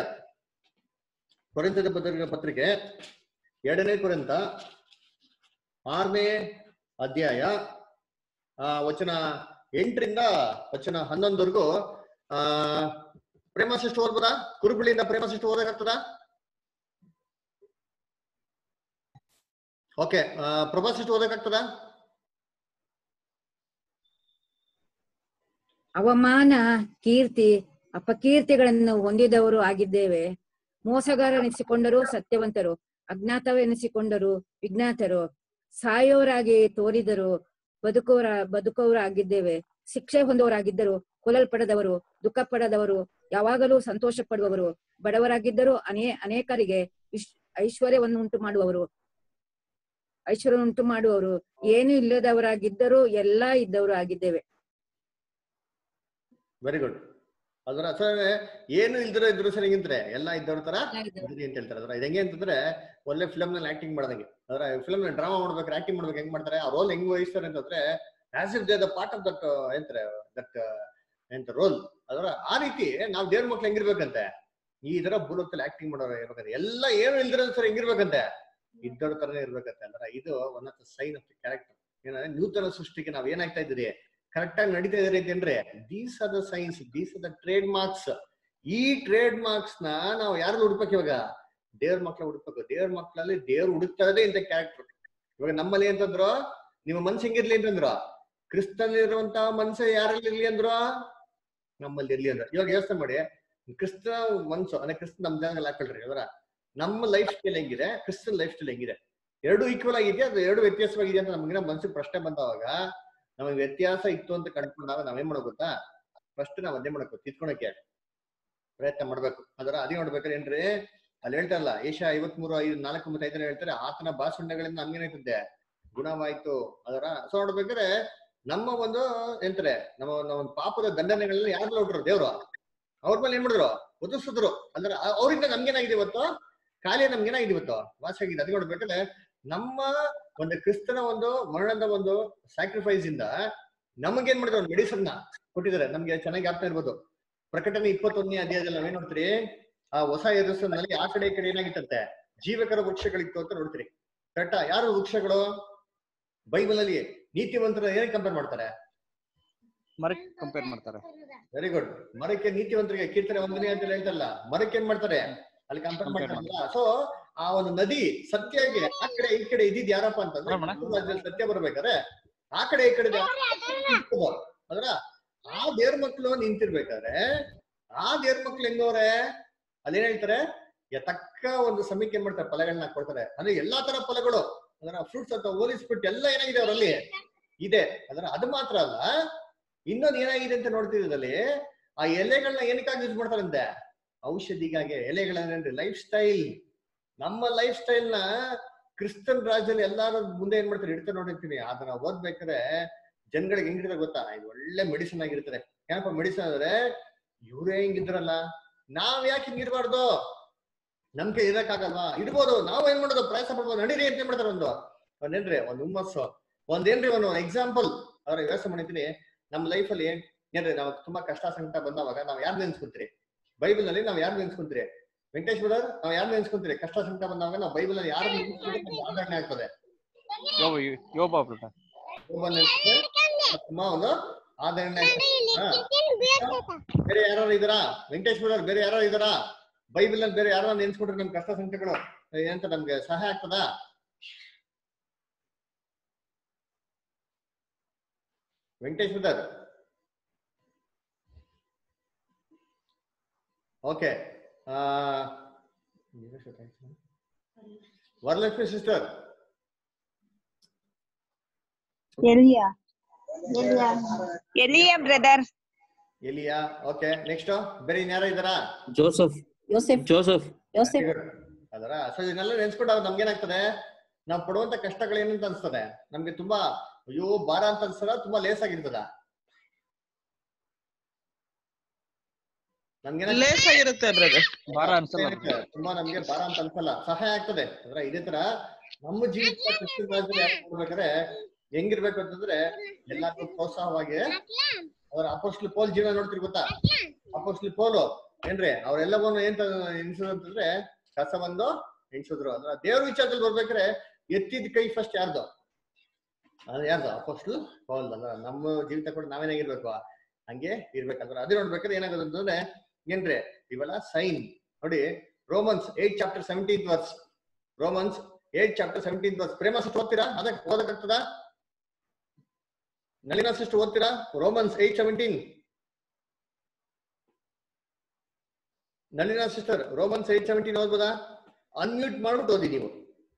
ಕೊರಿಂತದ ಪತ್ರಿಕೆ ಪತ್ರಿಕೆ ಎರಡನೇ ಕೊರಿಂತ ಆರನೇ ಅಧ್ಯಾಯ ಆ ವಚನ ಎಂಟರಿಂದ ವಚನ ಹನ್ನೊಂದವರೆಗೂ ಆ ಪ್ರೇಮ ಸೃಷ್ಟಿ ಓದ್ಬೋದಾ ಕುರುಬಳಿಯಿಂದ ಪ್ರೇಮ ಸೃಷ್ಟಿ ಓದಕ್ಕಾಗ್ತದಾ ಓಕೆ ಪ್ರಭಾ ಸೃಷ್ಟಿ ಓದಕ್ಕಾಗ್ತದಾ ಅವಮಾನ ಕೀರ್ತಿ ಅಪಕೀರ್ತಿಗಳನ್ನು ಹೊಂದಿದವರು ಆಗಿದ್ದೇವೆ ಮೋಸಗಾರನೆನಿಸಿಕೊಂಡರು ಸತ್ಯವಂತರು ಅಜ್ಞಾತವೆನಿಸಿಕೊಂಡರು ವಿಜ್ಞಾತರು ಸಾಯೋರಾಗಿ ತೋರಿದರು ಬದುಕೋರ ಬದುಕೋರಾಗಿದ್ದೇವೆ ಶಿಕ್ಷೆ ಹೊಂದೋರಾಗಿದ್ದರು ಕೊಲ್ಲಲ್ಪಡದವರು ದುಃಖ ಪಡದವರು ಯಾವಾಗಲೂ ಸಂತೋಷ ಪಡುವವರು ಬಡವರಾಗಿದ್ದರೂ ಅನೇ ಅನೇಕರಿಗೆ ವಿಶ್ ಐಶ್ವರ್ಯವನ್ನು ಉಂಟು ಮಾಡುವವರು ಐಶ್ವರ್ಯ ಉಂಟು ಮಾಡುವವರು ಏನು ಇಲ್ಲದವರಾಗಿದ್ದರೂ ಎಲ್ಲಾ ಇದ್ದವರು ಆಗಿದ್ದೇವೆ ವೆರಿ ಗುಡ್ ಅದರ ಸರ್ ಏನು ಇಲ್ದಿರೋ ಇದ್ರು ಸರ್ ಹೆಂಗಿದ್ರೆ ಎಲ್ಲ ಇದ್ದವ್ರ ತರ ಇದ್ರಿ ಅಂತ ಹೇಳ್ತಾರೆ ಅದರ ಇದು ಹೆಂಗೆ ಅಂತಂದ್ರೆ ಒಳ್ಳೆ ಫಿಲಮ್ ನಲ್ಲಿ ಆಕ್ಟಿಂಗ್ ಮಾಡ್ದಂಗೆ ಅದರ ಫಿಲಮ್ ನಲ್ಲಿ ಡ್ರಾಮಾ ಮಾಡ್ಬೇಕು ಆಕ್ಟಿಂಗ್ ಮಾಡ್ಬೇಕು ಹೆಂಗ್ ಮಾಡ್ತಾರೆ ಆ ರೋಲ್ ಹೆಂಗ್ ವಹಿಸ್ತಾರೆ ಅಂತಂದ್ರೆ as if they the part of that ಎಂತಾರೆ ದಟ್ ಎಂತ ರೋಲ್ ಅದರ ಆ ರೀತಿ ನಾವು ದೇವ್ರ ಮಕ್ಳು ಹೆಂಗಿರ್ಬೇಕಂತೆ ಈ ತರ ಭೂಲೋಕದಲ್ಲಿ ಆಕ್ಟಿಂಗ್ ಮಾಡೋರು ಇರ್ಬೇಕಂತೆ ಎಲ್ಲ ಏನು ಇಲ್ದಿರೋ ಸರ್ ಹೆಂಗಿರ್ಬೇಕಂತೆ ಇದ್ದವ್ರ ತರನೇ ಇರ್ಬೇಕಂತೆ ಅಂದ್ರೆ ಇದು one of the sign of the character ಏನಂದ್ರೆ ನೂತನ ಸೃಷ್ಟಿಗೆ ನಾವ್ ಏನಾಗ್ತಾ ಇದ್ರಿ ಕರೆಕ್ಟ್ ಆಗಿ ನಡೀತಾ ಇದ್ರಿ ಅಂತಂದ್ರೆ these are the signs these are the trademarks ಈ ಟ್ರೇಡ್ ಮಾರ್ಕ್ಸ್ ನ ನಾವು ಯಾರು ಹುಡುಕ್ಬೇಕು ಇವಾಗ ದೇವ್ರ ಮಕ್ಳ ಹುಡುಕ್ಬೇಕು ದೇವ್ರ ಮಕ್ಳಲ್ಲಿ ದೇವ್ರು ಹುಡುಕ್ತಾ ಇರೋದೇ ಇಂಥ ಕ್ಯಾರೆಕ್ಟರ್ ಇವಾಗ ನಮ್ಮಲ್ಲಿ ಅಂತಂದ್ರು ನಿಮ್ಮ ಮನ್ಸು ಹೆಂಗಿರ್ಲಿ ಅಂತಂದ್ರು ಕ್ರಿಸ್ತನಲ್ಲಿರುವಂತ ಮನ್ಸು ಯಾರಲ್ಲಿ ಇರ್ಲಿ ಅಂದ್ರು ನಮ್ಮಲ್ಲಿ ಇರ್ಲಿ ಅಂದ್ರ ಇವಾಗ ಯೋಚನೆ ಮಾಡಿ ಕ್ರಿಸ್ತ ಮನ್ಸು ಅಂದ್ರೆ ಕ್ರಿಸ್ತ ನಮ್ ಜನದಲ್ಲಿ ಹಾಕೊಳ್ರಿ ಅವರ ನಮ್ಮ ಲೈಫ್ ಸ್ಟೈಲ್ ಹೆಂಗಿದೆ ಕ್ರಿಸ್ತನ್ ಲೈಫ್ ಸ್ಟೈಲ್ ಹೆಂಗಿದೆ ಎರಡು ಈಕ್ವಲ್ ಆಗಿದೆ ಅದು ಎರಡು ವ್ಯತ್ಯಾಸವಾಗಿದೆ ಅಂತ ನಮಗಿನ ಮನ್ಸಿಗೆ ಪ್ರಶ್ನೆ ಬಂದವಾಗ ನಮಗೆ ವ್ಯತ್ಯಾಸ ಇತ್ತು ಅಂತ ಕಂಡ್ಕೊಂಡಾಗ ನಾವೇನ್ ಮಾಡೋ ಗೊತ್ತಾ ಫಸ್ಟ್ ನಾವ್ ಅದೇ ಮಾಡಬೇಕು ತಿದ್ಕೊಳಕ್ಕೆ ಪ್ರಯತ್ನ ಮಾಡ್ಬೇಕು ಅದರ ಅದೇ ನೋಡ್ಬೇಕಾದ್ರೆ ಏನ್ರಿ ಅಲ್ಲಿ ಹೇಳ್ತಾರಲ್ಲ ಏಷ ಐವತ್ಮೂರು ಐದು ನಾಲ್ಕು ಮತ್ತೆ ಐದನೇ ಹೇಳ್ತಾರೆ ಆತನ ಭಾಷಣಗಳಿಂದ ನಮ್ಗೇನಾಯ್ತದೆ ಗುಣವಾಯ್ತು ಅದರ ಸೊ ನೋಡ್ಬೇಕಾದ್ರೆ ನಮ್ಮ ಒಂದು ಎಂತಾರೆ ನಮ್ಮ ನಮ್ಮ ಒಂದು ಪಾಪದ ದಂಡನೆಗಳನ್ನ ಯಾರು ನೋಡ್ರು ದೇವ್ರು ಅವ್ರ ಮೇಲೆ ಏನ್ ಮಾಡಿದ್ರು ಒದಿಸಿದ್ರು ಅಂದ್ರೆ ಆ- ಅವ್ರಿಂದ ನಮ್ಗೇನಾಗಿದೆ ಇವತ್ತು ಖಾಲಿ ನಮ್ಗೇನಾಗಿದೆ ಇವತ್ತು ವಾಸ ಆಗಿದೆ ಅದ್ ನೋಡ್ಬೇಕಾದ್ರೆ ನಮ್ಮ ಒಂದು ಕ್ರಿಸ್ತನ ಒಂದು ಮರಣದ ಒಂದು ಸ್ಯಾಕ್ರಿಫೈಸ್ ಇಂದ ನಮಗೇನ್ ಮಾಡಿದ್ರು ಒಂದು ಮೆಡಿಸನ್ ನ ಕೊಟ್ಟಿದ್ದಾರೆ ನಮ್ಗೆ ಚೆನ್ನಾಗಿ ಆಗ್ತಾ ಇರ್ಬೋದು ಪ್ರಕಟಣೆ ಇಪ್ಪತ್ತೊಂದನೇ ಅಧ್ಯಾಯದಲ್ಲಿ ನಾವೇನ್ ನೋಡ್ತೀರಿ ಆ ಹೊಸ ಎದುರಿಸನಲ್ಲಿ ಆ ಕಡೆ ಈ ಕಡೆ ಏನಾಗಿತ್ತಂತೆ ಜೀವಕರ ವೃಕ್ಷಗಳಿತ್ತು ಅಂತ ನೋಡ್ತೀರಿ ಕರೆಕ್ಟಾ ಯಾರು ವೃಕ್ಷಗಳು ಬೈಬಲ್ ಅಲ್ಲಿ ನೀತಿವಂತರ ಏನ್ ಕಂಪೇರ್ ಮಾಡ್ತಾರೆ ಮರಕ್ ಕಂಪೇರ್ ಮಾಡ್ತಾರೆ ವೆರಿ ಗುಡ್ ಮರಕ್ಕೆ ನೀತಿವಂತರಿಗೆ ಕೀರ್ತನೆ ಒಂದನೇ ಅಂತ ಹೇಳ್ತಲ್ಲ ಮರಕ್ಕೆ ಏನ್ ಮಾಡ್ತಾರೆ ಅಲ್ಲಿ ಕಂಪೇರ್ Compare ಮಾಡ್ತಾರಲ್ಲ ಸೊ ಆ ಒಂದು ನದಿ ಸತ್ಯಗೆ ಆ ಕಡೆ ಈ ಕಡೆ ಇದ್ದಿದ್ ಯಾರಪ್ಪ ಅಂತಂದ್ರೆ ಕ್ರಿಸ್ತ ರಾಜ್ಯದಲ್ಲಿ ಸತ್ಯ ಬರ್ಬೇಕಾದ್ರೆ ಆ ಕಡೆ ಈ ಕಡೆ ಇರ್ತದೋ. ಅದ್ರ ಆ ದೇವ್ರ ಮಕ್ಳು ನಿಂತಿರ್ಬೇಕಾದ್ರೆ ಆ ದೇವ್ರ ಮಕ್ಳು ಹೆಂಗವ್ರೆ ಅಲ್ಲೇನ್ ಹೇಳ್ತಾರೆ ತಕ್ಕ ಒಂದು ಸಮಯಕ್ಕೆ ಏನ್ ಮಾಡ್ತಾರೆ ಫಲಗಳನ್ನ ಕೊಡ್ತಾರೆ ಅಂದ್ರೆ ಎಲ್ಲಾ ತರ ಫಲಗಳು ಅದರ ಫ್ರೂಟ್ಸ್ ಅಂತ ಹೋಲಿಸ್ಬಿಟ್ಟು ಎಲ್ಲ ಏನಾಗಿದೆ ಅವರಲ್ಲಿ ಇದೆ ಅದರ ಅದು ಮಾತ್ರ ಅಲ್ಲ ಇನ್ನೊಂದು ಏನಾಗಿದೆ ಅಂತ ನೋಡ್ತಿದ್ರಲ್ಲಿ ಆ ಎಲೆಗಳನ್ನ ಏನಕ್ಕಾಗಿ ಯೂಸ್ ಮಾಡ್ತಾರಂತೆ ಔಷಧಿಗಾಗಿ ಎಲೆಗಳನ್ನೇನ್ರಿ ಲೈಫ್ ಸ್ಟೈಲ್ ನಮ್ಮ ಲೈಫ್ ಸ್ಟೈಲ್ ನ ಕ್ರಿಸ್ತನ್ ರಾಜ್ಯದಲ್ಲಿ ಎಲ್ಲಾರು ಮುಂದೆ ಏನ್ ಮಾಡ್ತಾರೆ ಇಡ್ತಾರೆ ನೋಡಿರ್ತೀನಿ ಅದನ್ನ ಓದ್ಬೇಕಾದ್ರೆ ಜನಗಳಿಗೆ ಹೆಂಗಿರ್ತದೆ ಗೊತ್ತಾ ಇದು ಒಳ್ಳೆ ಮೆಡಿಸಿನ್ ಆಗಿರ್ತದೆ ಏನಪ್ಪ ಮೆಡಿಸಿನ್ ಅಂದ್ರೆ ಇವ್ರೇ ಹಿಂಗಿದ್ರಲ್ಲ ನಾವ್ ಯಾಕೆ ಹಿಂಗಿರ್ಬಾರ್ದು ನಮ್ಗೆ ಇರಕ್ಕಾಗಲ್ವಾ ಇರ್ಬೋದು ನಾವು ಏನ್ ಮಾಡೋದು ಪ್ರಯಾಸ ಪಡ್ಬೋದು ನಡೀರಿ ಅಂತ ಏನ್ ಮಾಡ್ತಾರೆ ಒಂದು ಒಂದೇನ್ರಿ ಒಂದ್ ಹುಮ್ಮಸ್ಸು ಒಂದೇನ್ರಿ ಒಂದು ಎಕ್ಸಾಂಪಲ್ ಅವ್ರ ವ್ಯವಸ್ಥೆ ಮಾಡಿದ್ದೀನಿ ನಮ್ಮ ಲೈಫಲ್ಲಿ ಏನ್ರಿ ನಾವು ತುಂಬಾ ಕಷ್ಟ ಸಂಕಟ ಬಂದವಾಗ ನಾವ್ ಯಾರು ನೆನ್ಸ್ಕೊಂತೀರಿ ಬೈಬಲ್ ನಲ್ಲಿ ನಾವ್ ಯಾರು ನೆನ್ಸ್ಕೊಂತೀರಿ ವೆಂಕಟೇಶ್ ಬ್ರದರ್ ನಾವ್ ಯಾರು ನೆನ್ಸ್ಕೊಂತೀರಿ ಕಷ್ಟ ಸಂಕಟ ಬಂದಾಗ ನಾವು ಬೈಬಲ್ ನಲ್ಲಿ ಯಾರು ಆಚರಣೆ ಆಗ್ತದೆ ಯೋಬ ಯೋಬ ಬ್ರದರ್ ಒಬ್ಬ ನೆನ್ಸ್ಕೊಂಡ್ರೆ ತುಂಬಾ ಒಂದು ಆದರಣೆ ಆಗ್ತದೆ. ಹಾ. ಬೇರೆ ಯಾರು ಇದಾರಾ ವೆಂಕಟೇಶ್ ಬ್ರದರ್ ಬೇರೆ ಯಾರು ಇದಾರಾ ಬೈಬಲ್ ಅಲ್ಲಿ ಬೇರೆ ಯಾರು ನೆನ್ಸ್ಕೊಂಡ್ರೆ ನಮ್ ಕಷ್ಟ ಸಂಕಟಗಳು ಏನಂತ ನಮ್ಗೆ ಸಹಾಯ ಆಗ್ತದಾ Venkatesh brother okay Varalakshmi sister Eliya Eliya brother Eliya okay next ಬೇರೆ ಇನ್ಯಾರ ಇದಾರಾ ಜೋಸಫ್ ಯೋಸೆಫ್ ಜೋಸಫ್ ಯೋಸೆಫ್ ಅದರ ಸೊ ಇದನ್ನೆಲ್ಲ ನೆನ್ಸ್ಕೊಂಡಾಗ ನಮ್ಗೇನಾಗ್ತದೆ ನಾವು ಪಡುವಂತ ಕಷ್ಟಗಳು ಏನಂತ ಅನ್ಸ್ತದೆ ನಮ್ಗೆ ತುಂಬಾ ಅಯ್ಯೋ ಭಾರ ಅಂತ ಅನ್ಸ್ತದ ತುಂಬಾ ಲೇಸ್ ಆಗಿರ್ತದ ನಮ್ಗೆ ಲೇಸಾಗಿರುತ್ತೆ ಬ್ರದರ್ ಭಾರ ಅನ್ಸಲ್ಲ ತುಂಬಾ ನಮ್ಗೆ ಭಾರ ಅಂತ ಅನ್ಸಲ್ಲ ಸಹಾಯ ಆಗ್ತದೆ ಅಂದ್ರೆ ಇದೇ ತರ ನಮ್ಮ ಜೀವಿತ ಕ್ರಿಶ್ಚಿಯನ್ ರಾಜ್ಯದಲ್ಲಿ ಯಾಕ್ ಮಾಡ್ಬೇಕಾದ್ರೆ ಹೆಂಗಿರ್ಬೇಕು ಅಂತಂದ್ರೆ ಎಲ್ಲಾರ್ಗೂ ಪ್ರೋತ್ಸಾಹವಾಗಿ ಅವ್ರ ಅಪೋಸ್ಟ್ಲ್ ಪೋಲ್ ಜೀವನ ನೋಡ್ತಿರ್ ಗೊತ್ತಾ ಅಪೋಸ್ಟ್ಲ್ ಪೋಲು ಏನ್ರಿ ಅವ್ರೆಲ್ಲವನ್ನು ಏನ್ ಎನ್ಸಿದ್ರು ಅಂತಂದ್ರೆ ಕಸ ಬಂದು ಎಣಿಸಿದ್ರು ಅಂದ್ರೆ ದೇವ್ರ ವಿಚಾರದಲ್ಲಿ ಬರ್ಬೇಕಾದ್ರೆ ಎತ್ತಿದ ಕೈ ಫಸ್ಟ್ ಯಾರ್ದು ಅದು ಯಾರ್ದು ಅಪೋಸ್ಟ್ಲ್ ಪೌಲ್ ಅಂದ್ರೆ ನಮ್ಮ ಜೀವಿತ ಕೂಡ ನಾವೇನಾಗಿರ್ಬೇಕು ಹಂಗೆ ಇರ್ಬೇಕಂದ್ರೆ ಅದೇ ನೋಡ್ಬೇಕಾದ್ರೆ ಏನಾಗೋದು ಅಂತಂದ್ರೆ ಏನ್ರಿ ಇವೆಲ್ಲ ಸೈನ್ ನೋಡಿ Romans eight chapter seventeen verse Romans eight chapter seventeen verse Prema sister ಓದ್ತೀರಾ ಅದಕ್ಕೆ ಓದಕ್ಕಾಗ್ತದ ನಳಿನ ಸಿಸ್ಟ್ ಓದ್ತೀರಾ Romans eight seventeen Nalina sister Romans eight seventeen ಓದ್ಬೋದಾ ಅನ್ಮ್ಯೂಟ್ ಮಾಡ್ಬಿಟ್ಟು ಓದಿ ನೀವು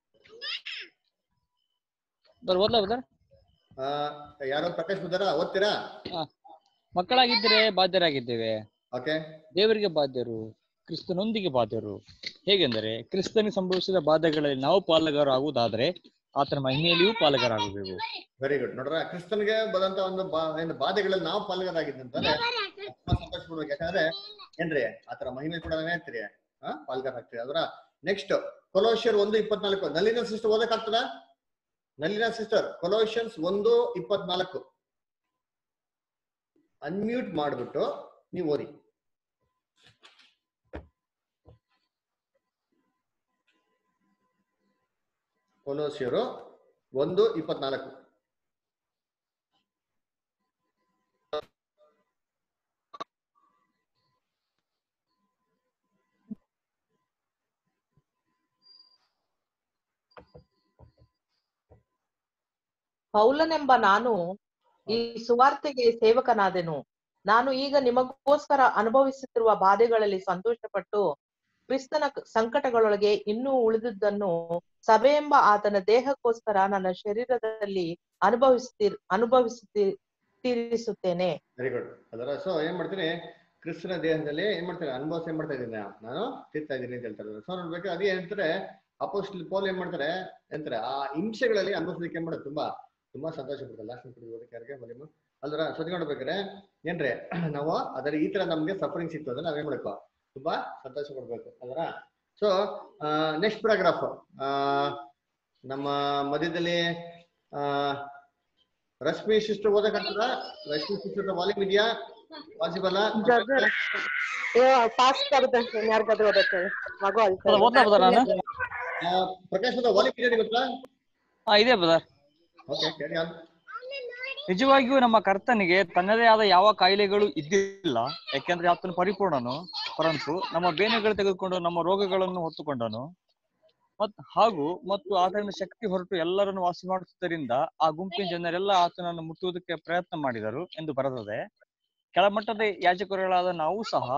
ಬರ್ ಓದ್ಲಾ ಬ್ರದರ್ ಆ, ಯಾರೋ ಪ್ರಕಾಶ್ ಬುದ್ಧಾರ ಓದ್ತೀರಾ ಮಕ್ಕಳಾಗಿದ್ದರೆ ಬಾಧ್ಯರಾಗಿದ್ದೇವೆ ಓಕೆ ದೇವರಿಗೆ ಬಾಧ್ಯರು ಕ್ರಿಸ್ತನೊಂದಿಗೆ ಬಾಧ್ಯರು ಹೇಗೆಂದರೆ ಕ್ರಿಸ್ತನಿಗೆ ಸಂಭವಿಸಿದ ಬಾಧೆಗಳಲ್ಲಿ ನಾವು ಪಾಲುಗಾರರಾಗುವುದಾದರೆ ಆತನ ಮಹಿಮೆಯಲ್ಲಿಯೂ ಪಾಲುಗಾರರಾಗಬೇಕು ವೆರಿ ಗುಡ್ ನೋಡ್ರ ಕ್ರಿಸ್ತನ್ಗೆ ಬಂದಂತ ಒಂದು ಬಾ ಏನು ಬಾಧೆಗಳಲ್ಲಿ ನಾವು ಪಾಲ್ಗಾರಾಗಿದ್ದಂತಂದ್ರೆ ತುಂಬಾ ಸಂತೋಷ ಪಡ್ಬೇಕು ಯಾಕಂದ್ರೆ ಏನ್ರಿ ಆತರ ಮಹಿಮೆ ಕೂಡ ಹೇಳ್ತೀರಿ ಹಾ ಪಾಲ್ಗಾರ ಆಗ್ತೀರಿ ಅದರ ನೆಕ್ಸ್ಟ್ ಕೊಲೋಷಿಯರ್ ಒಂದು ಇಪ್ಪತ್ನಾಲ್ಕು ನಲ್ಲಿನ ಸಿಸ್ಟರ್ ಓದಕ್ಕಾಗ್ತದ ನಲ್ಲಿನ ಸಿಸ್ಟರ್ ಕೊಲೋಷಿಯನ್ಸ್ ಒಂದು ಇಪ್ಪತ್ನಾಲ್ಕು ಅನ್ಮ್ಯೂಟ್ ಮಾಡ್ಬಿಟ್ಟು ನೀವು ಓದಿ ಕೊಲೋಸಿಯರು ಒಂದು ಇಪ್ಪತ್ನಾಲ್ಕು ಪೌಲನೆಂಬ ನಾನು ಈ ಸುವಾರ್ತೆಗೆ ಸೇವಕನಾದೆನು ನಾನು ಈಗ ನಿಮಗೋಸ್ಕರ ಅನುಭವಿಸುತ್ತಿರುವ ಬಾಧೆಗಳಲ್ಲಿ ಸಂತೋಷಪಟ್ಟು ಕ್ರಿಸ್ತನ ಕ- ಸಂಕಟಗಳೊಳಗೆ ಇನ್ನೂ ಉಳಿದುದನ್ನು ಸಭೆಯೆಂಬ ಆತನ ದೇಹಕ್ಕೋಸ್ಕರ ನನ್ನ ಶರೀರದಲ್ಲಿ ಅನುಭವಿಸ್ತಿ ಅನುಭವಿಸುತ್ತಿ ತೀರಿಸುತ್ತೇನೆ ವೆರಿ ಗುಡ್ ಅದರ ಸೊ ಏನ್ ಮಾಡ್ತೀನಿ ಕ್ರಿಸ್ತನ ದೇಹದಲ್ಲಿ ಏನ್ ಮಾಡ್ತೀನಿ ಅನುಭವ ಏನ್ ಮಾಡ್ತಾ ಇದ್ದೀನಿ ನಾನು ತಿರ್ತಾ ಇದ್ದೀನಿ ಅಂತ ಹೇಳ್ತಾರೆ ಸೊ ನೋಡ್ಬೇಕು ಅದೇ ಏನಂತಾರೆ ಅಪೋಸ್ಟಲ್ ಪೋಲ್ ಏನ್ ಮಾಡ್ತಾರೆ ಅಂತಾರೆ ಆ ಹಿಂಸೆಗಳಲ್ಲಿ ಅನುಭವಿಸಲಿಕ್ಕೆ ಏನ್ ಮಾಡೋದು ತುಂಬಾ ತುಂಬಾ ಸಂತೋಷ ಪಡ್ತಾರೆ ಲಾಸ್ಟ್ ಓದಕ್ಕೆ ಯಾರಿಗೆ ಮಲಿಮ ಅಲ್ದ್ರ ಸತಿ ನೋಡ್ಬೇಕಾರೆ ಏನ್ರಿ ನಾವು ಅದರ ಈ ತರ ನಮ್ಗೆ ಸಫರಿಂಗ್ ಸಿಕ್ತು ಅಂದ್ರೆ ನಾವೇನ್ ಮಾಡ್ಬೇಕು ತುಂಬಾ ಸಂತೋಷ ಪಡ್ಬೇಕು ಅದರ ಸೊ ನೆಕ್ಸ್ಟ್ ಪ್ಯಾರಾಗ್ರಾಫ್ ನಮ್ಮ ಮಧ್ಯದಲ್ಲಿ ಆ ರಶ್ಮಿ ಸಿಸ್ಟರ್ ಓದಕ್ಕಾಗ್ತದ ರಶ್ಮಿ ಸಿಸ್ಟರ್ ವಾಲ್ಯೂಮ್ ಇದೆಯಾ ಪಾಸಿಬಲ್ ಪಾಸ್ ಆಗುತ್ತೆ ಯಾರಿಗಾದ್ರೂ ಓದಕ್ಕೆ ಮಗು ಅಳ್ತಾ ಇದೆ. ಓದ್ಲಾ ಬ್ರದರ್ ನಾನು ಪ್ರಕಾಶ್ ವಾಲ್ಯೂಮ್ ಇದೆಯಾ ಗೊತ್ತಾ ಹಾ ಇದೆ ಬ್ರದರ್ ಓಕೆ ಕ್ಯಾರಿ ಆನ್ ನಿಜವಾಗಿಯೂ ನಮ್ಮ ಕರ್ತನಿಗೆ ತನ್ನದೇ ಆದ ಯಾವ ಕಾಯಿಲೆಗಳು ಇದ್ದಿಲ್ಲ ಯಾಕೆಂದ್ರೆ ಆತನು ಪರಿಪೂರ್ಣನು ಪರಂತು ನಮ್ಮ ಬೇನೆಗಳು ತೆಗೆದುಕೊಂಡು ನಮ್ಮ ರೋಗಗಳನ್ನು ಹೊತ್ತುಕೊಂಡನು ಮತ್ ಹಾಗೂ ಮತ್ತು ಆತನ ಶಕ್ತಿ ಹೊರಟು ಎಲ್ಲರನ್ನು ವಾಸಿ ಮಾಡುತ್ತಿದ್ದರಿಂದ ಆ ಗುಂಪಿನ ಜನರೆಲ್ಲ ಆತನನ್ನು ಮುಟ್ಟುವುದಕ್ಕೆ ಪ್ರಯತ್ನ ಮಾಡಿದರು ಎಂದು ಬರೆದಿದೆ ಕೆಳಮಟ್ಟದ ಯಾಜಕರುಗಳಾದ ನಾವು ಸಹ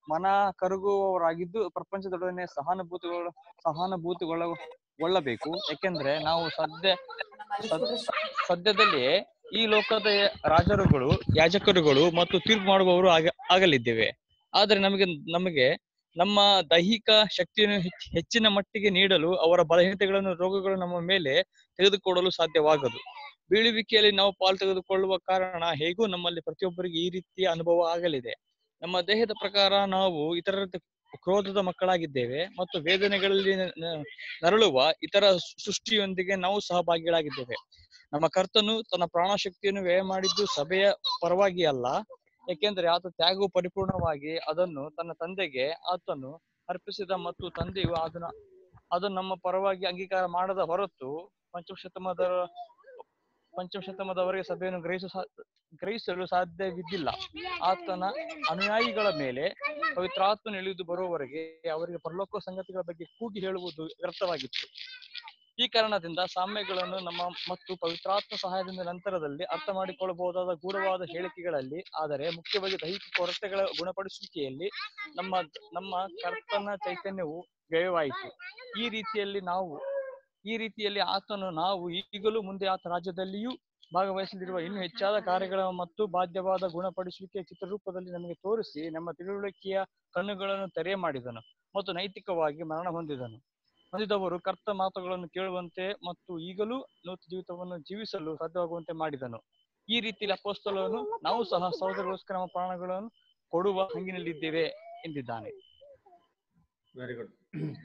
ಮನ ಕರಗುವವರಾಗಿದ್ದು ಪ್ರಪಂಚದೊಡನೆ ಸಹಾನುಭೂತಿಗೊಳ್ಳ ಸಹಾನುಭೂತಿಗೊಳ್ಳ ಗೊಳ್ಳಬೇಕು ಯಾಕೆಂದ್ರೆ ನಾವು ಸದ್ಯ ಸದ್- ಸದ್ಯದಲ್ಲಿ ಈ ಲೋಕದ ರಾಜರುಗಳು ಯಾಜಕರುಗಳು ಮತ್ತು ತೀರ್ಪು ಮಾಡುವವರು ಆಗ ಆಗಲಿದ್ದೇವೆ ಆದ್ರೆ ನಮಗೆ ನಮಗೆ ನಮ್ಮ ದೈಹಿಕ ಶಕ್ತಿಯನ್ನು ಹೆಚ್ಚ್- ಹೆಚ್ಚಿನ ಮಟ್ಟಿಗೆ ನೀಡಲು ಅವರ ಬಲಹೀನತೆಗಳನ್ನು ರೋಗಗಳು ನಮ್ಮ ಮೇಲೆ ತೆಗೆದುಕೊಳ್ಳಲು ಸಾಧ್ಯವಾಗದು ಬೀಳುವಿಕೆಯಲ್ಲಿ ನಾವು ಪಾಲು ತೆಗೆದುಕೊಳ್ಳುವ ಕಾರಣ ಹೇಗೂ ನಮ್ಮಲ್ಲಿ ಪ್ರತಿಯೊಬ್ಬರಿಗೆ ಈ ರೀತಿಯ ಅನುಭವ ಆಗಲಿದೆ ನಮ್ಮ ದೇಹದ ಪ್ರಕಾರ ನಾವು ಇತರರ ಕ್ರೋಧದ ಮಕ್ಕಳಾಗಿದ್ದೇವೆ ಮತ್ತು ವೇದನೆಗಳಲ್ಲಿ ನ- ನ- ನರಳುವ ಇತರ ಸೃಷ್ಟಿಯೊಂದಿಗೆ ನಾವು ಸಹಭಾಗಿಗಳಾಗಿದ್ದೇವೆ ನಮ್ಮ ಕರ್ತನು ತನ್ನ ಪ್ರಾಣಶಕ್ತಿಯನ್ನು ವ್ಯಯ ಮಾಡಿದ್ದು ಸಭೆಯ ಪರವಾಗಿ ಅಲ್ಲ ಏಕೆಂದರೆ ಆತ ತ್ಯಾಗವು ಪರಿಪೂರ್ಣವಾಗಿ ಅದನ್ನು ತನ್ನ ತಂದೆಗೆ ಆತನು ಅರ್ಪಿಸಿದ ಮತ್ತು ತಂದೆಯು ಅದನ್ನ ಅದನ್ನು ನಮ್ಮ ಪರವಾಗಿ ಅಂಗೀಕಾರ ಮಾಡದ ಹೊರತು ಪಂಚಶತಮದ ಪಂಚಶತಮದವರೆಗೆ ಸಭೆಯನ್ನು ಗ್ರಹಿಸ ಗ್ರಹಿಸಲು ಸಾಧ್ಯವಿದ್ದಿಲ್ಲ ಆತನ ಅನುಯಾಯಿಗಳ ಮೇಲೆ ಪವಿತ್ರಾತ್ಮನ ಇಳಿದು ಬರುವವರೆಗೆ ಅವರಿಗೆ ಪರಲೋಕ ಸಂಗತಿಗಳ ಬಗ್ಗೆ ಕೂಗಿ ಹೇಳುವುದು ವ್ಯರ್ಥವಾಗಿತ್ತು ಈ ಕಾರಣದಿಂದ ಸಾಮ್ಯಗಳನ್ನು ನಮ್ಮ ಮತ್ತು ಪವಿತ್ರಾತ್ಮ ಸಹಾಯದಿಂದ ನಂತರದಲ್ಲಿ ಅರ್ಥ ಮಾಡಿಕೊಳ್ಳಬಹುದಾದ ಗೂಢವಾದ ಹೇಳಿಕೆಗಳಲ್ಲಿ ಆದರೆ ಮುಖ್ಯವಾಗಿ ದೈಹಿಕ ಕೊರತೆಗಳ ಗುಣಪಡಿಸುವಿಕೆಯಲ್ಲಿ ನಮ್ಮ ನಮ್ಮ ಕರ್ತನ ಚೈತನ್ಯವು ವ್ಯಯವಾಯಿತು ಈ ರೀತಿಯಲ್ಲಿ ನಾವು ಈ ರೀತಿಯಲ್ಲಿ ಆತನು ನಾವು ಈಗಲೂ ಮುಂದೆ ಆತ ರಾಜ್ಯದಲ್ಲಿಯೂ ಭಾಗವಹಿಸಲಿರುವ ಇನ್ನೂ ಹೆಚ್ಚಾದ ಕಾರ್ಯಗಳ ಮತ್ತು ಬಾಧ್ಯವಾದ ಗುಣಪಡಿಸುವಿಕೆಯ ಚಿತ್ರರೂಪದಲ್ಲಿ ನಮಗೆ ತೋರಿಸಿ ನಮ್ಮ ತಿಳುವಳಿಕೆಯ ಕಣ್ಣುಗಳನ್ನು ತೆರೆ ಮಾಡಿದನು ಮತ್ತು ನೈತಿಕವಾಗಿ ಮರಣ ಹೊಂದಿದನು ಹೊಂದಿದವರು ಕರ್ತ ಮಾತುಗಳನ್ನು ಕೇಳುವಂತೆ ಮತ್ತು ಈಗಲೂ ನೂತನ ಜೀವಿತವನ್ನು ಜೀವಿಸಲು ಸಾಧ್ಯವಾಗುವಂತೆ ಮಾಡಿದನು ಈ ರೀತಿಯಲ್ಲಿ ಅಪೋಸ್ತಲನು ನಾವು ಸಹ ಸಹೋದರಗೋಸ್ಕರ ನಮ್ಮ ಪ್ರಾಣಗಳನ್ನು ಕೊಡುವ ಹಂಗಿನಲ್ಲಿದ್ದೇವೆ ಎಂದಿದ್ದಾನೆ ವೆರಿ ಗುಡ್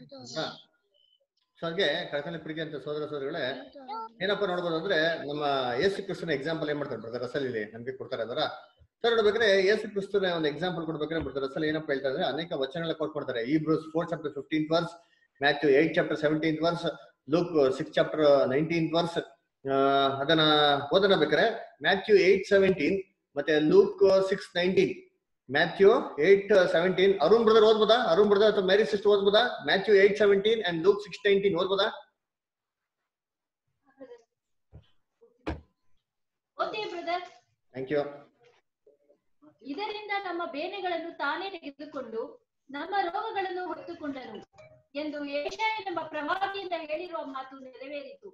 ಸೊ ಹಾಗೆ ಕರ್ತನ ಪ್ರೀತಿ ಅಂತ ಸೋದರ ಸೋದರಿಗಳೇ ಏನಪ್ಪ ನೋಡ್ಬೋದು ಅಂದ್ರೆ ನಮ್ಮ ಯೇಸು ಕ್ರಿಸ್ತನ ಎಕ್ಸಾಂಪಲ್ ಏನ್ ಮಾಡ್ತಾರೆ ಬ್ರದರ್ ರಸಲ್ ಇಲ್ಲಿ ನಮ್ಗೆ ಕೊಡ್ತಾರೆ ಅದರ ಸರ್ ನೋಡ್ಬೇಕಾದ್ರೆ ಯೇಸು ಕ್ರಿಸ್ತನ ಒಂದು ಎಕ್ಸಾಂಪಲ್ ಕೊಡ್ಬೇಕಾದ್ರೆ ಬ್ರದರ್ ರಸಲ್ ಏನಪ್ಪ ಹೇಳ್ತಾರೆ ಅಂದ್ರೆ ಅನೇಕ ವಚನಗಳ ಕೊಟ್ಕೊಡ್ತಾರೆ ಈ Hebrews four chapter fifteen verse Matthew eight chapter seventeen verse Luke six chapter nineteen verse ಅದನ್ನ ಓದನ ಬೇಕಾರೆ ಮ್ಯಾಥ್ಯೂ ಏಟ್ ಸೆವೆಂಟೀನ್ ಮತ್ತೆ Luke six nineteen Matthew eight seventeen Arun brother ಓದ್ಬೋದಾ ಅರುಣ್ ಬ್ರದರ್ ಅಥವಾ ಮ್ಯಾರಿ ಸಿಸ್ಟರ್ ಓದ್ಬೋದಾ Matthew eight seventeen and Luke six nineteen ಓದ್ಬೋದಾ ಓಕೆ ಬ್ರದರ್ ಥ್ಯಾಂಕ್ ಯು ಇದರಿಂದ ನಮ್ಮ ಬೇನೆಗಳನ್ನು ತಾನೇ ತೆಗೆದುಕೊಂಡು ನಮ್ಮ ರೋಗಗಳನ್ನು ಹೊತ್ತುಕೊಂಡನು ಎಂದು ಏಷಯ ಎಂಬ ಪ್ರವಾದಿಯಿಂದ ಹೇಳಿರುವ ಮಾತು ನೆರವೇರಿತು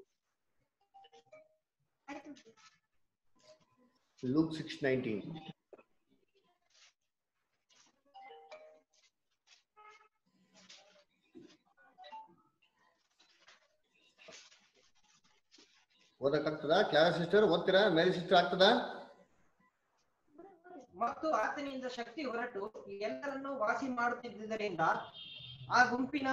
ಲೂಕ್ ಸಿಕ್ಸ್ ನೈನ್ಟೀನ್ ಓದಕ್ಕಾಗ್ತದಾ ಕ್ಲಾರಾ ಸಿಸ್ಟರ್ ಓದ್ತೀರಾ ಮೇರಿ ಸಿಸ್ಟರ್ ಆಗ್ತದಾ ಮತ್ತು ಆತನಿಂದ ಶಕ್ತಿ ಹೊರಟು ಎಲ್ಲರನ್ನೂ ವಾಸಿ ಮಾಡುತ್ತಿದ್ದುದರಿಂದ ಆ ಗುಂಪಿನ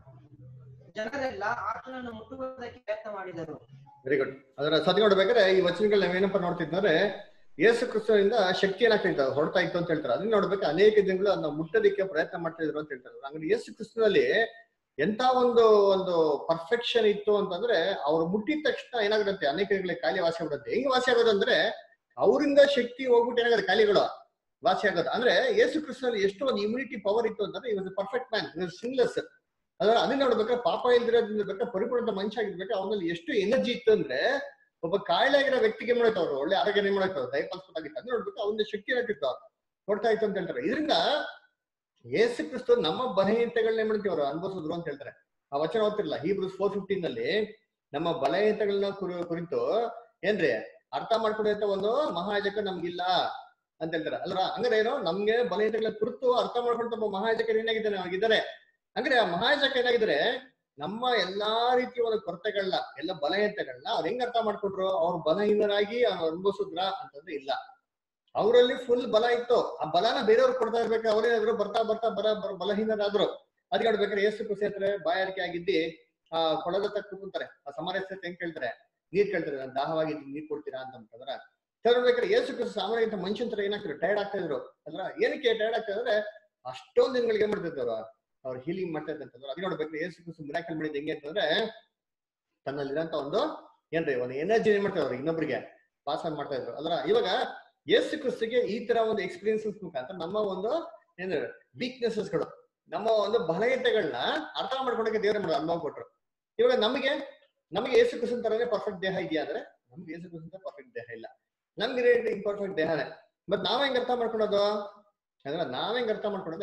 ಜನರೆಲ್ಲ ಆತನನ್ನು ಮುಟ್ಟುವುದಕ್ಕೆ ಪ್ರಯತ್ನ ಮಾಡಿದರು ವೆರಿ ಗುಡ್ ಅದರ ಸತಿ ನೋಡ್ಬೇಕಾದ್ರೆ ಈ ವಚನಗಳು ನಾವೇನಪ್ಪ ನೋಡ್ತಿದ್ದಂದ್ರೆ ಯೇಸು ಕ್ರಿಸ್ತನಿಂದ ಶಕ್ತಿ ಏನಾಗ್ತಿದ್ದ ಹೊರಡ್ತಾ ಇತ್ತು ಅಂತ ಹೇಳ್ತಾರೆ ಅದನ್ನ ನೋಡ್ಬೇಕು ಅನೇಕ ದಿನಗಳು ಅದನ್ನ ಮುಟ್ಟೋದಿಕ್ಕೆ ಪ್ರಯತ್ನ ಮಾಡ್ತಾ ಇದ್ರು ಅಂತ ಹೇಳ್ತಾರೆ ಹಂಗಾದ್ರೆ ಯೇಸು ಕ್ರಿಸ್ತನಲ್ಲಿ ಎಂತ ಒಂದು ಒಂದು ಪರ್ಫೆಕ್ಷನ್ ಇತ್ತು ಅಂತಂದ್ರೆ ಅವ್ರು ಮುಟ್ಟಿದ ತಕ್ಷಣ ಏನಾಗುತ್ತೆ ಅನೇಕ ದಿನಗಳಿಗೆ ಖಾಲಿ ವಾಸಿ ಆಗ್ಬಿಡುತ್ತೆ ಹೆಂಗ್ ವಾಸಿ ಆಗೋದು ಅಂದ್ರೆ ಅವರಿಂದ ಶಕ್ತಿ ಹೋಗ್ಬಿಟ್ಟು ಏನಾಗುತ್ತೆ ಖಾಲಿಗಳು ವಾಸಿ ಆಗೋದು ಅಂದ್ರೆ ಯೇಸು ಕ್ರಿಸ್ತನಲ್ಲಿ ಎಷ್ಟು ಒಂದು ಇಮ್ಯುನಿಟಿ ಪವರ್ ಇತ್ತು ಅಂತಂದ್ರೆ ಇವಾಗ ಪರ್ಫೆಕ್ಟ್ ಮ್ಯಾನ್ ಸಿಂಗ್ಲೆಸ್ ಅದರ ಅದನ್ನ ನೋಡ್ಬೇಕಾದ್ರೆ ಪಾಪ ಇಲ್ದಿರೋದ್ರಿಂದ ಬೇಕಾದ್ರೆ ಪರಿಪೂರ್ಣ ಮನುಷ್ಯ ಆಗಿರ್ಬೇಕು ಅವನಲ್ಲಿ ಎಷ್ಟು ಎನರ್ಜಿ ಇತ್ತು ಅಂದ್ರೆ ಒಬ್ಬ ಕಾಯಿಲೆ ಆಗಿರೋ ವ್ಯಕ್ತಿಗೆ ಮಾಡೈತೆ ಅವ್ರು ಒಳ್ಳೆ ಆರೋಗ್ಯ ಮಾಡೈತೆ ದಯಪಾಲ್ಸ್ಬೇಕಾಗಿತ್ತು ಅದನ್ನ ನೋಡ್ಬೇಕು ಅವನ ಶಕ್ತಿ ಏನಾಗ್ತಿತ್ತು ಕೊಡ್ತಾ ಇತ್ತು ಅಂತ ಹೇಳ್ತಾರೆ ಇದರಿಂದ ಯೇಸು ಕ್ರಿಸ್ತು ನಮ್ಮ ಬಲಹೀನತೆಗಳನ್ನ ಮಾಡ್ತೀವಿ ಅವರು ಅನುಭವಿಸಿದ್ರು ಅಂತ ಹೇಳ್ತಾರೆ ಆ ವಚನ ಓದ್ತಿರಲ್ಲ ಹೀಬ್ರೂಸ್ ಫೋರ್ ಫಿಫ್ಟೀನ್ ನಲ್ಲಿ ನಮ್ಮ ಬಲಹೀನತೆಗಳನ್ನ ಕುರಿ ಕುರಿತು ಏನ್ರಿ ಅರ್ಥ ಮಾಡ್ಕೊಡೋ ಒಂದು ಮಹಾಯಾಜಕ ನಮ್ಗಿಲ್ಲ ಅಂತ ಹೇಳ್ತಾರೆ ಅಲ್ರ ಹಂಗಾರೆ ಏನು ನಮ್ಗೆ ಬಲಹೀನತೆಗಳ ಕುರಿತು ಅರ್ಥ ಮಾಡ್ಕೊಂಡ ಒಬ್ಬ ಮಹಾಯಾಜಕರು ಏನಾಗಿದ್ದಾನೆ ಅವಾಗಿದ್ದಾರೆ ಅಂದ್ರೆ ಆ ಮಹಾಯಾಜಕ ಏನಾಗಿದ್ರೆ ನಮ್ಮ ಎಲ್ಲಾ ರೀತಿಯ ಒಂದು ಕೊರತೆಗಳನ್ನ ಎಲ್ಲ ಬಲಹೀನತೆಗಳನ್ನ ಅವ್ರು ಹೆಂಗ್ ಅರ್ಥ ಮಾಡ್ಕೊಟ್ರು ಅವ್ರು ಬಲಹೀನರಾಗಿ ಅವ್ರು ಅನುಭವಿಸಿದ್ರ ಅಂತಂದ್ರೆ ಇಲ್ಲ ಅವರಲ್ಲಿ ಫುಲ್ ಬಲ ಇತ್ತು ಆ ಬಲನ ಬೇರೆಯವ್ರು ಕೊಡ್ತಾ ಇರ್ಬೇಕು ಅವ್ರೇನಾದ್ರು ಬರ್ತಾ ಬರ್ತಾ ಬರ ಬರ- ಬಲಹೀನರಾದ್ರು ಅದಕ್ಕೆ ನೋಡ್ಬೇಕಾದ್ರೆ ಏಸು ಖುಷಿ ಹತ್ರ ಬಾಯಾರಿಕೆ ಆಗಿದ್ದಿ ಆ ಕೊಳದ ತಕ್ಕ ಕೂತಾರೆ ಆ ಸಮಾರಸ್ಯ ಹೆಂಗ್ ಕೇಳ್ತಾರೆ ನೀರ್ ಕೇಳ್ತಾರೆ ನಾನು ದಾಹವಾಗಿದ್ದು ನೀರ್ ಕೊಡ್ತೀರಾ ಅಂತ ಅಂತಂದ್ರ ನೋಡ್ಬೇಕಾದ್ರೆ ಏಸು ಕ್ರಿಸ್ತು ಸಾಮಾನ್ಯ ಮನುಷ್ಯನ ತರ ಏನಾಗ್ತಾರೆ ಟೈರ್ಡ್ ಆಗ್ತಾ ಇದ್ರು ಅಂದ್ರ ಏನಕ್ಕೆ ಟೈರ್ಡ್ ಆಗ್ತಾ ಇದ್ರೆ ಅಷ್ಟೊಂದ್ ದಿನಗಳಿಗೆ ಏನ್ ಮಾಡ್ತಿದ್ರು ಅವ್ರು ಅವ್ರು ಹೀಲಿಂಗ್ ಮಾಡ್ತಾ ಇದ್ರು ಅಂತಂದ್ರೆ ಅದ್ ನೋಡ್ಬೇಕು ಏಸು ಕ್ರಿಸ್ತು ಮಿರಾಕಲ್ ಮಾಡಿದ್ ಹೆಂಗೆ ಅಂತಂದ್ರೆ ತನ್ನಲ್ಲಿರೋಂತ ಒಂದು ಏನ್ರಿ ಒಂದು ಎನರ್ಜಿ ಏನ್ ಮಾಡ್ತಾ ಇದ್ರು ಇನ್ನೊಬ್ರಿಗೆ ಪಾಸ್ ಆನ್ ಮಾಡ್ತಾ ಇದ್ರು ಅದ್ರ ಇವಾಗ ಯೇಸು ಕ್ರಿಸ್ತಿಗೆ ಈ ತರ ಒಂದು ಎಕ್ಸ್ಪೀರಿಯನ್ಸಸ್ ಮುಖಾಂತರ ನಮ್ಮ ಒಂದು ಏನು ವೀಕ್ನೆಸಸ್ಗಳು ನಮ್ಮ ಒಂದು ಬಲಹೀನತೆಗಳನ್ನ ಅರ್ಥ ಮಾಡ್ಕೊಳಕ್ಕೆ ದೇವರ ಮಾಡೋದು ಅನುಭವ ಕೊಟ್ರು ಇವಾಗ ನಮಗೆ ನಮಗೆ ಯೇಸು ಕ್ರಿಸ್ತನ್ ತರನೇ ಪರ್ಫೆಕ್ಟ್ ದೇಹ ಇದೆಯಾ ಅಂದ್ರೆ ನಮ್ಗೆ ಯೇಸು ಕ್ರಿಸ್ತನ್ ಪರ್ಫೆಕ್ಟ್ ದೇಹ ಇಲ್ಲ ನಮ್ಗೆ ಇಂಪರ್ಫೆಕ್ಟ್ ದೇಹನೇ ಮತ್ ನಾವ್ ಹೆಂಗ್ ಅರ್ಥ ಮಾಡ್ಕೊಳೋದು ಅಂದ್ರೆ ನಾವ್ ಹೆಂಗ್ ಅರ್ಥ ಮಾಡ್ಕೊಳೋದೆ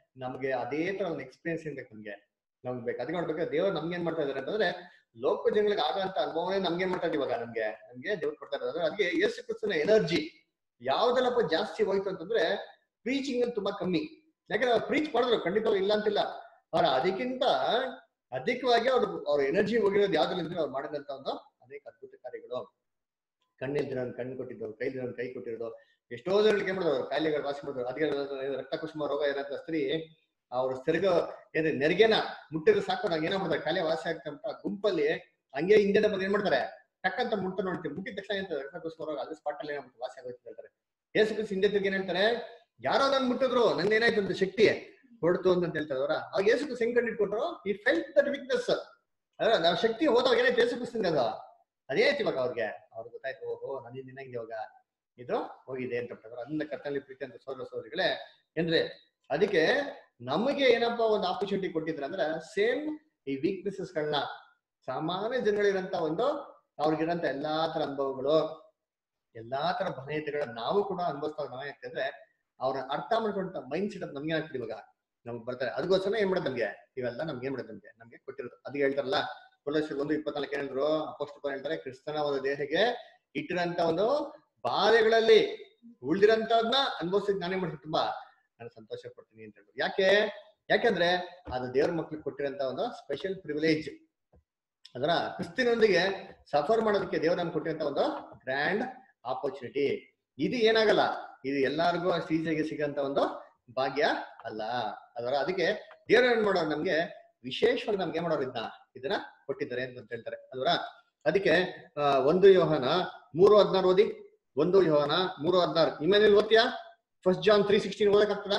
ನಮ್ಗೆ ಅದೇ ತರ ಒಂದು ಎಕ್ಸ್ಪೀರಿಯನ್ಸ್ ಇರ್ಬೇಕು ನಮ್ಗೆ ನಮ್ಗೆ ಬೇಕು ಅದಕ್ಕೆ ನೋಡ್ಬೇಕು ದೇವ್ರು ನಮ್ಗೆ ಏನ್ ಮಾಡ್ತಾ ಇದಾರೆ ಅಂತಂದ್ರೆ ಲೋಕ ಜನಗಳಿಗೆ ಆಗಂತ ಅನುಭವನೇ ನಮ್ಗೆ ಏನ್ ಮಾಡ್ತಾ ಇದೀವಿ ಇವಾಗ ನಮ್ಗೆ ನಮ್ಗೆ ದೇವ್ರು ಕೊಡ್ತಾ ಇದ್ದಾರೆ ಅದಕ್ಕೆ ಯೇಸು ಕ್ರಿಸ್ತನ ಎನರ್ಜಿ ಯಾವ್ದೆಲ್ಲಪ್ಪ ಜಾಸ್ತಿ ಹೋಯ್ತು ಅಂತಂದ್ರೆ ಪ್ರೀಚಿಂಗ್ ಅಲ್ಲಿ ತುಂಬಾ ಕಮ್ಮಿ ಯಾಕಂದ್ರೆ ಅವ್ರು ಪ್ರೀಚ್ ಮಾಡಿದ್ರು ಖಂಡಿತವಾಗಿ ಇಲ್ಲ ಅಂತಿಲ್ಲ ಅವ್ರ ಅದಕ್ಕಿಂತ ಅಧಿಕವಾಗಿ ಅವ್ರ ಅವ್ರ ಎನರ್ಜಿ ಹೋಗಿರೋದು ಯಾವ್ದ್ರಲ್ಲಿ ಅವ್ರು ಮಾಡಿದಂತ ಒಂದು ಅನೇಕ ಅದ್ಭುತ ಕಾರ್ಯಗಳು ಕಣ್ಣಿಲ್ದಿರೋ ಕಣ್ಣು ಕೊಟ್ಟಿದ್ದು ಕೈಲಿರೋ ಕೈ ಕೊಟ್ಟಿರೋದು ಎಷ್ಟೋ ಜನಗಳಿಗೆ ಏನ್ ಮಾಡಿದ್ರು ಕಾಯಿಲೆಗಳು ವಾಸಿ ಮಾಡಿದ್ರು ಅದಕ್ಕೆ ರಕ್ತ ಕುಸುಮ ರೋಗ ಇರೋಂಥ ಸ್ತ್ರೀ ಅವ್ರ ಸೆರಗ ಏನ್ರಿ ನೆರಿಗೆನ ಮುಟ್ಟಿದ್ರೆ ಸಾಕು ನಂಗೆ ಏನೋ ಮಾಡ್ತಾರೆ ಕಾಯಿಲೆ ವಾಸಿ ಆಗ್ತಂತ ಗುಂಪಲ್ಲಿ ಹಂಗೆ ಹಿಂದೆ ಬಂದು ಏನ್ ಮಾಡ್ತಾರೆ ಟಕ್ಕಂತ ಮುಟ್ಟ ನೋಡ್ತೀವಿ ಮುಟ್ಟಿದ ತಕ್ಷಣ ಏನ್ ರಕ್ತ ಕುಸುಮ ರೋಗ ಅಲ್ಲಿ ಸ್ಪಾಟ್ ಅಲ್ಲಿ ಏನಾಗ್ಬಿಟ್ಟು ವಾಸಿ ಆಗೋಯ್ತು ಹೇಳ್ತಾರೆ ಯೇಸು ಕ್ರಿಸ್ತ ಹಿಂದೆ ತಿರ್ಗಿ ಏನ್ ಹೇಳ್ತಾರೆ ಯಾರೋ ನನ್ ಮುಟ್ಟಿದ್ರು ನನ್ ಏನಾಯ್ತು ಅಂತ ಶಕ್ತಿ ಹೊಡ್ತು ಅಂತ ಹೇಳ್ತಾರೆ ಅವರ ಅವಾಗ ಯೇಸು ಕ್ರಿಸ್ತ ಹೆಂಗ್ ಕಂಡಿಟ್ಕೊಂಡ್ರು ಈ ಫೆಲ್ಟ್ ದಟ್ ವೀಕ್ನೆಸ್ ಅದ್ರ ನಾವ್ ಶಕ್ತಿ ಹೋದಾಗ ಏನಾಯ್ತು ಯೇಸು ಕ್ರಿಸ್ತಂಗೆ ಅದು ಅದೇನಾಯ್ತು ಇವಾಗ ಅವ್ರಿಗೆ ಅವ್ರಿಗೆ ಗೊತ್ತಾಯ್ತು ಓಹೋ ನನ್ನಿಂದ ಏನಾಗಿದೆ ಇವಾಗ ಇದು ಹೋಗಿದೆ ಅಂತ ಹೇಳ್ತಾರೆ ಅದನ್ನ ಕರ್ತನಲ್ಲಿ ಪ್ರೀತಿ ಅಂತ ಸೋದರ ಸೋದರಿಗಳೇ ಅಂದ್ರೆ ಅದಕ್ಕೆ ನಮಗೆ ಏನಪ್ಪಾ ಒಂದು ಆಪರ್ಚುನಿಟಿ ಕೊಟ್ಟಿದ್ರ ಅಂದ್ರೆ ಸೇಮ್ ಈ ವೀಕ್ನೆಸಸ್ ಗಳನ್ನ ಸಾಮಾನ್ಯ ಜನಗಳಿರಂತ ಒಂದು ಅವ್ರಿಗಿರಂತ ಎಲ್ಲಾ ತರ ಅನುಭವಗಳು ಎಲ್ಲಾ ತರ ಬಲಹೀನತೆಗಳನ್ನ ನಾವು ಕೂಡ ಅನುಭವಿಸ್ತಾ ನಾವ್ ಯಾಕಂದ್ರೆ ಅವ್ರ ಅರ್ಥ ಮಾಡ್ಕೊಂಡ ಮೈಂಡ್ ಸೆಟ್ ನಮ್ಗೆ ಏನಾಗ್ತದೆ ಇವಾಗ ನಮ್ಗೆ ಬರ್ತಾರೆ ಅದಕ್ಕೋಸ್ಕರ ಏನ್ ಮಾಡೋದು ನಮ್ಗೆ ಇವೆಲ್ಲ ನಮ್ಗೆ ಏನ್ ಮಾಡೋದು ನಮ್ಗೆ ನಮ್ಗೆ ಕೊಟ್ಟಿರೋದು ಅದಕ್ಕೆ ಹೇಳ್ತಾರಲ್ಲ ಕೊಲೋಸಿ ಒಂದು ಇಪ್ಪತ್ನಾಲ್ಕು ಹೇಳಿದ್ರು ಅಪೋಸ್ಟಲ್ ಹೇಳ್ತಾರೆ ಕ್ರಿಸ್ತನ ಒಂದು ದೇಹಕ್ಕೆ ಇಟ್ಟಿರಂತ ಒಂದು ಬಾಧೆಗಳಲ್ಲಿ ಉಳ್ದಿರಂತದ್ನ ಅನುಭವಿಸಿದ್ ನಾನೇ ಮಾಡ್ತೀನಿ ತುಂಬಾ ನಾನು ಸಂತೋಷ ಪಡ್ತೀನಿ ಅಂತ ಹೇಳ್ಬೋದು ಯಾಕೆ ಯಾಕಂದ್ರೆ ಅದು ದೇವ್ರ ಮಕ್ಳಿಗೆ ಕೊಟ್ಟಿರಂತ ಒಂದು ಸ್ಪೆಷಲ್ ಪ್ರಿವಿಲೇಜ್ ಅದರ ಕ್ರಿಸ್ತಿನೊಂದಿಗೆ ಸಫರ್ ಮಾಡೋದಕ್ಕೆ ದೇವ್ರ ನಮ್ಗೆ ಕೊಟ್ಟಿರಂತ ಒಂದು ಗ್ರ್ಯಾಂಡ್ ಆಪರ್ಚುನಿಟಿ ಇದು ಏನಾಗಲ್ಲ ಇದು ಎಲ್ಲಾರ್ಗೂ ಅಷ್ಟು ಈಸಿಯಾಗಿ ಸಿಗಂತ ಒಂದು ಭಾಗ್ಯ ಅಲ್ಲ ಅದರ ಅದಕ್ಕೆ ದೇವ್ರ ಏನ್ ಮಾಡೋರು ನಮ್ಗೆ ವಿಶೇಷವಾಗಿ ನಮ್ಗೆ ಏನ್ ಮಾಡೋರು ಇದನ್ನ ಇದನ್ನ ಕೊಟ್ಟಿದ್ದಾರೆ ಅಂತ ಹೇಳ್ತಾರೆ ಅಲ್ವರ ಅದಕ್ಕೆ ಆ, ಒಂದು ಯೋಹನ ಮೂರು ಹದಿನಾರು ಓದಿ ಒಂದು ಯೋಹನ ಮೂರು ಹದಿನಾರು ಇಮೇಲ್ ಓದ್ತೀಯಾ ಫಸ್ಟ್ ಜಾನ್ ತ್ರೀ ಸಿಕ್ಸ್ಟೀನ್ ಓದಕ್ಕಾಗ್ತದ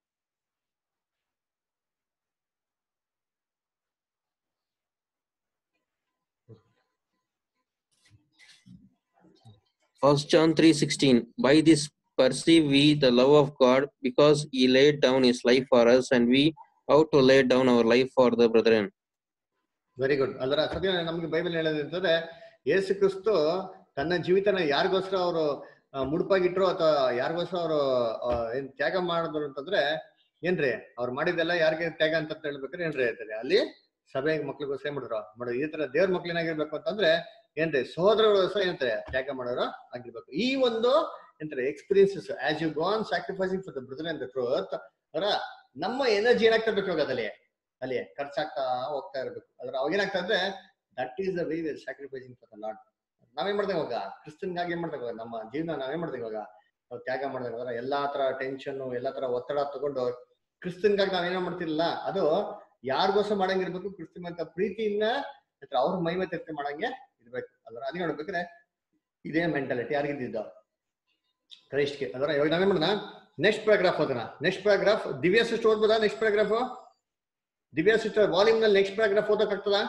First John 3:16 By this perceive we the love of God because he laid down his life for us and we ought to lay down our life for the brethren. Very good ಅದರ ಸದ್ಯ ನಮ್ಗೆ ಬೈಬಲ್ ಹೇಳೋದಂತಂದ್ರೆ ಯೇಸು ಕ್ರಿಸ್ತು ತನ್ನ ಜೀವಿತನ ಯಾರಿಗೋಸ್ಕರ ಅವರು ಮುಡುಪಾಗಿಟ್ರು ಅಥವಾ ಯಾರಿಗೋಸ್ಕರ ಅವರು ಏನ್ ತ್ಯಾಗ ಮಾಡಿದ್ರು ಅಂತಂದ್ರೆ ಏನ್ರಿ ಅವ್ರು ಮಾಡಿದ್ದೆಲ್ಲ ಯಾರಿಗೆ ತ್ಯಾಗ ಅಂತ ಹೇಳ್ಬೇಕಾದ್ರೆ ಏನ್ರಿ ಹೇಳ್ತಾರೆ ಅಲ್ಲಿ ಸಭೆ ಮಕ್ಳಿಗೋಸ್ಕರ ಏನ್ ಮಾಡಿದ್ರು ಮಾಡೋ ಈ ತರ ದೇವ್ರ ಮಕ್ಳಿನಾಗಿರ್ಬೇಕು ಅಂತಂದ್ರೆ ಏನ್ರಿ ಸಹೋದರಗೋಸ್ಕರ ಏನಂತಾರೆ ತ್ಯಾಗ ಮಾಡೋರು ಆಗಿರ್ಬೇಕು ಈ ಒಂದು ಎಂತಾರೆ experiences as you gone sacrificing for the brother and the truth ಅದರ ನಮ್ಮ ಎನರ್ಜಿ ಏನಾಗ್ತಾ ಇರ್ಬೇಕು ಇವಾಗ ಅದಲ್ಲಿ ಅಲ್ಲಿ ಖರ್ಚಾಗ್ತಾ ಹೋಗ್ತಾ ಇರ್ಬೇಕು ಅದ್ರ ಅವಾಗ ಏನಾಗ್ತಾ ಅಂದ್ರೆ that is the way we sacrificing for the Lord ನಾವೇನ್ ಮಾಡ್ತೇವೆ ಇವಾಗ ಕ್ರಿಸ್ತನ್ಗಾಗಿ ಏನ್ ಮಾಡ್ತೇವೆ ಇವಾಗ? ನಮ್ಮ ಜೀವನ ನಾವೇನ್ ಮಾಡ್ತೇವೆ ಇವಾಗ ನಾವು ತ್ಯಾಗ ಮಾಡ್ತೇವೆ ಅದರ ಎಲ್ಲಾ ತರ ಟೆನ್ಷನ್ ಎಲ್ಲಾ ತರ ಒತ್ತಡ ತಗೊಂಡು ಕ್ರಿಸ್ತನ್ಗಾಗಿ ನಾವೇನೋ ಮಾಡ್ತಿರ್ಲಿಲ್ಲ ಅದು ಯಾರಿಗೋಸ್ಕರ ಮಾಡಂಗಿರ್ಬೇಕು ಕ್ರಿಸ್ತನ್ ಅಂತ ಪ್ರೀತಿಯಿಂದ ಅಥವಾ ಅವ್ರ ಮೈಮೆ ತೆತ್ತೆ ಮಾಡಂಗೆ ಇರ್ಬೇಕು ಅದರ ಅದಕ್ಕೆ ನೋಡ್ಬೇಕಾದ್ರೆ ಇದೇ ಮೆಂಟಾಲಿಟಿ ಯಾರಿಗಿದ್ದು ಕ್ರೈಸ್ಟ್ಗೆ ಅದರ ಇವಾಗ ನಾವೇನ್ ಮಾಡೋಣ ನೆಕ್ಸ್ಟ್ ಪ್ಯಾರಾಗ್ರಾಫ್ ಓದೋಣ ನೆಕ್ಸ್ಟ್ ಪ್ಯಾರಾಗ್ರಾಫ್ ದಿವ್ಯ ಸಿಸ್ಟರ್ ಓದ್ಬೋದಾ next paragraph Divya sister volume ನಲ್ಲಿ ನೆಕ್ಸ್ಟ್ ಪ್ಯಾರಾಗ್ರಾಫ್ ಓದಕ್ಕಾಗ್ತದಾ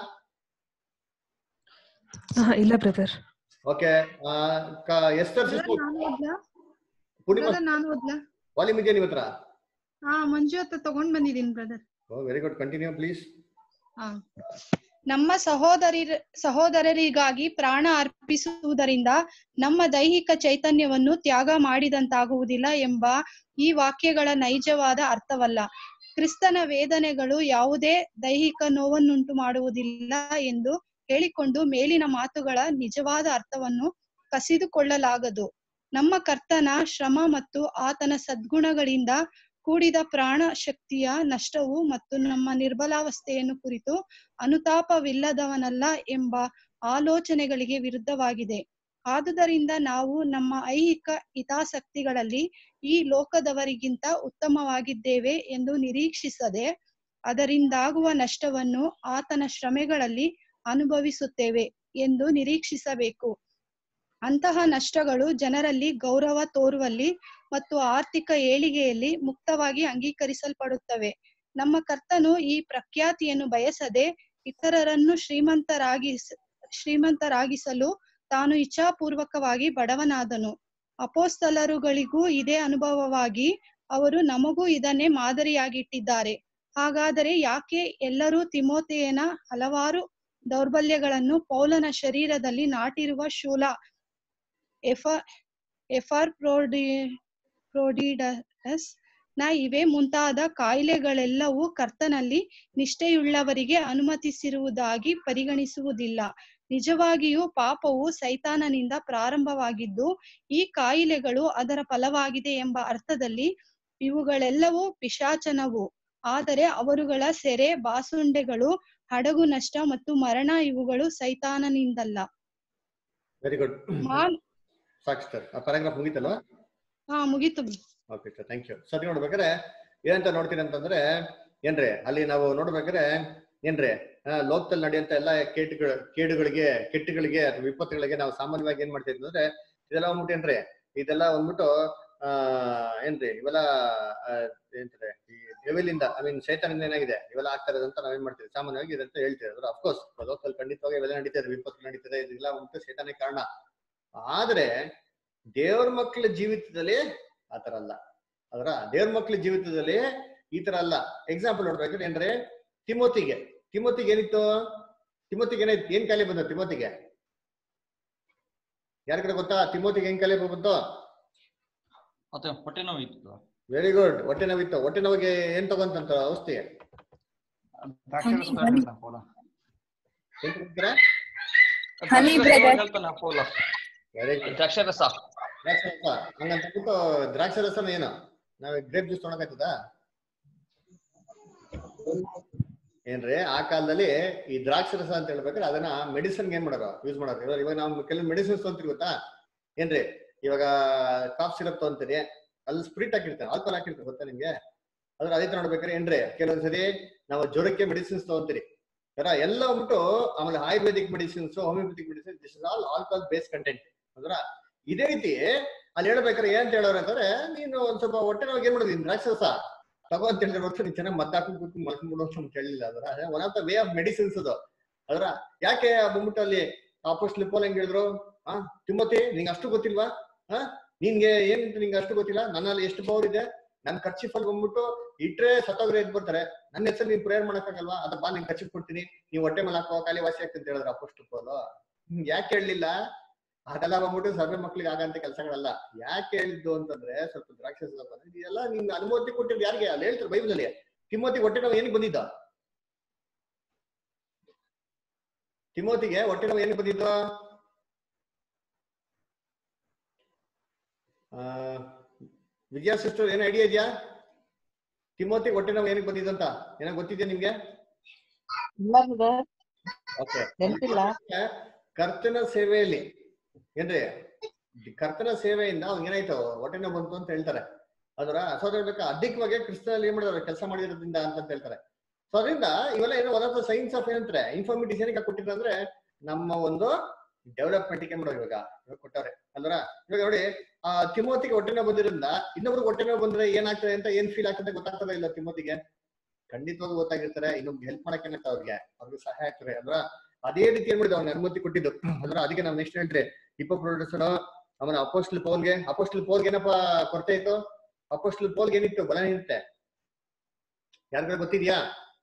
ಹಾ ಇಲ್ಲ ಬ್ರದರ್ ಓಕೆ ಎಸ್ತರ್ ಸಿಸ್ಟರ್ ನಾನು ಓದ್ಲಾ ಪೂರ್ಣಿಮಾ ಬ್ರದರ್ ನಾನು ಓದ್ಲಾ ವಾಲ್ಯೂಮ್ ಇದೆಯಾ ನಿಮ್ಮ ಹತ್ರ ಹಾ ಮಂಜು ಹತ್ರ ತಗೊಂಡ್ ಬಂದಿದ್ದೀನಿ brother oh very good continue please ಹಾ ನಮ್ಮ ಸಹೋದರಿ ಸಹೋದರರಿಗಾಗಿ ಪ್ರಾಣ ಅರ್ಪಿಸುವುದರಿಂದ ನಮ್ಮ ದೈಹಿಕ ಚೈತನ್ಯವನ್ನು ತ್ಯಾಗ ಮಾಡಿದಂತಾಗುವುದಿಲ್ಲ ಎಂಬ ಈ ವಾಕ್ಯಗಳ ನೈಜವಾದ ಅರ್ಥವಲ್ಲ ಕ್ರಿಸ್ತನ ವೇದನೆಗಳು ಯಾವುದೇ ದೈಹಿಕ ನೋವನ್ನುಂಟು ಮಾಡುವುದಿಲ್ಲ ಎಂದು ಹೇಳಿಕೊಂಡು ಮೇಲಿನ ಮಾತುಗಳ ನಿಜವಾದ ಅರ್ಥವನ್ನು ಕಸಿದುಕೊಳ್ಳಲಾಗದು ನಮ್ಮ ಕರ್ತನ ಶ್ರಮ ಮತ್ತು ಆತನ ಸದ್ಗುಣಗಳಿಂದ ಕೂಡಿದ ಪ್ರಾಣ ಶಕ್ತಿಯ ನಷ್ಟವು ಮತ್ತು ನಮ್ಮ ನಿರ್ಬಲಾವಸ್ಥೆಯನ್ನು ಕುರಿತು ಅನುತಾಪವಿಲ್ಲದವನಲ್ಲ ಎಂಬ ಆಲೋಚನೆಗಳಿಗೆ ವಿರುದ್ಧವಾಗಿದೆ ಆದುದರಿಂದ ನಾವು ನಮ್ಮ ಐಹಿಕ ಹಿತಾಸಕ್ತಿಗಳಲ್ಲಿ ಈ ಲೋಕದವರಿಗಿಂತ ಉತ್ತಮವಾಗಿದ್ದೇವೆ ಎಂದು ನಿರೀಕ್ಷಿಸದೆ ಅದರಿಂದಾಗುವ ನಷ್ಟವನ್ನು ಆತನ ಶ್ರಮೆಗಳಲ್ಲಿ ಅನುಭವಿಸುತ್ತೇವೆ ಎಂದು ನಿರೀಕ್ಷಿಸಬೇಕು ಅಂತಹ ನಷ್ಟಗಳು ಜನರಲ್ಲಿ ಗೌರವ ತೋರುವಲ್ಲಿ ಮತ್ತು ಆರ್ಥಿಕ ಏಳಿಗೆಯಲ್ಲಿ ಮುಕ್ತವಾಗಿ ಅಂಗೀಕರಿಸಲ್ಪಡುತ್ತವೆ ನಮ್ಮ ಕರ್ತನು ಈ ಪ್ರಖ್ಯಾತಿಯನ್ನು ಬಯಸದೆ ಇತರರನ್ನು ಶ್ರೀಮಂತರಾಗಿಸ ಶ್ರೀಮಂತರಾಗಿಸಲು ತಾನು ಇಚ್ಛಾಪೂರ್ವಕವಾಗಿ ಬಡವನಾದನು ಅಪೋಸ್ತಲರುಗಳಿಗೂ ಇದೇ ಅನುಭವವಾಗಿ ಅವರು ನಮಗೂ ಇದನ್ನೇ ಮಾದರಿಯಾಗಿಟ್ಟಿದ್ದಾರೆ ಹಾಗಾದರೆ ಯಾಕೆ ಎಲ್ಲರೂ ತಿಮೋತೆಯನ ಹಲವಾರು ದೌರ್ಬಲ್ಯಗಳನ್ನು ಪೌಲನ ಶರೀರದಲ್ಲಿ ನಾಟಿರುವ ಶೂಲ ಎಫ ಎಫರ್ ಪ್ರೋಡಿ ಪ್ರೋಡಿಡಸ್ ನ ಇವೆ ಮುಂತಾದ ಕಾಯಿಲೆಗಳೆಲ್ಲವೂ ಕರ್ತನಲ್ಲಿ ನಿಷ್ಠೆಯುಳ್ಳವರಿಗೆ ಅನುಮತಿಸಿರುವುದಾಗಿ ಪರಿಗಣಿಸುವುದಿಲ್ಲ ನಿಜವಾಗಿಯೂ ಪಾಪವು ಸೈತಾನನಿಂದ ಪ್ರಾರಂಭವಾಗಿದ್ದು ಈ ಕಾಯಿಲೆಗಳು ಅದರ ಫಲವಾಗಿದೆ ಎಂಬ ಅರ್ಥದಲ್ಲಿ ಇವುಗಳೆಲ್ಲವೂ ಪಿಶಾಚನವು ಆದರೆ ಅವರುಗಳ ಸೆರೆ ಬಾಸುಂಡೆಗಳು ಹಡಗು ನಷ್ಟ ಮತ್ತು ಮರಣ ಇವುಗಳು ಸೈತಾನನಿಂದಲ್ಲ ವೆರಿ ಗುಡ್ ಮಾನ್ ಸಾಕು ಸರ್ ಆ ಪ್ಯಾರಾಗ್ರಾಫ್ ಮುಗೀತಲ್ವಾ ಹಾ ಮುಗೀತು ಓಕೆ ಸರ್ ಥ್ಯಾಂಕ್ ಯು ಸರಿ ನೋಡ್ಬೇಕಾದ್ರೆ ಏನಂತ ನೋಡ್ತೀನಿ ಅಂತಂದ್ರೆ ಏನ್ರಿ ಅಲ್ಲಿ ನಾವು ನೋಡ್ಬೇಕಾದ್ರೆ ಏನ್ರಿ ಆ, ಲೋಕದಲ್ಲಿ ನಡೆಯುವಂತ ಎಲ್ಲ ಕೇಟುಗಳ ಕೇಡುಗಳಿಗೆ ಕೆಟ್ಟಗಳಿಗೆ ಅಥವಾ ವಿಪತ್ತುಗಳಿಗೆ ನಾವು ಸಾಮಾನ್ಯವಾಗಿ ಏನ್ ಮಾಡ್ತಿದ್ವಿ ಅಂದ್ರೆ ಇದೆಲ್ಲ ಬಂದ್ಬಿಟ್ಟು ಏನ್ರಿ ಇದೆಲ್ಲ ಬಂದ್ಬಿಟ್ಟು ಆ ಏನ್ರಿ ಇವೆಲ್ಲ ಆ, ಏನ್ರಿ ಈ ಡೆವಿಲಿಂದ ಐ ಮೀನ್ ಸೈತಾನಿಂದ ಏನಾಗಿದೆ ಇವೆಲ್ಲ ಆಗ್ತಾ ಇರೋದು ಅಂತ ನಾವೇನ್ ಮಾಡ್ತೀವಿ ಸಾಮಾನ್ಯವಾಗಿ ಇದಂತ ಹೇಳ್ತೀವಿ ಅದ್ರ ಅಫ್ಕೋರ್ಸ್ ಲೋಕದಲ್ಲಿ ಖಂಡಿತವಾಗಿ ಇವೆಲ್ಲ ನಡೀತದೆ ವಿಪತ್ತು ನಡೀತದೆ ಇದೆಲ್ಲ ಬಂದ್ಬಿಟ್ಟು ಸೈತಾನೇ ಕಾರಣ ಆದ್ರೆ ದೇವ್ರ ಮಕ್ಕಳ ಜೀವಿತದಲ್ಲಿ ಆತರ ಅಲ್ಲ ಅದರ ದೇವ್ರ ಮಕ್ಕಳ ಜೀವಿತದಲ್ಲಿ ಈ ತರ ಅಲ್ಲ ಎಕ್ಸಾಂಪಲ್ ನೋಡ್ಬೇಕಾದ್ರೆ ಏನ್ರಿ ತಿಮೋತಿಗೆ ತಿಮೋತಿಗೆ ಏನಿತ್ತು ತಿಮೋತಿಗೆ ಏನಾಯ್ತು ಏನ್ ಕಾಯಿಲೆ ಬಂದ ತಿಮೋತಿಗೆ ಯಾರ ಕಡೆ ಗೊತ್ತಾ ತಿಮೋತಿಗೆ ಏನ್ ಕಾಯಿಲೆ ಬಂತು ಮತ್ತೆ ಹೊಟ್ಟೆ ನೋವು ಇತ್ತು ವೆರಿ ಗುಡ್ ಹೊಟ್ಟೆ ನೋವಿತ್ತು ಹೊಟ್ಟೆ ನೋವಿಗೆ ಏನ್ ತಗೊಂತಂತ ಔಷಧಿ ದ್ರಾಕ್ಷಿ ರಸ ತಗೊಂಡಿದ್ದ ಅಪೋಲ. ಏನ್ ತಗೊಂತೀರಾ ಹನಿ ದ್ರಾಕ್ಷಿ ರಸ ಬ್ರದರ್ ಹೇಳ್ತಾನೆ ಅಪೋಲ. ವೆರಿ ಗುಡ್ ದ್ರಾಕ್ಷಿ ರಸ ದ್ರಾಕ್ಷಿ ರಸ ಹಂಗಂತ ಬಿಟ್ಟು ದ್ರಾಕ್ಷಿ ರಸನ ಏನು ನಾವ್ ಗ್ರೇಪ್ ಜ್ಯೂಸ್ ತೊಗೊಳಕಾಯ್ತದ ಏನ್ರಿ ಆ ಕಾಲದಲ್ಲಿ ಈ ದ್ರಾಕ್ಷಿ ರಸ ಅಂತ ಹೇಳ್ಬೇಕಾದ್ರೆ ಅದನ್ನ ಮೆಡಿಸಿನ್ ಏನ್ ಮಾಡೋರು ಯೂಸ್ ಮಾಡೋರು ಇವಾಗ ಇವಾಗ ನಾವು ಕೆಲವು ಮೆಡಿಸಿನ್ಸ್ ತೊಗೊಂತೀವಿ ಗೊತ್ತಾ ಏನ್ರಿ ಇವಾಗ ಕಾಫ್ ಸಿರಪ್ ತೊಗೊಂತೀರಿ ಅಲ್ಲಿ ಸ್ಪ್ರಿಟ್ ಹಾಕಿರ್ತಾರೆ ಆಲ್ಕೋಹಾಲ್ ಹಾಕಿರ್ತಾರೆ ಗೊತ್ತಾ ನಿಮ್ಗೆ ಅದ್ರ ಅದೇ ತರ ನೋಡ್ಬೇಕಾದ್ರೆ ಏನ್ರಿ ಕೆಲವೊಂದ್ಸರಿ ನಾವು ಜ್ವರಕ್ಕೆ ಮೆಡಿಸಿನ್ಸ್ ತಗೊಂತೀರಿ ತರ ಎಲ್ಲ ಬಿಟ್ಟು ಆಮೇಲೆ ayurvedic medicines homeopathic medicine this is all alcohol base content ಅಂದ್ರ ಇದೇ ರೀತಿ ಅಲ್ಲಿ ಹೇಳ್ಬೇಕಾದ್ರೆ ಏನ್ ಹೇಳೋರು ಅಂತಂದ್ರೆ ನೀನು ಒಂದ್ ಸ್ವಲ್ಪ ಹೊಟ್ಟೆ ನೋವು ಏನ್ ಮಾಡಿದೀನಿ ದ್ರಾಕ್ಷಸ ತಗೋ ಅಂತ ಹೇಳಿದ್ರೆ ಹೊರತು ನೀನ್ ಚೆನ್ನಾಗಿ ಮತ್ತಾಕೊಂಡು ಕೂತ್ಕೊಂಡು ಮಲ್ಕೊಂಡ್ಬಿಡು ಅಂತ ಹೇಳಿಲ್ಲ ಅದರ one of the way of medicines ಅದು ಅದರ ಯಾಕೆ ಬಂದ್ಬಿಟ್ಟು ಅಲ್ಲಿ ಆಪೋಸ್ಟ್ ಲಿಪೋಲ್ ಹೆಂಗ್ ಹೇಳಿದ್ರು ಆ ತಿಮ್ಮತಿ ನಿಂಗೆ ಅಷ್ಟು ಗೊತ್ತಿಲ್ವಾ ಆ ನಿನ್ಗೆ ಏನ್ ನಿಂಗೆ ಅಷ್ಟು ಗೊತ್ತಿಲ್ಲ ನನ್ನಲ್ಲಿ ಎಷ್ಟು ಪವರ್ ಇದೆ ನನ್ ಖರ್ಚಿಫಲ್ಲಿ ಬಂದ್ಬಿಟ್ಟು ಇಟ್ರೆ ಸತ್ತೋಗ್ರೆ ಎದ್ದು ಬರ್ತಾರೆ ನನ್ನ ಹೆಸರು ನೀನ್ ಪ್ರೇಯರ್ ಮಾಡಕ್ಕಾಗಲ್ವಾ ಅದ ಬಾ ನಿನ್ ಖರ್ಚು ಕೊಡ್ತೀನಿ ನೀವು ಹೊಟ್ಟೆ ಮೇಲೆ ಹಾಕೋ ಖಾಲಿ ವಾಸಿ ಆಗ್ತದೆ ಅಂತ ಹೇಳಿದ್ರು ಅಪೋಸ್ಟ್ ಲಿಪೋಲು ಯಾಕೆ ಹೇಳಲಿಲ್ಲ ಅದೆಲ್ಲ ಬಂದ್ಬಿಟ್ಟು ಸರ್ವೆ ಮಕ್ಳಿಗೆ ಆಗಂತ ಕೆಲಸಗಳಲ್ಲ ಯಾಕೆ ಹೇಳಿದ್ದು ಅಂತಂದ್ರೆ ಸ್ವಲ್ಪ ದ್ರಾಕ್ಷಸ ಇದೆಲ್ಲ ನಿಮ್ಗೆ ಅನುಮತಿ ಕೊಟ್ಟಿದ್ದು ಯಾರಿಗೆ ಅಲ್ಲಿ ಹೇಳ್ತಾರೆ ಬೈಬಲ್ ಅಲ್ಲಿ ತಿಮ್ಮೋತಿ ಹೊಟ್ಟೆ ನೋವು ಏನಕ್ಕೆ ಬಂದಿದ್ದ ತಿಮೋತಿಗೆ ಹೊಟ್ಟೆ ನೋವು ಏನಕ್ಕೆ ಬಂದಿದ್ದು ಆ ವಿಜಯ ಸಿಸ್ಟರ್ ಏನೋ ಐಡಿಯಾ ಇದೆಯಾ ತಿಮೋತಿ ಹೊಟ್ಟೆ ನೋವು ಏನಕ್ಕೆ ಬಂದಿದ್ದು ಅಂತ ಏನೋ ಗೊತ್ತಿದ್ಯಾ ನಿಮ್ಗೆ ಇಲ್ಲ ಬ್ರದರ್ ಓಕೆ ನೆನ್ಪಿಲ್ಲ ಕರ್ತನ ಸೇವೆಯಲ್ಲಿ ಏನ್ರಿ ಕರ್ತನ ಸೇವೆಯಿಂದ ಅವ್ನಿಗೆ ಏನಾಯ್ತು ಹೊಟ್ಟೆ ನೋವು ಬಂತು ಅಂತ ಹೇಳ್ತಾರೆ ಅದರ ಸೊ ಹೇಳ್ಬೇಕಾ ಅಧಿಕವಾಗಿ ಕ್ರಿಸ್ತನಲ್ಲಿ ಏನ್ ಮಾಡಿದಾರೆ ಕೆಲಸ ಮಾಡಿರೋದ್ರಿಂದ ಅಂತ ಹೇಳ್ತಾರೆ ಸೊ ಅದರಿಂದ ಇವೆಲ್ಲ ಏನೋ one of the signs of ಏನಂತಾರೆ ಇನ್ಫಾರ್ಮಿಟೀಸ್ ಏನಕ್ಕೆ ಕೊಟ್ಟಿದ್ರು ಅಂದ್ರೆ ನಮ್ಮ ಒಂದು ಡೆವಲಪ್ಮೆಂಟ್ ಗೆ ಮಾಡೋದು ಇವಾಗ ಇವಾಗ ಕೊಟ್ಟವ್ರೆ ಅಲ್ವರ ಇವಾಗ ನೋಡಿ ಆ ತಿಮೋತಿಗೆ ಹೊಟ್ಟೆ ನೋವು ಬಂದಿರೋದ್ರಿಂದ ಇನ್ನೊಬ್ರಿಗೆ ಹೊಟ್ಟೆ ನೋವು ಬಂದ್ರೆ ಏನಾಗ್ತದೆ ಅಂತ ಏನ್ ಫೀಲ್ ಆಗ್ತದೆ ಗೊತ್ತಾಗ್ತದೆ ಇಲ್ಲ ತಿಮೋತಿಗೆ ಖಂಡಿತವಾಗಿ ಗೊತ್ತಾಗಿರ್ತಾರೆ ಇನ್ನೊಬ್ರು ಹೆಲ್ಪ್ ಮಾಡಕ್ಕೆ ಏನಾಗ್ತದೆ ಅವ್ರಿಗೆ ಅವ್ರಿಗೆ ಸಹಾಯ ಆಗ್ತದೆ ಅಲ್ವಾ ಅದೇ ರೀತಿ ಏನ್ ಮಾಡಿದ್ರು ಅವ್ನ ಅನುಮತಿ ಕೊಟ್ಟಿದ್ದು ಅಲ್ವಾ ಅದಕ್ಕೆ ನಾವು ನೆಕ್ಸ್ಟ್ ಹೇಳ್ರಿ ಹಿಪೋ ಪ್ರೊಡ್ಯೂಸರ್ ಅವನ ಅಪೋಸ್ಟಲ್ ಪೋಲ್ಗೆ ಅಪೋಸ್ಟಲ್ ಪೋಲ್ಗೆ ಏನಪ್ಪ ಕೊರತೆ ಇತ್ತು ಅಪೋಸ್ಟಲ್ ಪೋಲ್ಗೆ ಏನಿತ್ತು ಬಲ ಏನಿತ್ತೆ ಯಾರಿಗಾರ ಗೊತ್ತಿದ್ಯಾ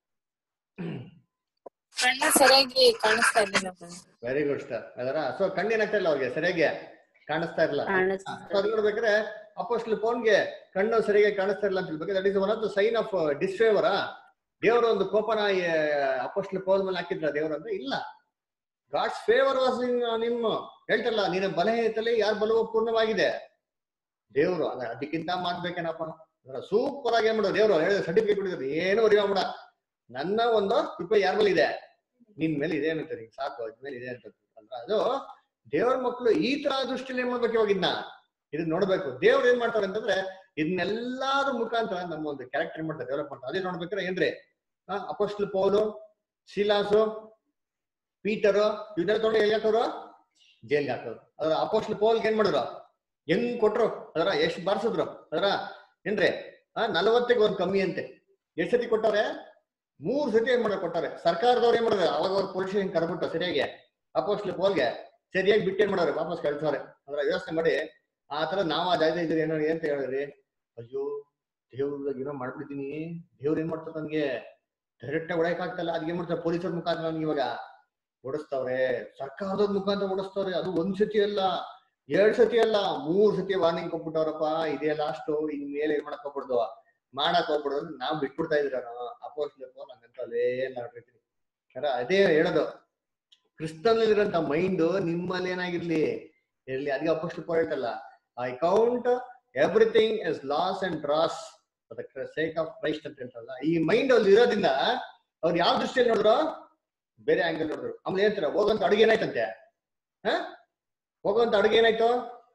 ಕಣ್ಣ ಸರಿಯಾಗಿ ಕಾಣಿಸ್ತಾ ಇರ್ಲಿಲ್ಲ brother. ವೆರಿ ಗುಡ್ ಸ್ಟಾರ್ ಅದರ ಸೊ ಕಣ್ಣೇನಾಗ್ತಾ ಇಲ್ಲ ಅವ್ರಿಗೆ ಸರಿಯಾಗಿ ಕಾಣಿಸ್ತಾ ಇರಲ್ಲ ಕಾಣಿಸ್ತಾ ಅದು ನೋಡ್ಬೇಕಾದ್ರೆ ಅಪೋಸ್ಟಲ್ ಫೋನ್ಗೆ ಕಣ್ಣು ಸರಿಯಾಗಿ ಕಾಣಿಸ್ತಾ ಇಲ್ಲ ಅಂತ ಹೇಳ್ಬೇಕು that is one of the sign of ಡಿಸ್ಫೇವರ ದೇವರ ಒಂದು ಕೋಪನ ಅಪೋಸ್ಟಲ್ ಪೋಲ್ ಮೇಲೆ ಹಾಕಿದ್ರ ದೇವರು ಅಂದ್ರೆ ಇಲ್ಲ ಗಾಡ್ಸ್ ಫೇವರ್ ವಾಸ್ ನಿಮ್ಮ ಹೇಳ್ತಾರಲ್ಲ ನಿನ್ನ ಬಲಹೀನತೆಯಲ್ಲಿ ಯಾರ ಬಲವು ಪೂರ್ಣವಾಗಿದೆ ದೇವರು ಅಲ್ಲ ಅದಕ್ಕಿಂತ ಮಾಡ್ಬೇಕೇನಪ್ಪ ಸೂಪರ್ ಆಗಿ ಏನ್ ಮಾಡೋ ದೇವರು ಹೇಳಿದ ಸರ್ಟಿಫಿಕೇಟ್ ಕೊಟ್ಟಿದ್ರು ಏನು ಅರಿವ ಮಾಡ ನನ್ನ ಒಂದು ಕೃಪೆ ಯಾರ ಮೇಲೆ ಇದೆ ನಿನ್ ಮೇಲೆ ಇದೆ ಅಂತ ನಿಂಗೆ ಸಾಕು ಅದ್ ಮೇಲೆ ಇದೆ ಅಂತ ಅಂದ್ರೆ ಅದು ದೇವ್ರ ಮಕ್ಕಳು ಈ ತರ ದೃಷ್ಟಿಯಲ್ಲಿ ಏನ್ ಮಾಡ್ಬೇಕು ಇವಾಗ ಇದನ್ನ ಇದನ್ನ ನೋಡ್ಬೇಕು ದೇವ್ರು ಏನ್ ಮಾಡ್ತಾರೆ ಅಂತಂದ್ರೆ ಇದನ್ನೆಲ್ಲಾದ್ರ ಮುಖಾಂತರ ನಮ್ಮ ಒಂದು ಕ್ಯಾರೆಕ್ಟರ್ ಮಾಡ್ತಾರೆ ಡೆವಲಪ್ ಮಾಡ್ತಾರೆ ಅದೇ ನೋಡ್ಬೇಕಾದ್ರೆ ಏನ್ರಿ ಅಪೋಸ್ಟಲ್ ಪೌಲು ಶೀಲಾಸು ಪೀಟರು ಇವನ್ನೆಲ್ಲ ತೊಗೊಂಡು ಎಲ್ಲಿ ಹಾಕೋರು ಜೈಲ್ಗೆ ಹಾಕೋರು ಅದರ ಅಪೋಸ್ಟಲ್ ಪೌಲ್ಗೆ ಏನ್ ಮಾಡಿದ್ರು ಹೆಂಗ್ ಕೊಟ್ರು ಅದರ ಎಷ್ಟ್ ಬಾರಿಸಿದ್ರು ಅದರ ಏನ್ರಿ ಆ ನಲವತ್ತಿಗೆ ಒಂದ್ ಕಮ್ಮಿ ಅಂತೆ ಎಷ್ಟ್ ಸತಿ ಕೊಟ್ಟವ್ರೆ ಮೂರ್ ಸತಿ ಏನ್ ಮಾಡೋರು ಕೊಟ್ಟಾರೆ ಸರ್ಕಾರದವ್ರು ಏನ್ ಮಾಡಿದ್ರು ಅವಾಗ ಅವ್ರ ಪೊಲೀಸ್ ಸ್ಟೇಷನ್ ಕರ್ಬಿಟ್ಟು ಸರಿಯಾಗಿ ಅಪೋಸ್ಟಲ್ ಪೋಲ್ಗೆ ಸರಿಯಾಗಿ ಬಿಟ್ಟೇನ್ ಮಾಡೋರು ವಾಪಸ್ ಕಳ್ಸವ್ರೆ ಅದ್ರ ಯೋಚನೆ ಮಾಡಿ ಆ ತರ ನಾವ್ ಆ ಜಾಗ ಇದ್ರೆ ಏನೋ ಏನ್ ಹೇಳಿದ್ರಿ ಅಯ್ಯೋ ದೇವ್ರ ಏನೋ ಮಾಡ್ಬಿಟ್ಟಿದೀನಿ ದೇವ್ರ ಏನ್ ಮಾಡ್ತಾರೆ ನನ್ಗೆ ಡೈರೆಕ್ಟ್ ಆಗಿ ಹೊಡಕ್ ಆಗ್ತಲ್ಲ ಅದಕ್ಕೆ ಏನ್ ಮಾಡ್ತಾರೆ ಪೊಲೀಸರ ಮುಖಾಂತರ ನನ್ಗೆ ಇವಾಗ ಓಡಿಸ್ತಾವ್ರೆ ಸರ್ಕಾರದ ಮುಖಾಂತರ ಓಡಿಸ್ತಾವ್ರೆ ಅದು ಒಂದ್ ಸತಿ ಅಲ್ಲ ಎರಡ್ ಸತಿ ಅಲ್ಲ ಮೂರ್ ಸತಿ ವಾರ್ನಿಂಗ್ ಕೊಟ್ಬಿಟ್ಟವ್ರಪ್ಪ ಇದೇ ಲಾಸ್ಟ್ ಇನ್ ಮೇಲೆ ಏನ್ ಮಾಡಕ್ ಹೋಗ್ಬಿಡ್ದು ಮಾಡಕ್ ಹೋಗ್ಬಿಡೋದು ಅಂತ ನಾವು ಬಿಟ್ಬಿಡ್ತಾ ಇದ್ರ ಅಪೋಸ್ಟ್ಲ ಪೌಲ್ ಹಂಗಂತ ಅಲ್ಲೇ ನೋಡಿರ್ತೀನಿ ಅರ ಅದೇ ಹೇಳೋದು ಕ್ರಿಸ್ತನಲ್ಲಿರೋಂಥ ಮೈಂಡ್ ನಿಮ್ಮಲ್ಲಿ ಏನಾಗಿರ್ಲಿ ಇರ್ಲಿ ಅದಕ್ಕೆ ಅಪೋಸ್ಟ್ಲ ಪೌಲ್ ಹೇಳ್ತಲ್ಲ I count everything is loss and dross sake of Christ ಅಂತ ಹೇಳ್ತಾರಲ್ಲ ಈ ಮೈಂಡ್ ಅಲ್ಲಿ ಇರೋದ್ರಿಂದ ಅವ್ರು ಯಾವ ದೃಷ್ಟಿಯಲ್ಲಿ ನೋಡಿದ್ರು ಬೇರೆ ಆಂಗಲ್ ನೋಡಿದ್ರು ಆಮೇಲೆ ಹೇಳ್ತಾರ ಹೋಗಂತ ಅಡುಗೆ ಏನಾಯ್ತಂತೆ ಹ ಹೋಗುವಂತ ಅಡುಗೆ ಏನಾಯ್ತು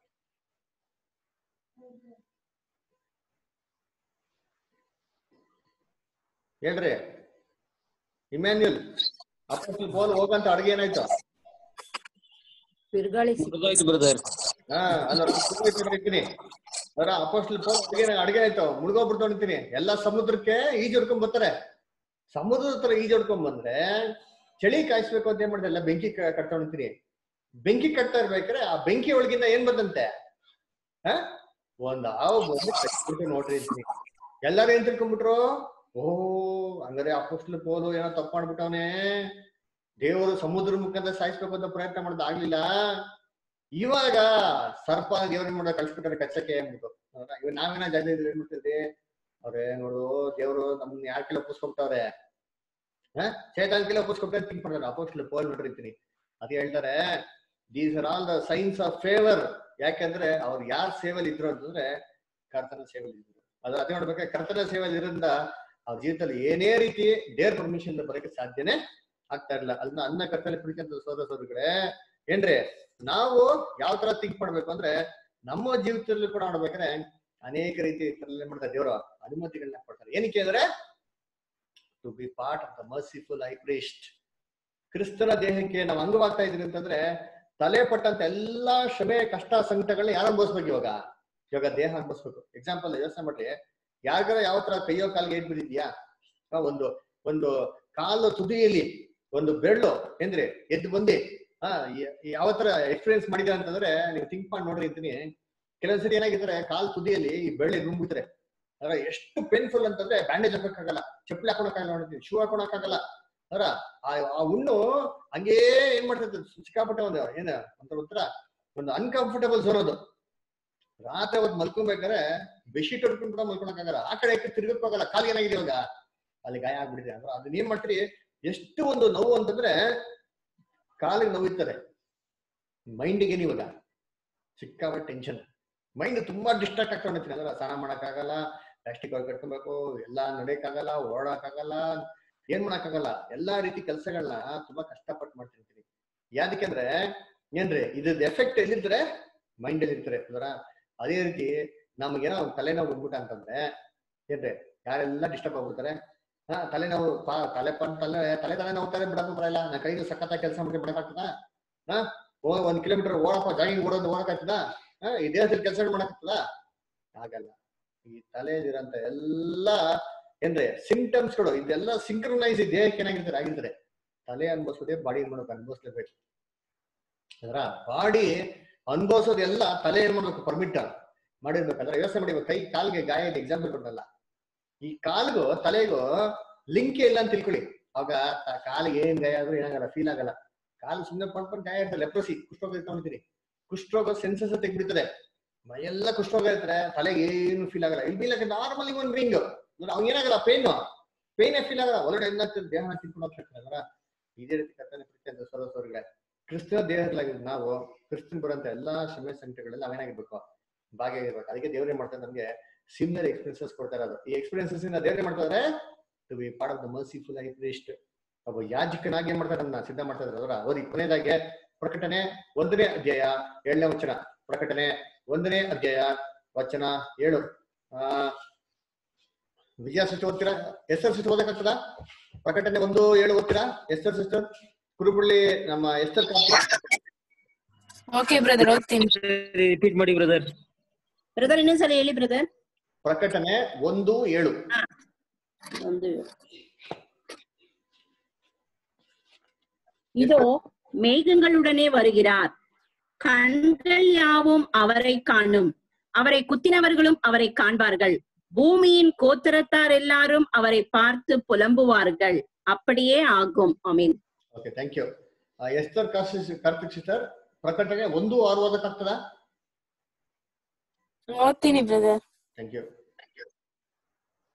ಹೇಳ್ರಿ ಇಮ್ಯಾನ್ಯುಲ್ ಅಪೋಸ್ಟಲ್ ಪೌಲ್ ಹೋಗಂತ ಅಡುಗೆ ಏನಾಯ್ತು ಬಿರುಗಾಳಿ ಬ್ರದರ್ ಹಾ ಅಲ್ಲ ಇರ್ತೀನಿ ಅದರ ಅಪೋಸ್ಟಲ್ ಪೌಲ್ ಅಡುಗೆ ಅಡುಗೆ ಆಯ್ತು ಮುಳುಗೋಗ್ಬಿಡ್ತು ಅಂತೀನಿ ಎಲ್ಲಾ ಸಮುದ್ರಕ್ಕೆ ಈಜು ಹೊಡ್ಕೊಂಡ್ ಬರ್ತಾರೆ ಸಮುದ್ರದ ಹತ್ರ ಈಜು ಹೊಡ್ಕೊಂಡ್ ಬಂದ್ರೆ ಚಳಿ ಕಾಯಿಸ್ಬೇಕು ಅಂತ ಏನ್ ಮಾಡಿದೆ ಎಲ್ಲ ಬೆಂಕಿ ಕ- ಕಟ್ಕೊಂಡಿರ್ತೀನಿ ಬೆಂಕಿ ಕಟ್ತಾ ಇರ್ಬೇಕಾದ್ರೆ ಆ ಬೆಂಕಿ ಒಳಗಿಂದ ಏನ್ ಬಂದಂತೆ ಹ ಒಂದ್ ಹಾವು ಬಂದು ಕಚ್ಬಿಟ್ಟು ನೋಡ್ರಿ ಅಂತೀನಿ ಎಲ್ಲಾರು ಏನ್ ತಿಳ್ಕೊಂಡ್ಬಿಟ್ರು ಓ ಹಂಗಾರೆ ಅಪೋಸ್ಟಲ್ ಪೋಲು ಏನೋ ತಪ್ಪು ಮಾಡ್ಬಿಟ್ಟವನೇ ದೇವರು ಸಮುದ್ರ ಮುಖಾಂತರ ಸಾಯಿಸ್ಬೇಕು ಅಂತ ಪ್ರಯತ್ನ ಮಾಡೋದು ಆಗ್ಲಿಲ್ಲ ಇವಾಗ ಸರ್ಪ ದೇವ್ರ ಮಾಡೋ ಕಳ್ಸ್ಬಿಟ್ಟಾರೆ ಕಚ್ಚಕ್ಕೆ ಅಂದ್ಬಿಟ್ಟು ಹೌದಾ? ಇವಾಗ ನಾವೇನ ಜಾಗ ಏನ್ ಮಾಡ್ತಿದ್ವಿ ಅವ್ರೇ ನೋಡು ದೇವ್ರು ನಮ್ಮನ್ನ ಯಾರ ಕಿಲೋ ಒಪ್ಪಿಸ್ಕೊಬಿಟ್ಟವ್ರೆ ಹ ಚೇತನ್ ಕಿಲೋ ಒಪ್ಪಿಸ್ಕೊಬಿಟ್ರೆ ತಿಂಕ್ ಮಾಡ್ತಾರೆ ಅಪೋಸ್ಟಲ್ ಪೋಲ್ ನೋಡಿರ್ತೀನಿ ಅದೇ ಹೇಳ್ತಾರೆ these are all the signs of favour ಯಾಕಂದ್ರೆ ಅವ್ರು ಯಾರ ಸೇವೆಲಿ ಇದ್ರು ಅಂತಂದ್ರೆ ಕರ್ತನ ಸೇವೆಲಿ ಇದ್ರು ಅದು ಅದೇ ನೋಡ್ಬೇಕಾದ್ರೆ ಕರ್ತನ ಸೇವೆಲಿ ಇರೋದ್ರಿಂದ ಅವ್ರ ಜೀವಿತದಲ್ಲಿ ಏನೇ ರೀತಿ ದೇವ್ರ ಪರ್ಮಿಷನ್ ಬರೋಕೆ ಸಾಧ್ಯನೇ ಆಗ್ತಾ ಇರಲಿಲ್ಲ ಅದನ್ನ ಅನ್ನ ಕರ್ತನೆ ಪ್ರೀತಿ ಅಂತ ಸೋದರ ಸೋದರಿಗಳೇ ಏನ್ರಿ ನಾವು ಯಾವ ತರ ಥಿಂಕ್ ಮಾಡ್ಬೇಕು ಅಂದ್ರೆ ನಮ್ಮ ಜೀವಿತದಲ್ಲಿ ಕೂಡ ನೋಡ್ಬೇಕಾದ್ರೆ ಅನೇಕ ರೀತಿ ಏನ್ ಮಾಡ್ತಾರೆ ದೇವರು ಅನುಮತಿಗಳನ್ನ ಕೊಡ್ತಾರೆ ಏನಕ್ಕೆ ಅಂದ್ರೆ to be part of the merciful high priest ಕ್ರಿಸ್ತನ ದೇಹಕ್ಕೆ ನಾವು ಅಂಗವಾಗ್ತಾ ಇದೀವಿ ಅಂತಂದ್ರೆ ತಲೆ ಪಟ್ಟಂತ ಎಲ್ಲಾ ಶ್ರಮೆ ಕಷ್ಟ ಸಂಕಟಗಳನ್ನ ಯಾರು ಅನುಭವಿಸ್ಬೇಕು ಇವಾಗ ಇವಾಗ ದೇಹ ಅನುಭವಿಸ್ಬೇಕು ಎಕ್ಸಾಂಪಲ್ ಯೋಚನೆ ಮಾಡ್ರಿ ಯಾರಿಗಾರ ಯಾವ ತರ ಕೈಯೋ ಕಾಲ್ಗೆ ಏಟ್ ಬಿದ್ದಿದ್ಯಾ ಆ, ಒಂದು ಒಂದು ಕಾಲು ತುದಿಯಲ್ಲಿ ಒಂದು ಬೆರಳು ಏನ್ರಿ ಎದ್ದು ಬಂದು ಹಾ ಯಾವ ತರ ಎಕ್ಸ್ಪೀರಿಯನ್ಸ್ ಮಾಡಿದ್ರೆ ಅಂತಂದ್ರೆ ನೀವು ಥಿಂಕ್ ಮಾಡಿ ನೋಡ್ರಿ ಅಂತೀನಿ ಕೆಲವೊಂದ್ಸರಿ ಏನಾಗಿದ್ರೆ ಕಾಲ್ ತುದಿಯಲ್ಲಿ ಈ ಬೆರಳು ನುಂಗ್ಬಿಟ್ರೆ ಅದ್ರ ಎಷ್ಟು ಪೇನ್ಫುಲ್ ಅಂತಂದ್ರೆ ಬ್ಯಾಂಡೇಜ್ ಹಾಕೋಕ್ಕಾಗಲ್ಲ ಚಪ್ಪಲಿ ಹಾಕೊಳಕ್ಕಾಗಲ್ಲ ನೋಡ್ತೀನಿ ಶೂ ಹಾಕೊಳಕ್ಕಾಗಲ್ಲ ಅದರ ಆ ಆ ಹುಣ್ಣು ಹಂಗೇ ಏನ್ ಮಾಡ್ತದೆ ಸಿಕ್ಕಾಪಟ್ಟೆ ಒಂದು ಏನ ಅಂತ ಉತ್ತರ ಒಂದು ಅನ್ಕಂಫರ್ಟಬಲ್ ಝೋನ್ ಅದು ರಾತ್ರಿ ಅವತ್ತು ಮಲ್ಕೊಬೇಕಾದ್ರೆ ಬೆಡ್ಶೀಟ್ ಹೊಡ್ಕೊಂಡು ಕೂಡ ಮಲ್ಕೊಳಕ್ಕಾಗಲ್ಲ ಆ ಕಡೆ ಈ ಕಡೆ ತಿರ್ಗಕ್ ಹೋಗಲ್ಲ ಕಾಲ್ ಏನಾಗಿದೆ ಇವಾಗ ಅಲ್ಲಿ ಗಾಯ ಆಗ್ಬಿಟ್ಟಿದೆ ಅಂದ್ರೆ ಅದನ್ನ ಏನ್ ಮಾಡ್ತೀರಿ ಎಷ್ಟು ಒಂದು ನೋವು ಅಂತಂದ್ರೆ ಕಾಲಿಗೆ ನೋವಿರ್ತದೆ ಮೈಂಡಿಗೆ ಇವಾಗ ಸಿಕ್ಕಾಪಟ್ಟೆ ಟೆನ್ಷನ್ ಮೈಂಡ್ ತುಂಬಾ ಡಿಸ್ಟ್ರಾಕ್ಟ್ ಆಗ್ತಾ ಹೊಂಟಿರ್ತೀನಿ ಅಂದ್ರೆ ಸ್ನಾನ ಮಾಡಕ್ಕಾಗಲ್ಲ ಪ್ಲಾಸ್ಟಿಕ್ ಒಳಗೆ ಕಟ್ಕೊಬೇಕು ಎಲ್ಲ ನಡೆಯಕ್ಕಾಗಲ್ಲ ಓಡಾಡಕ್ಕಾಗಲ್ಲ ಏನ್ ಮಾಡಕ್ಕಾಗಲ್ಲ ಎಲ್ಲಾ ರೀತಿ ಕೆಲಸಗಳನ್ನ ತುಂಬಾ ಕಷ್ಟಪಟ್ಟು ಮಾಡ್ತಿರ್ತೀನಿ ಯಾದಕ್ಕೆಂದ್ರೆ ಏನ್ರಿ ಇದ್ರದ್ದು ಎಫೆಕ್ಟ್ ಎಲ್ಲಿದ್ರೆ ಮೈಂಡ್ ಅಲ್ಲಿ ಇರ್ತಾರೆ ಅದರ ಅದೇ ರೀತಿ ನಮಗೇನೋ ಒಂದ್ ತಲೆನೋವು ಬಂದ್ಬಿಟ್ಟ ಅಂತಂದ್ರೆ ಏನ್ರಿ ಯಾರೆಲ್ಲ ಡಿಸ್ಟರ್ಬ್ ಆಗ್ಬಿಡ್ತಾರೆ ಹಾ ತಲೆನೋವು ಪಾ ತಲೆ ಪನ್ ತಲೆ ತಲೆ ತಲೆ ನೋವ್ತಾರೆ ಬಿಡಕ್ಕೆ ಬರಲ್ಲ ನಾ ಕೈಲಿ ಸಖತ್ತ ಕೆಲಸ ಮಾಡಿ ಬಿಡಕ್ಕಾಗ್ತದ ಹಾ ಓ ಒಂದ್ ಕಿಲೋಮೀಟರ್ ಓಡಪ್ಪ ಜಾಗಿಂಗ್ ಓಡೋದು ಓಡಕ್ಕಾಗ್ತದ ಹಾ ಈ ದೇಹದಲ್ಲಿ ಕೆಲಸ ಮಾಡಕ್ಕಾಗ್ತದ ಆಗಲ್ಲ ಈ ತಲೆಯಲ್ಲಿರಂತ ಎಲ್ಲಾ ಏನ್ರಿ ಸಿಂಟಮ್ಸ್ ಗಳು ಇದೆಲ್ಲ ಸಿಂಕ್ರನೈಸ್ ದೇಹಕ್ಕೆ ಏನಾಗಿರ್ತಾರೆ ಆಗಿರ್ತಾರೆ ತಲೆ ಅನ್ಭವಿಸೋದೇ ಬಾಡಿ ಏನ್ ಮಾಡ್ಬೇಕು ಅನ್ಭವಿಸ್ಲೇಬೇಕು ಅದರ ಬಾಡಿ ಅನ್ಭವಿಸೋದೆಲ್ಲ ತಲೆ ಏನ್ ಮಾಡ್ಬೇಕು ಪರ್ಮಿಟ್ ಮಾಡಿರ್ಬೇಕಾದ್ರೆ ಯೋಚನೆ ಮಾಡಿ ಇವಾಗ ಕೈ ಕಾಲ್ಗೆ ಗಾಯ ಎಕ್ಸಾಂಪಲ್ ಕೊಟ್ಟಲ್ಲ ಈ ಕಾಲ್ಗೂ ತಲೆಗೂ ಲಿಂಕ್ ಇಲ್ಲ ಅಂತ ತಿಳ್ಕೊಳ್ಳಿ ಅವಾಗ ತ- ಕಾಲಿಗೆ ಏನ್ ಗಾಯ ಆದ್ರೂ ಏನಾಗಲ್ಲ ಫೀಲ್ ಆಗಲ್ಲ ಕಾಲು ಸುಮ್ಮನೆ ಪಡ್ಕೊಂಡು ಗಾಯ ಇರ್ತದೆ ಲೆಪ್ರಸಿ ಕುಷ್ಠರೋಗ ಇಟ್ಕೊಂಡಿರ್ತೀರಿ ಕುಷ್ಠರೋಗ ಸೆನ್ಸಸ್ ತೆಗ್ಬಿಡ್ತದೆ ಮೈಯೆಲ್ಲ ಕುಷ್ಠರೋಗ ಇರ್ತಾರೆ ತಲೆಗೆ ಏನು ಫೀಲ್ ಆಗಲ್ಲ ಇಲ್ಲಿ ಲೈಕ್ ನಾರ್ಮಲ್ ಇವನ್ ಬೀಂಗ್ ಅವ್ನ್ ಏನಾಗಲ್ಲ ಪೇನ್ ಪೇನ್ ಫೀಲ್ ಆಗಲ್ಲ ಒಳಗಡೆ ಎಲ್ಲ ದೇಹ ತಿಳ್ಕೊಂಡು ಹೋಗ್ತಾರೆ ಅದರ ಇದೇ ರೀತಿ ಕರ್ತನೆ ಪ್ರೀತಿ ಅಂತ ಸರೋಸೋರ್ಗಳೇ ಕ್ರಿಸ್ತನ ದೇಹದಲ್ಲಾಗಿದ್ದು ನಾವು ಕ್ರಿಸ್ತನ್ ಬರೋಂತ ಎಲ್ಲಾ ಶ್ರಮೆ ಸಂಕಟಗಳೆಲ್ಲ ನಾವೇನಾಗಿರ್ಬೇಕು ಭಾಗಿಯಾಗಿರ್ಬೇಕು ಅದಕ್ಕೆ ದೇವ್ರೇ ಮಾಡ್ತಾರೆ ನಮ್ಗೆ ಸಿಮಿಲರ್ ಎಕ್ಸ್ಪೀರಿಯನ್ಸಸ್ ಕೊಡ್ತಾ ಇರೋದು ಈ ಎಕ್ಸ್ಪೀರಿಯನ್ಸಸ್ ಇಂದ ದೇವ್ರೇ ಮಾಡ್ತಾರೆ to be part of the merciful high priest ಒಬ್ಬ ಯಾಜಕನಾಗಿ ಏನ್ ಮಾಡ್ತಾರೆ ಅದನ್ನ ಸಿದ್ಧ ಮಾಡ್ತಾ ಇದ್ದಾರೆ ಅವರ ಅವ್ರಿಗೆ ಕೊನೆಯದಾಗೆ ಪ್ರಕಟಣೆ ಒಂದನೇ ಅಧ್ಯಾಯ ಏಳನೇ ವಚನ ಪ್ರಕಟಣೆ ಒಂದನೇ ಅಧ್ಯಾಯ ವಚನ ಏಳು ಆ ವಿಜಯ ಸಿಸ್ಟರ್ ಓದ್ತೀರಾ ಎಸ್ಟರ್ ಸಿಸ್ಟರ್ ಓದಕ್ಕಾಗ್ತದ ಪ್ರಕಟಣೆ ಒಂದು ಏಳು ಓದ್ತೀರಾ ಎಸ್ಟರ್ ಸಿಸ್ಟರ್ ಕುರುಬಳ್ಳಿ ನಮ್ಮ ಎಸ್ಟರ್ ಓಕೆ ಬ್ರದರ್ ಓದ್ತೀನಿ ರಿಪೀಟ್ ಮಾಡಿ ಬ್ರದರ್ ಬ್ರದರ್ ಇನ್ನೊಂದ್ಸಲ ಹೇಳಿ ಬ್ರದರ್ ಪ್ರಕಟಣೆ ಒಂದು ಏಳು ಒಂದು இதோ மேகங்களுடனே வருகிறார் கண்கள் யாவும் அவரை காணும் அவரை குத்தினவர்களும் அவரை காண்பார்கள் பூமியின் கோத்திரத்தார் எல்லாரும் அவரை பார்த்து புலம்புவார்கள் அப்படியே ஆகும் அமீன் okay thank you Esther Karthik sister ಪ್ರಕಟಣೆ ಒಂದು ಆರು ಓದಕ್ಕಾಗ್ತದ ಓದ್ತೀನಿ ಬ್ರದರ್ ಥ್ಯಾಂಕ್ ಯು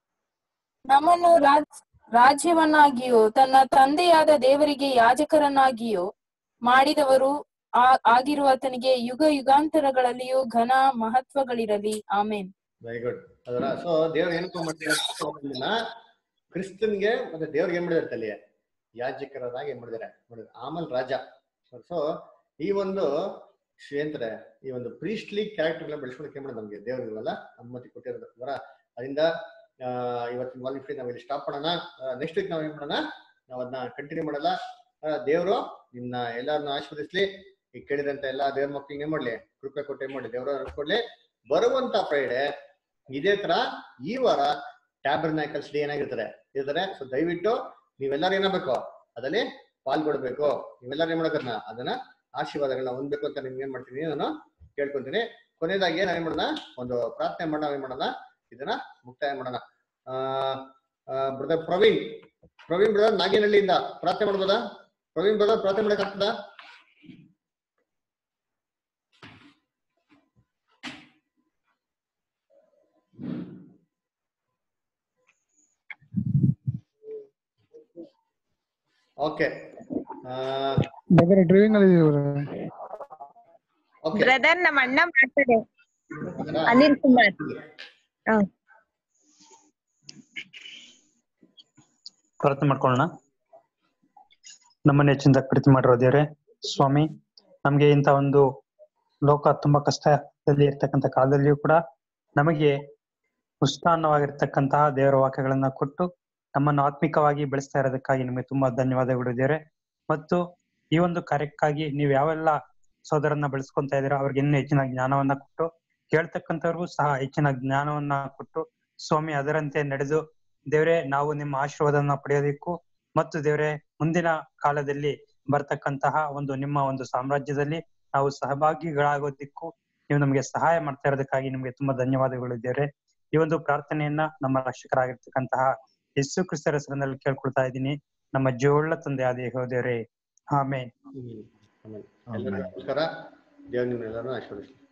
ನಮ್ಮನ್ನು ರಾಜ್ ರಾಜ್ಯವನ್ನಾಗಿಯೂ ತನ್ನ ತಂದೆಯಾದ ದೇವರಿಗೆ ಯಾಜಕರನ್ನಾಗಿಯೂ ಮಾಡಿದವರು ಆ- ಆಗಿರುವ ಆತನಿಗೆ ಯುಗ ಯುಗಾಂತರಗಳಲ್ಲಿಯೂ ಘನ ಮಹತ್ವಗಳಿರಲಿ ಆಮೇನ್ ವೆರಿ ಗುಡ್ ಅದರ ಸೊ ದೇವ್ರು ಏನಕ್ಕೂ ಮಾಡ್ತಾರೆ ಕ್ರಿಸ್ತನ್ಗೆ ಮತ್ತೆ ದೇವ್ರಿಗೆ ಏನ್ ಮಾಡಿದಾರೆ ತಲೆ ಯಾಜಕರಾಗಿ ಏನ್ ಮಾಡಿದಾರೆ ಮಾಡಿದಾರೆ ಆಮೇಲೆ ರಾಜ ಸೊ ಈ ಒಂದು ಶ್ರೀ ಅಂತಾರೆ ಈ ಒಂದು ಪ್ರೀಸ್ಟ್ಲಿ ಕ್ಯಾರೆಕ್ಟರ್ಗಳನ್ನ ಬೆಳೆಸ್ಕೊಳಕ್ಕೆ ಏನ್ ಮಾಡೋದು ನಮ್ಗೆ ದೇವ್ರಿಗೆಲ್ಲ ಅನುಮತಿ ಕೊಟ್ಟಿರೋದು ಅದರ ಅದರಿಂದ ಆ, ಇವತ್ತಿನ ವಾಲಿಫೈ ನಾವು ಇಲ್ಲಿ ಸ್ಟಾಪ್ ಮಾಡೋಣ ನೆಕ್ಸ್ಟ್ ವೀಕ್ ನಾವ್ ಏನ್ ಮಾಡೋಣ ನಾವ್ ಅದನ್ನ ಕಂಟಿನ್ಯೂ ಮಾಡಲ್ಲ ದೇವರು ನಿಮ್ನ ಎಲ್ಲಾರನ್ನ ಆಶೀರ್ವದಿಸ್ಲಿ ಈಗ ಕೇಳಿದಂತ ಎಲ್ಲಾ ದೇವ್ರ ಮಕ್ಳಿಗೆ ಏನ್ ಮಾಡ್ಲಿ ಕೃಪೆ ಕೊಟ್ಟು ಏನ್ ಮಾಡ್ಲಿ ದೇವರ ಕೊಡ್ಲಿ ಬರುವಂತ ಫ್ರೈಡೆ ಇದೇ ತರ ಈ ವಾರ ಟ್ಯಾಬರ್ ನಾಯ್ಕಲ್ಸ್ ಡೇ ಏನಾಗಿರ್ತಾರೆ ಇರ್ತಾರೆ ಸೊ ದಯವಿಟ್ಟು ನೀವೆಲ್ಲರೂ ಏನಾಗಬೇಕು ಅದರಲ್ಲಿ ಪಾಲ್ಗೊಳ್ಬೇಕು ನೀವೆಲ್ಲರೂ ಏನ್ ಮಾಡೋದನ್ನ ಅದನ್ನ ಆಶೀರ್ವಾದಗಳನ್ನ ಹೊಂದ್ಬೇಕು ಅಂತ ನಿಮ್ಗೆ ಏನ್ ಮಾಡ್ತೀನಿ ನಾನು ಕೇಳ್ಕೊಂತೀನಿ ಕೊನೆಯದಾಗಿ ನಾವ್ ಏನ್ ಮಾಡೋಣ ಒಂದು ಪ್ರಾರ್ಥನೆ ಮಾಡೋಣ ಏನ್ ಮಾಡೋಣ ಇದನ್ನ ಮುಕ್ತಾಯ ಮಾಡೋಣ ಆ ಬ್ರದರ್ ಪ್ರವೀಣ್ ಪ್ರವೀಣ್ ಬ್ರದರ್ ನಾಗೇನಹಳ್ಳಿಯಿಂದ ಪ್ರಾರ್ಥನೆ ಮಾಡ್ಬೋದಾ ಪ್ರವೀಣ್ ಬ್ರದರ್ ಪ್ರಾರ್ಥನೆ ಮಾಡಕ್ ಆಗ್ತದಾ ಓಕೆ ಬೇಕಾದ್ರೆ ಡ್ರೈವಿಂಗ್ ಅಲ್ಲಿ ಓಕೆ ಬ್ರದರ್ ನಮ್ಮ ಅಣ್ಣ ಮಾಡ್ತಾರೆ ಅನಿಲ್ ಕುಮಾರ್ ಹ. ಪ್ರಾರ್ಥನೆ ಮಾಡ್ಕೊಳ್ಳೋಣ ನಮ್ಮನ್ನ ಹೆಚ್ಚಿನ ಪ್ರೀತಿ ಮಾಡಿರೋ ದೇವ್ರೆ ಸ್ವಾಮಿ ನಮ್ಗೆ ಇಂಥ ಒಂದು ಲೋಕ ತುಂಬಾ ಕಷ್ಟದಲ್ಲಿ ಇರ್ತಕ್ಕಂಥ ಕಾಲದಲ್ಲಿಯೂ ಕೂಡ ನಮಗೆ ಪುಷ್ಟಾನ್ನವಾಗಿರ್ತಕ್ಕಂತಹ ದೇವರ ವಾಕ್ಯಗಳನ್ನ ಕೊಟ್ಟು ನಮ್ಮನ್ನು ಆತ್ಮಿಕವಾಗಿ ಬೆಳೆಸ್ತಾ ಇರೋದಕ್ಕಾಗಿ ನಿಮಗೆ ತುಂಬಾ ಧನ್ಯವಾದಗಳು ದೇವ್ರೆ ಮತ್ತು ಈ ಒಂದು ಕಾರ್ಯಕ್ಕಾಗಿ ನೀವು ಯಾವೆಲ್ಲ ಸೋದರನ್ನ ಬೆಳೆಸ್ಕೊಂತ ಇದ್ದೀರಾ ಅವ್ರಿಗೆ ಇನ್ನೂ ಹೆಚ್ಚಿನ ಜ್ಞಾನವನ್ನ ಕೊಟ್ಟು ಕೇಳ್ತಕ್ಕಂಥವ್ರಿಗೂ ಸಹ ಹೆಚ್ಚಿನ ಜ್ಞಾನವನ್ನ ಕೊಟ್ಟು ಸ್ವಾಮಿ ಅದರಂತೆ ನಡೆದು ದೇವ್ರೆ ನಾವು ನಿಮ್ಮ ಆಶೀರ್ವಾದವನ್ನ ಪಡೆಯೋದಕ್ಕೂ ಮತ್ತು ದೇವ್ರೆ ಮುಂದಿನ ಕಾಲದಲ್ಲಿ ಬರ್ತಕ್ಕಂತಹ ಒಂದು ನಿಮ್ಮ ಒಂದು ಸಾಮ್ರಾಜ್ಯದಲ್ಲಿ ನಾವು ಸಹಭಾಗಿಗಳಾಗೋದಿಕ್ಕೂ ನೀವು ನಮಗೆ ಸಹಾಯ ಮಾಡ್ತಾ ಇರೋದಕ್ಕಾಗಿ ನಿಮ್ಗೆ ತುಂಬಾ ಧನ್ಯವಾದಗಳು ದೇವ್ರೆ ಈ ಒಂದು ಪ್ರಾರ್ಥನೆಯನ್ನ ನಮ್ಮ ರಕ್ಷಕರಾಗಿರ್ತಕ್ಕಂತಹ ಯೇಸು ಕ್ರಿಸ್ತರ ಹೆಸರಿನಲ್ಲಿ ಕೇಳ್ಕೊಳ್ತಾ ಇದ್ದೀನಿ ನಮ್ಮ ಜೀವಳ್ಳ ತಂದೆ ಆದ ದೇವರೇ ಆಮೇಲೆ ಎಲ್ಲರಿಗೂ ನಮಸ್ಕಾರ ದೇವ್ರು ನಿಮ್ಮೆಲ್ಲರೂ ಆಶೀರ್ವದಿಸ್ಲಿ